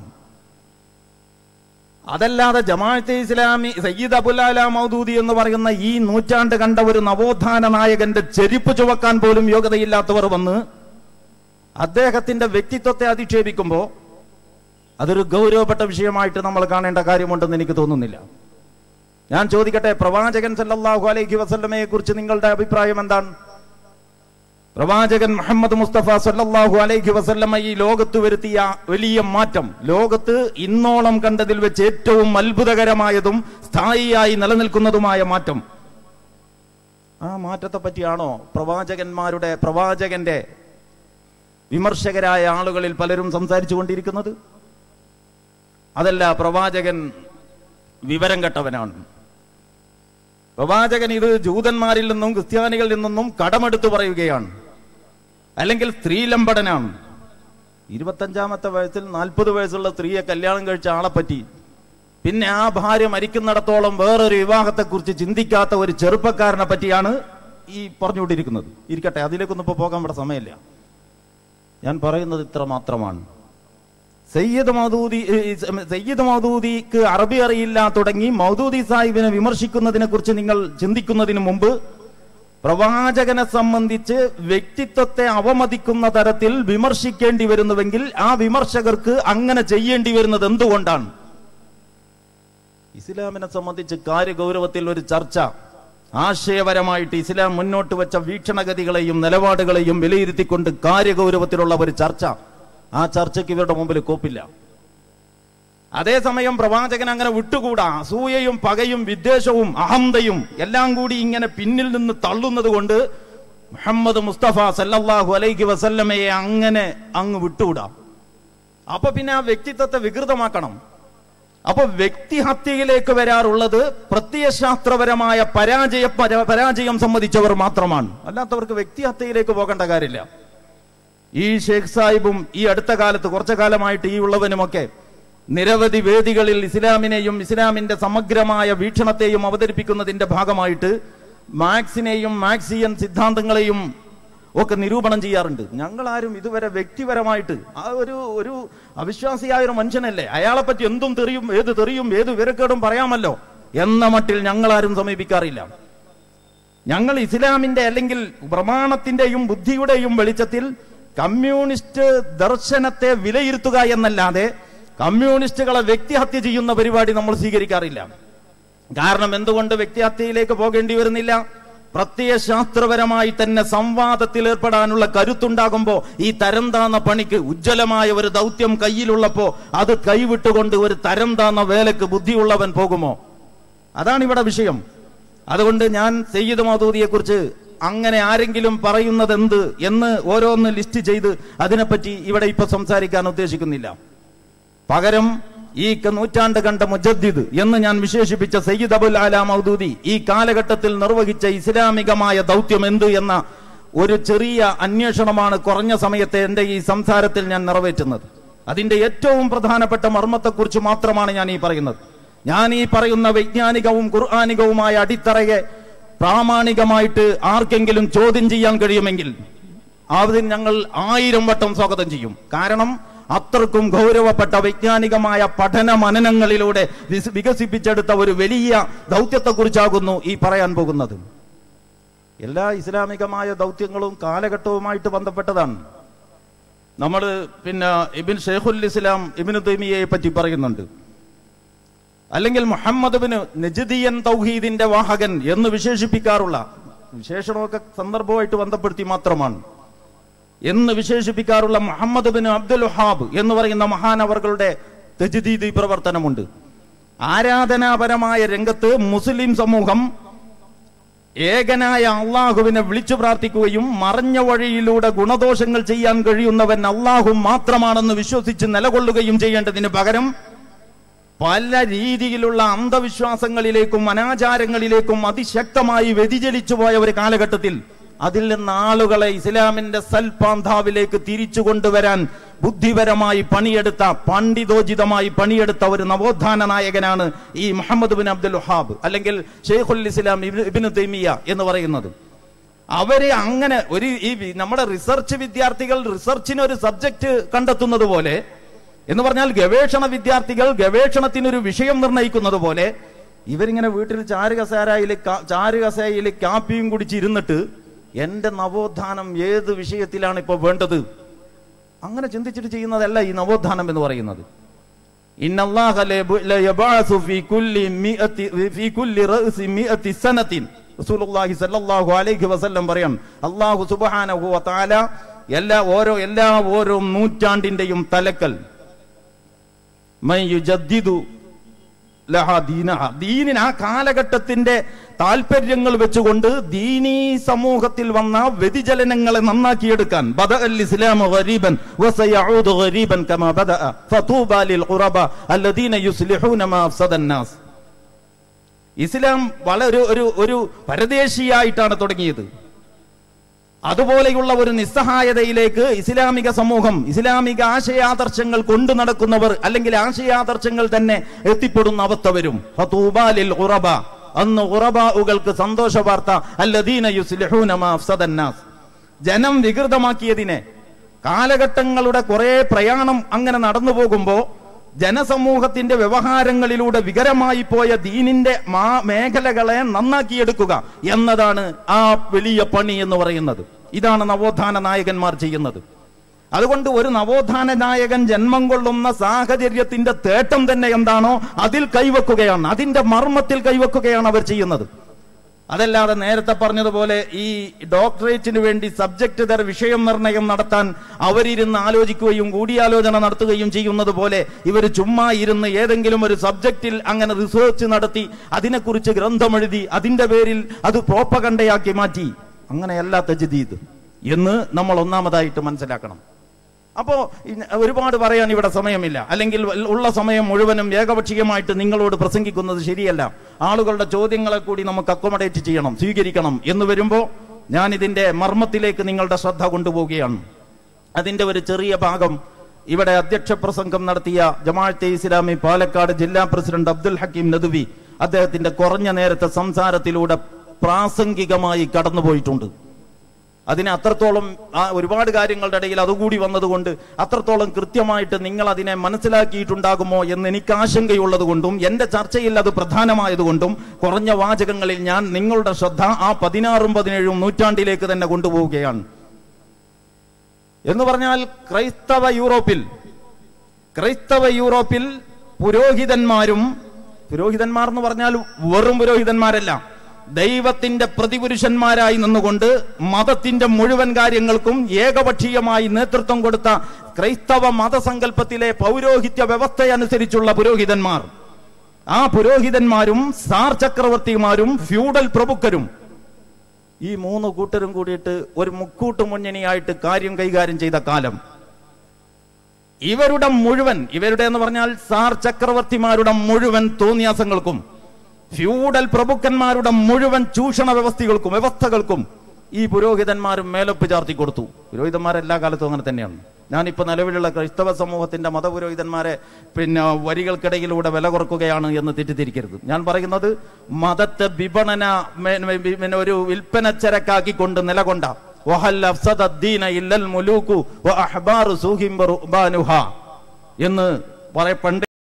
അതല്ലാതെ ജമാഅത്തെ ഇസ്ലാമി സയ്യിദ് അബുലാല മൗദൂദി എന്ന് പറയുന്ന ഈ നൂറ്റാണ്ട് കണ്ട ഒരു നവോത്ഥാന നായകന്റെ ചെരുപ്പ് ചുവക്കാൻ പോലും യോഗ്യതയില്ലാത്തവർ വന്ന് അദ്ദേഹത്തിന്റെ വ്യക്തിത്വത്തെ അധിക്ഷേപിക്കുമ്പോൾ അതൊരു ഗൗരവപ്പെട്ട വിഷയമായിട്ട് നമ്മൾ കാണേണ്ട കാര്യമുണ്ടെന്ന് എനിക്ക് തോന്നുന്നില്ല ഞാൻ ചോദിക്കട്ടെ പ്രവാചകൻ സല്ലല്ലാഹു അലൈഹി വസല്ലമയെ കുറിച്ച് നിങ്ങളുടെ അഭിപ്രായം എന്താണ് പ്രവാചകൻ മുഹമ്മദ് മുസ്തഫ സല്ലല്ലാഹു അലൈഹി വസല്ലമ ഈ ലോകത്ത് വരുത്തിയ വലിയ മാറ്റം ലോകത്ത് ഇന്നോളം കണ്ടതിൽ വെച്ച് ഏറ്റവും അത്ഭുതകരമായതും സ്ഥായിയായി നിലനിൽക്കുന്നതുമായ മാറ്റം ആ മാറ്റത്തെ പറ്റിയാണോ പ്രവാചകന്മാരുടെ പ്രവാചകന്റെ വിമർശകരായ ആളുകളിൽ പലരും സംസാരിച്ചു കൊണ്ടിരിക്കുന്നത് അതല്ല പ്രവാചകൻ വിവരം കെട്ടവനാണ് പ്രവാചകൻ ഇത് ജൂതന്മാരിൽ നിന്നും ക്രിസ്ത്യാനികളിൽ നിന്നും കടമെടുത്തു പറയുകയാണ് അല്ലെങ്കിൽ സ്ത്രീലമ്പടനാണ് ഇരുപത്തഞ്ചാമത്തെ വയസ്സിൽ നാൽപ്പത് വയസ്സുള്ള സ്ത്രീയെ കല്യാണം കഴിച്ച ആളെ പറ്റി പിന്നെ ആ ഭാര്യ മരിക്കുന്നിടത്തോളം വേറൊരു വിവാഹത്തെക്കുറിച്ച് ചിന്തിക്കാത്ത ഒരു ചെറുപ്പക്കാരനെ പറ്റിയാണ് ഈ പറഞ്ഞുകൊണ്ടിരിക്കുന്നത് ഇരിക്കട്ടെ അതിലേക്കൊന്നും ഇപ്പോൾ പോകാൻ ഇവിടെ സമയമില്ല ഞാൻ പറയുന്നത് ഇത്ര മാത്രമാണ് സയ്യിദ് മൗദൂദി ഏ, സയ്യിദ് മൗദൂദിക്ക് അറബി അറിയില്ല തുടങ്ങി മൗദൂദി സാഹിബിനെ വിമർശിക്കുന്നതിനെ കുറിച്ച് നിങ്ങൾ ചിന്തിക്കുന്നതിന് മുമ്പ് പ്രവാചകനെ സംബന്ധിച്ച് വ്യക്തിത്വത്തെ അവമതിക്കുന്ന തരത്തിൽ വിമർശിക്കേണ്ടി വരുന്നുവെങ്കിൽ ആ വിമർശകർക്ക് അങ്ങനെ ചെയ്യേണ്ടി വരുന്നത് എന്തുകൊണ്ടാണ് ഇസ്ലാമിനെ സംബന്ധിച്ച് കാര്യഗൗരവത്തിൽ ഒരു ചർച്ച ആശയപരമായിട്ട് ഇസ്ലാം മുന്നോട്ട് വെച്ച വീക്ഷണഗതികളെയും നിലപാടുകളെയും വിലയിരുത്തിക്കൊണ്ട് കാര്യഗൗരവത്തിലുള്ള ഒരു ചർച്ച ആ ചർച്ചയ്ക്ക് ഇവരുടെ മുമ്പിൽ കോപ്പില്ല അതേസമയം പ്രവാചകൻ അങ്ങനെ വിട്ടുകൂടാ അസൂയയും പകയും വിദ്വേഷവും അഹന്തയും എല്ലാം കൂടി ഇങ്ങനെ പിന്നിൽ നിന്ന് തള്ളുന്നത് കൊണ്ട് മുഹമ്മദ് മുസ്തഫ സല്ലല്ലാഹു അലൈഹി വസല്ലമയെ അങ്ങനെ അങ്ങ് വിട്ടുകൂടാ അപ്പൊ പിന്നെ ആ വ്യക്തിത്വത്തെ വികൃതമാക്കണം അപ്പൊ വ്യക്തിഹത്യയിലേക്ക് വരാറുള്ളത് പ്രത്യയശാസ്ത്രപരമായ പരാജയ പര- പരാജയം സംബന്ധിച്ചവർ മാത്രമാണ് അല്ലാത്തവർക്ക് വ്യക്തിഹത്യയിലേക്ക് പോകേണ്ട കാര്യമില്ല ഈ ഷേഖ് സാഹിബും ഈ അടുത്ത കാലത്ത് കുറച്ചു കാലമായിട്ട് ഈ ഉള്ളവനുമൊക്കെ നിരവധി വേദികളിൽ ഇസ്ലാമിനെയും ഇസ്ലാമിന്റെ സമഗ്രമായ വീക്ഷണത്തെയും അവതരിപ്പിക്കുന്നതിന്റെ ഭാഗമായിട്ട് മാക്സിനെയും മാക്സിയൻ സിദ്ധാന്തങ്ങളെയും ഒക്കെ നിരൂപണം ചെയ്യാറുണ്ട് ഞങ്ങൾ ആരും ഇതുവരെ വ്യക്തിപരമായിട്ട് ആ ഒരു ഒരു അവിശ്വാസിയായ ഒരു മനുഷ്യനല്ലേ അയാളെ പറ്റി എന്തും തെറിയും ഏത് തെറിയും ഏത് വിവരക്കേടും പറയാമല്ലോ എന്ന മട്ടിൽ ഞങ്ങൾ ആരും സമീപിക്കാറില്ല ഞങ്ങൾ ഇസ്ലാമിന്റെ അല്ലെങ്കിൽ പ്രമാണത്തിന്റെയും ബുദ്ധിയുടെയും വെളിച്ചത്തിൽ കമ്മ്യൂണിസ്റ്റ് ദർശനത്തെ വിലയിരുത്തുക എന്നല്ലാതെ കമ്മ്യൂണിസ്റ്റുകളെ വ്യക്തിഹത്യ ചെയ്യുന്ന പരിപാടി നമ്മൾ സ്വീകരിക്കാറില്ല കാരണം എന്തുകൊണ്ട് വ്യക്തിഹത്യയിലേക്ക് പോകേണ്ടി വരുന്നില്ല പ്രത്യയശാസ്ത്രപരമായി തന്നെ സംവാദത്തിൽ ഏർപ്പെടാനുള്ള കരുത്തുണ്ടാകുമ്പോൾ ഈ തരം താന്ന പണിക്ക് ഉജ്ജ്വലമായ ഒരു ദൗത്യം കയ്യിലുള്ളപ്പോ അത് കൈവിട്ടുകൊണ്ട് ഒരു തരം താന്ന വേലക്ക് ബുദ്ധിയുള്ളവൻ പോകുമോ അതാണ് ഇവിടെ വിഷയം അതുകൊണ്ട് ഞാൻ സയ്യിദ് മൗദൂദിയെ കുറിച്ച് അങ്ങനെ ആരെങ്കിലും പറയുന്നത് എന്ത് എന്ന് ഓരോന്ന് ലിസ്റ്റ് ചെയ്ത് അതിനെപ്പറ്റി ഇവിടെ ഇപ്പൊ സംസാരിക്കാൻ ഉദ്ദേശിക്കുന്നില്ല പകരം ഈ ക- നൂറ്റാണ്ട് കണ്ട മുജദ്ദിദ് എന്ന് ഞാൻ വിശേഷിപ്പിച്ച സയ്യിദ് അബുൽ ആല മൗദൂദി ഈ കാലഘട്ടത്തിൽ നിർവഹിച്ച ഇസ്ലാമികമായ ദൗത്യം എന്ത് എന്ന ഒരു ചെറിയ അന്വേഷണമാണ് കുറഞ്ഞ സമയത്തെ എന്റെ ഈ സംസാരത്തിൽ ഞാൻ നിറവേറ്റുന്നത് അതിന്റെ ഏറ്റവും പ്രധാനപ്പെട്ട മർമ്മത്തെക്കുറിച്ച് മാത്രമാണ് ഞാൻ ഈ പറയുന്നത് ഞാൻ ഈ പറയുന്ന വൈജ്ഞാനികവും ഖുർആാനികവുമായ അടിത്തറയെ പ്രാമാണികമായിട്ട് ആർക്കെങ്കിലും ചോദ്യം ചെയ്യാൻ കഴിയുമെങ്കിൽ അതിന് ഞങ്ങൾ ആയിരം വട്ടം സ്വാഗതം ചെയ്യും കാരണം അത്രക്കും ഗൗരവപ്പെട്ട വൈജ്ഞാനികമായ പഠന മനനങ്ങളിലൂടെ വിസ്- വികസിപ്പിച്ചെടുത്ത ഒരു വലിയ ദൗത്യത്തെക്കുറിച്ചാകുന്നു ഈ പറയാൻ പോകുന്നത് എല്ലാ ഇസ്ലാമികമായ ദൗത്യങ്ങളും കാലഘട്ടവുമായിട്ട് ബന്ധപ്പെട്ടതാണ് നമ്മൾ പിന്നെ ഇബിൻ ഷെയ്ഖുൽ ഇസ്ലാം ഇബിന് തൈമിയയെ പറ്റി പറയുന്നുണ്ട് അല്ലെങ്കിൽ മുഹമ്മദ് ബിന് നജിദിയൻ തൗഹീദിന്റെ വാഹകൻ എന്ന് വിശേഷിപ്പിക്കാറുള്ള വിശേഷണമൊക്കെ സന്ദർഭവുമായിട്ട് ബന്ധപ്പെടുത്തി മാത്രമാണ് എന്ന് വിശേഷിപ്പിക്കാറുള്ള മുഹമ്മദ് ബിൻ അബ്ദുൽ വഹാബ് എന്ന് പറയുന്ന മഹാനവറുകളുടെ തജ്ദീദി പ്രവർത്തനമുണ്ട് ആരാധനാപരമായ രംഗത്ത് മുസ്ലിം സമൂഹം ഏകനായ അള്ളാഹുവിനെ വിളിച്ചു പ്രാർത്ഥിക്കുകയും മറഞ്ഞ വഴിയിലൂടെ ഗുണദോഷങ്ങൾ ചെയ്യാൻ കഴിയുന്നവൻ അള്ളാഹു മാത്രമാണെന്ന് വിശ്വസിച്ച് നിലകൊള്ളുകയും ചെയ്യേണ്ടതിന് പകരം പല രീതിയിലുള്ള അന്ധവിശ്വാസങ്ങളിലേക്കും അനാചാരങ്ങളിലേക്കും അതിശക്തമായി വ്യതിചലിച്ചു പോയ ഒരു കാലഘട്ടത്തിൽ അതിൽ നിന്ന് ആളുകളെ ഇസ്ലാമിന്റെ സൽപാന്താവിലേക്ക് തിരിച്ചു കൊണ്ടുവരാൻ ബുദ്ധിപരമായി പണിയെടുത്ത പണ്ഡിതോചിതമായി പണിയെടുത്ത ഒരു നവോത്ഥാന നായകനാണ് ഈ മുഹമ്മദ് ബിൻ അബ്ദുൽ വഹാബ് അല്ലെങ്കിൽ ഷെയ്ഖുൽ ഇസ്ലാം ഇബ്നു- ഇബ്നു തൈമിയ എന്ന് പറയുന്നത് അവരെ അങ്ങനെ ഒരു ഈ വി- നമ്മുടെ റിസർച്ച് വിദ്യാർത്ഥികൾ റിസർച്ചിന് ഒരു സബ്ജക്ട് കണ്ടെത്തുന്നത് പോലെ എന്ന് പറഞ്ഞാൽ ഗവേഷണ വിദ്യാർത്ഥികൾ ഗവേഷണത്തിനൊരു വിഷയം നിർണ്ണയിക്കുന്നത് പോലെ ഇവരിങ്ങനെ വീട്ടിൽ ചാരുകസേരയിൽ ചാരുകസേരയിൽ കാപ്പിയും കുടിച്ചിരുന്നിട്ട് എന്റെ നവോത്ഥാനം ഏത് വിഷയത്തിലാണ് ഇപ്പോൾ വേണ്ടത് അങ്ങനെ ചിന്തിച്ചിട്ട് ചെയ്യുന്നതല്ല ഈ നവോത്ഥാനം എന്ന് പറയുന്നത് ഇന്നല്ലാഹ ലയബ- ലയബഅസു ഫീ കുല്ലി മിഅത്തി ഫീ കുല്ലി റഅസി മിഅത്തി സനത്തിൻ റസൂലുള്ളാഹി സ്വല്ലല്ലാഹു അലൈഹി വസല്ലം പറയാണ് അല്ലാഹു സുബ്ഹാനഹു വ തആല എല്ലാ ഓരോ എല്ലാ ഓരോ നൂറ്റാണ്ടിന്റെയും തലക്കൽ മൻ യുജദ്ദിദു ലഹ ദീനഹ. ദീനിന് ആ കാലഘട്ടത്തിന്റെ താല്പര്യങ്ങൾ വെച്ചുകൊണ്ട് ദീനീ സമൂഹത്തിൽ വന്ന വ്യതിചലനങ്ങളെ നന്നാക്കിയെടുക്കാൻ ബദ അൽ ഇസ്ലാം ഗരീബൻ വസയഊദു ഗരീബൻ കമാ ബദഅ ഫതൂബ ലിൽ ഖുറബ അല്ലദീന യുസ്ലിഹൂന മാ അഫ്സദ الناس ഇസ്ലാം വളരെ ഒരു ഒരു പരദേശിയായിട്ടാണ് തുടങ്ങിയത് അതുപോലെയുള്ള ഒരു നിസ്സഹായതയിലേക്ക് ഇസ്ലാമിക സമൂഹം ഇസ്ലാമിക ആശയാദർശങ്ങൾ കൊണ്ടു നടക്കുന്നവർ അല്ലെങ്കിൽ ആശയാദർശങ്ങൾ തന്നെ എത്തിപ്പെടുന്ന അവസ്ഥ വരും ഫതൂബാലിൽ ഖുറബ അന്ന് ഖുറബാഉകൾക്ക് സന്തോഷ വാർത്ത അല്ലദീന യുസ്ലിഹൂന മാ അഫ്സദ الناس ജനം വികൃതമാക്കിയതിനെ കാലഘട്ടങ്ങളുടെ കുറെ പ്രയാണം അങ്ങനെ നടന്നു പോകുമ്പോ ജനസമൂഹത്തിന്റെ വ്യവഹാരങ്ങളിലൂടെ വികരമായി പോയ ദീനിന്റെ മാ മേഖലകളെ നന്നാക്കിയെടുക്കുക എന്നതാണ് ആ വലിയ പണി എന്ന് പറയുന്നത് ഇതാണ് നവോത്ഥാന നായകന്മാർ ചെയ്യുന്നത് അതുകൊണ്ട് ഒരു നവോത്ഥാന നായകൻ ജന്മം കൊള്ളുന്ന സാഹചര്യത്തിന്റെ തേട്ടം തന്നെ എന്താണോ അതിൽ കൈവെക്കുകയാണ് അതിന്റെ മർമ്മത്തിൽ കൈവെക്കുകയാണ് അവർ ചെയ്യുന്നത് അതല്ലാതെ നേരത്തെ പറഞ്ഞതുപോലെ ഈ ഡോക്ടറേറ്റിന് വേണ്ടി സബ്ജക്ട് തര വിഷയം നിർണയം നടത്താൻ അവരിരുന്ന് ആലോചിക്കുകയും കൂടിയാലോചന നടത്തുകയും ചെയ്യുന്നത് പോലെ ഇവർ ചുമ്മാ ഇരുന്ന് ഏതെങ്കിലും ഒരു സബ്ജക്റ്റിൽ അങ്ങനെ റിസർച്ച് നടത്തി അതിനെക്കുറിച്ച് ഗ്രന്ഥമെഴുതി അതിന്റെ പേരിൽ അത് പ്രോപ്പകണ്ടയാക്കി മാറ്റി അങ്ങനെയല്ല തജ്ദീദ് എന്ന് നമ്മൾ ഒന്നാമതായിട്ട് മനസ്സിലാക്കണം അപ്പോ ഇന്ന- ഒരുപാട് പറയാൻ ഇവിടെ സമയമില്ല അല്ലെങ്കിൽ ഉള്ള സമയം മുഴുവനും ഏകപക്ഷീയമായിട്ട് നിങ്ങളോട് പ്രസംഗിക്കുന്നത് ശരിയല്ല ആളുകളുടെ ചോദ്യങ്ങളെ കൂടി നമുക്ക് അക്കോമഡേറ്റ് ചെയ്യണം സ്വീകരിക്കണം എന്ന് വരുമ്പോൾ ഞാൻ ഇതിന്റെ മർമ്മത്തിലേക്ക് നിങ്ങളുടെ ശ്രദ്ധ കൊണ്ടുപോവുകയാണ് അതിന്റെ ഒരു ചെറിയ ഭാഗം ഇവിടെ അധ്യക്ഷ പ്രസംഗം നടത്തിയ ജമാഅത്തെ ഇസ്ലാമി പാലക്കാട് ജില്ലാ പ്രസിഡന്റ് അബ്ദുൽ ഹക്കീം നദുവി അദ്ദേഹത്തിന്റെ കുറഞ്ഞ നേരത്തെ സംസാരത്തിലൂടെ പ്രാസംഗികമായി കടന്നുപോയിട്ടുണ്ട് അതിന് അത്രത്തോളം ആ ഒരുപാട് കാര്യങ്ങളുടെ ഇടയിൽ അതുകൂടി വന്നതുകൊണ്ട് അത്രത്തോളം കൃത്യമായിട്ട് നിങ്ങൾ അതിനെ മനസ്സിലാക്കിയിട്ടുണ്ടാകുമോ എന്ന് എനിക്ക് ആശങ്കയുള്ളത് കൊണ്ടും എന്റെ ചർച്ചയിൽ അത് പ്രധാനമായതുകൊണ്ടും കുറഞ്ഞ വാചകങ്ങളിൽ ഞാൻ നിങ്ങളുടെ ശ്രദ്ധ ആ പതിനാറും പതിനേഴും നൂറ്റാണ്ടിലേക്ക് തന്നെ കൊണ്ടുപോവുകയാണ് എന്ന് പറഞ്ഞാൽ ക്രൈസ്തവ യൂറോപ്പിൽ ക്രൈസ്തവ യൂറോപ്പിൽ പുരോഹിതന്മാരും പുരോഹിതന്മാർ എന്ന് പറഞ്ഞാൽ വെറും പുരോഹിതന്മാരല്ല ദൈവത്തിന്റെ പ്രതിപുരുഷന്മാരായി നിന്നുകൊണ്ട് മതത്തിന്റെ മുഴുവൻ കാര്യങ്ങൾക്കും ഏകപക്ഷീയമായി നേതൃത്വം കൊടുത്ത ക്രൈസ്തവ മതസങ്കല്പത്തിലെ പൗരോഹിത്യ വ്യവസ്ഥയനുസരിച്ചുള്ള പുരോഹിതന്മാർ ആ പുരോഹിതന്മാരും സാർ ചക്രവർത്തിമാരും ഫ്യൂഡൽ പ്രഭുക്കരും ഈ മൂന്ന് കൂട്ടരും കൂടിയിട്ട് ഒരു മുക്കൂട്ട് മുന്നണിയായിട്ട് കാര്യം കൈകാര്യം ചെയ്ത കാലം ഇവരുടെ മുഴുവൻ ഇവരുടെ എന്ന് പറഞ്ഞാൽ സാർ ചക്രവർത്തിമാരുടെ മുഴുവൻ തോന്നിയാസങ്ങൾക്കും ഫ്യൂഡൽ പ്രഭുക്കന്മാരുടെ മുഴുവൻ ചൂഷണ വ്യവസ്ഥകൾക്കും വ്യവസ്ഥകൾക്കും ഈ പുരോഹിതന്മാരും മേലൊപ്പ് ചാർത്തി കൊടുത്തു പുരോഹിതന്മാർ എല്ലാ കാലത്തും അങ്ങനെ തന്നെയാണ് ഞാനിപ്പോൾ നിലവിലുള്ള ക്രൈസ്തവ സമൂഹത്തിന്റെ മതപുരോഹിതന്മാരെ പിന്നെ വരികൾക്കിടയിലൂടെ വില കുറക്കുകയാണ് എന്ന് തെറ്റിദ്ധരിക്കരുത് ഞാൻ പറയുന്നത് മതത്തെ വിപണന മെ- മെ- പിന്നെ ഒരു വിൽപ്പനച്ചരക്കാക്കിക്കൊണ്ട് നിലകൊണ്ട വഹൽ അഫ്സദ അദ്ദീന ഇല്ലൽ മുലൂക്കു വ അഹ്ബാറു സൂഹിം വ റുഹ്ബാനുഹ എന്ന് പറയ പണ്ട്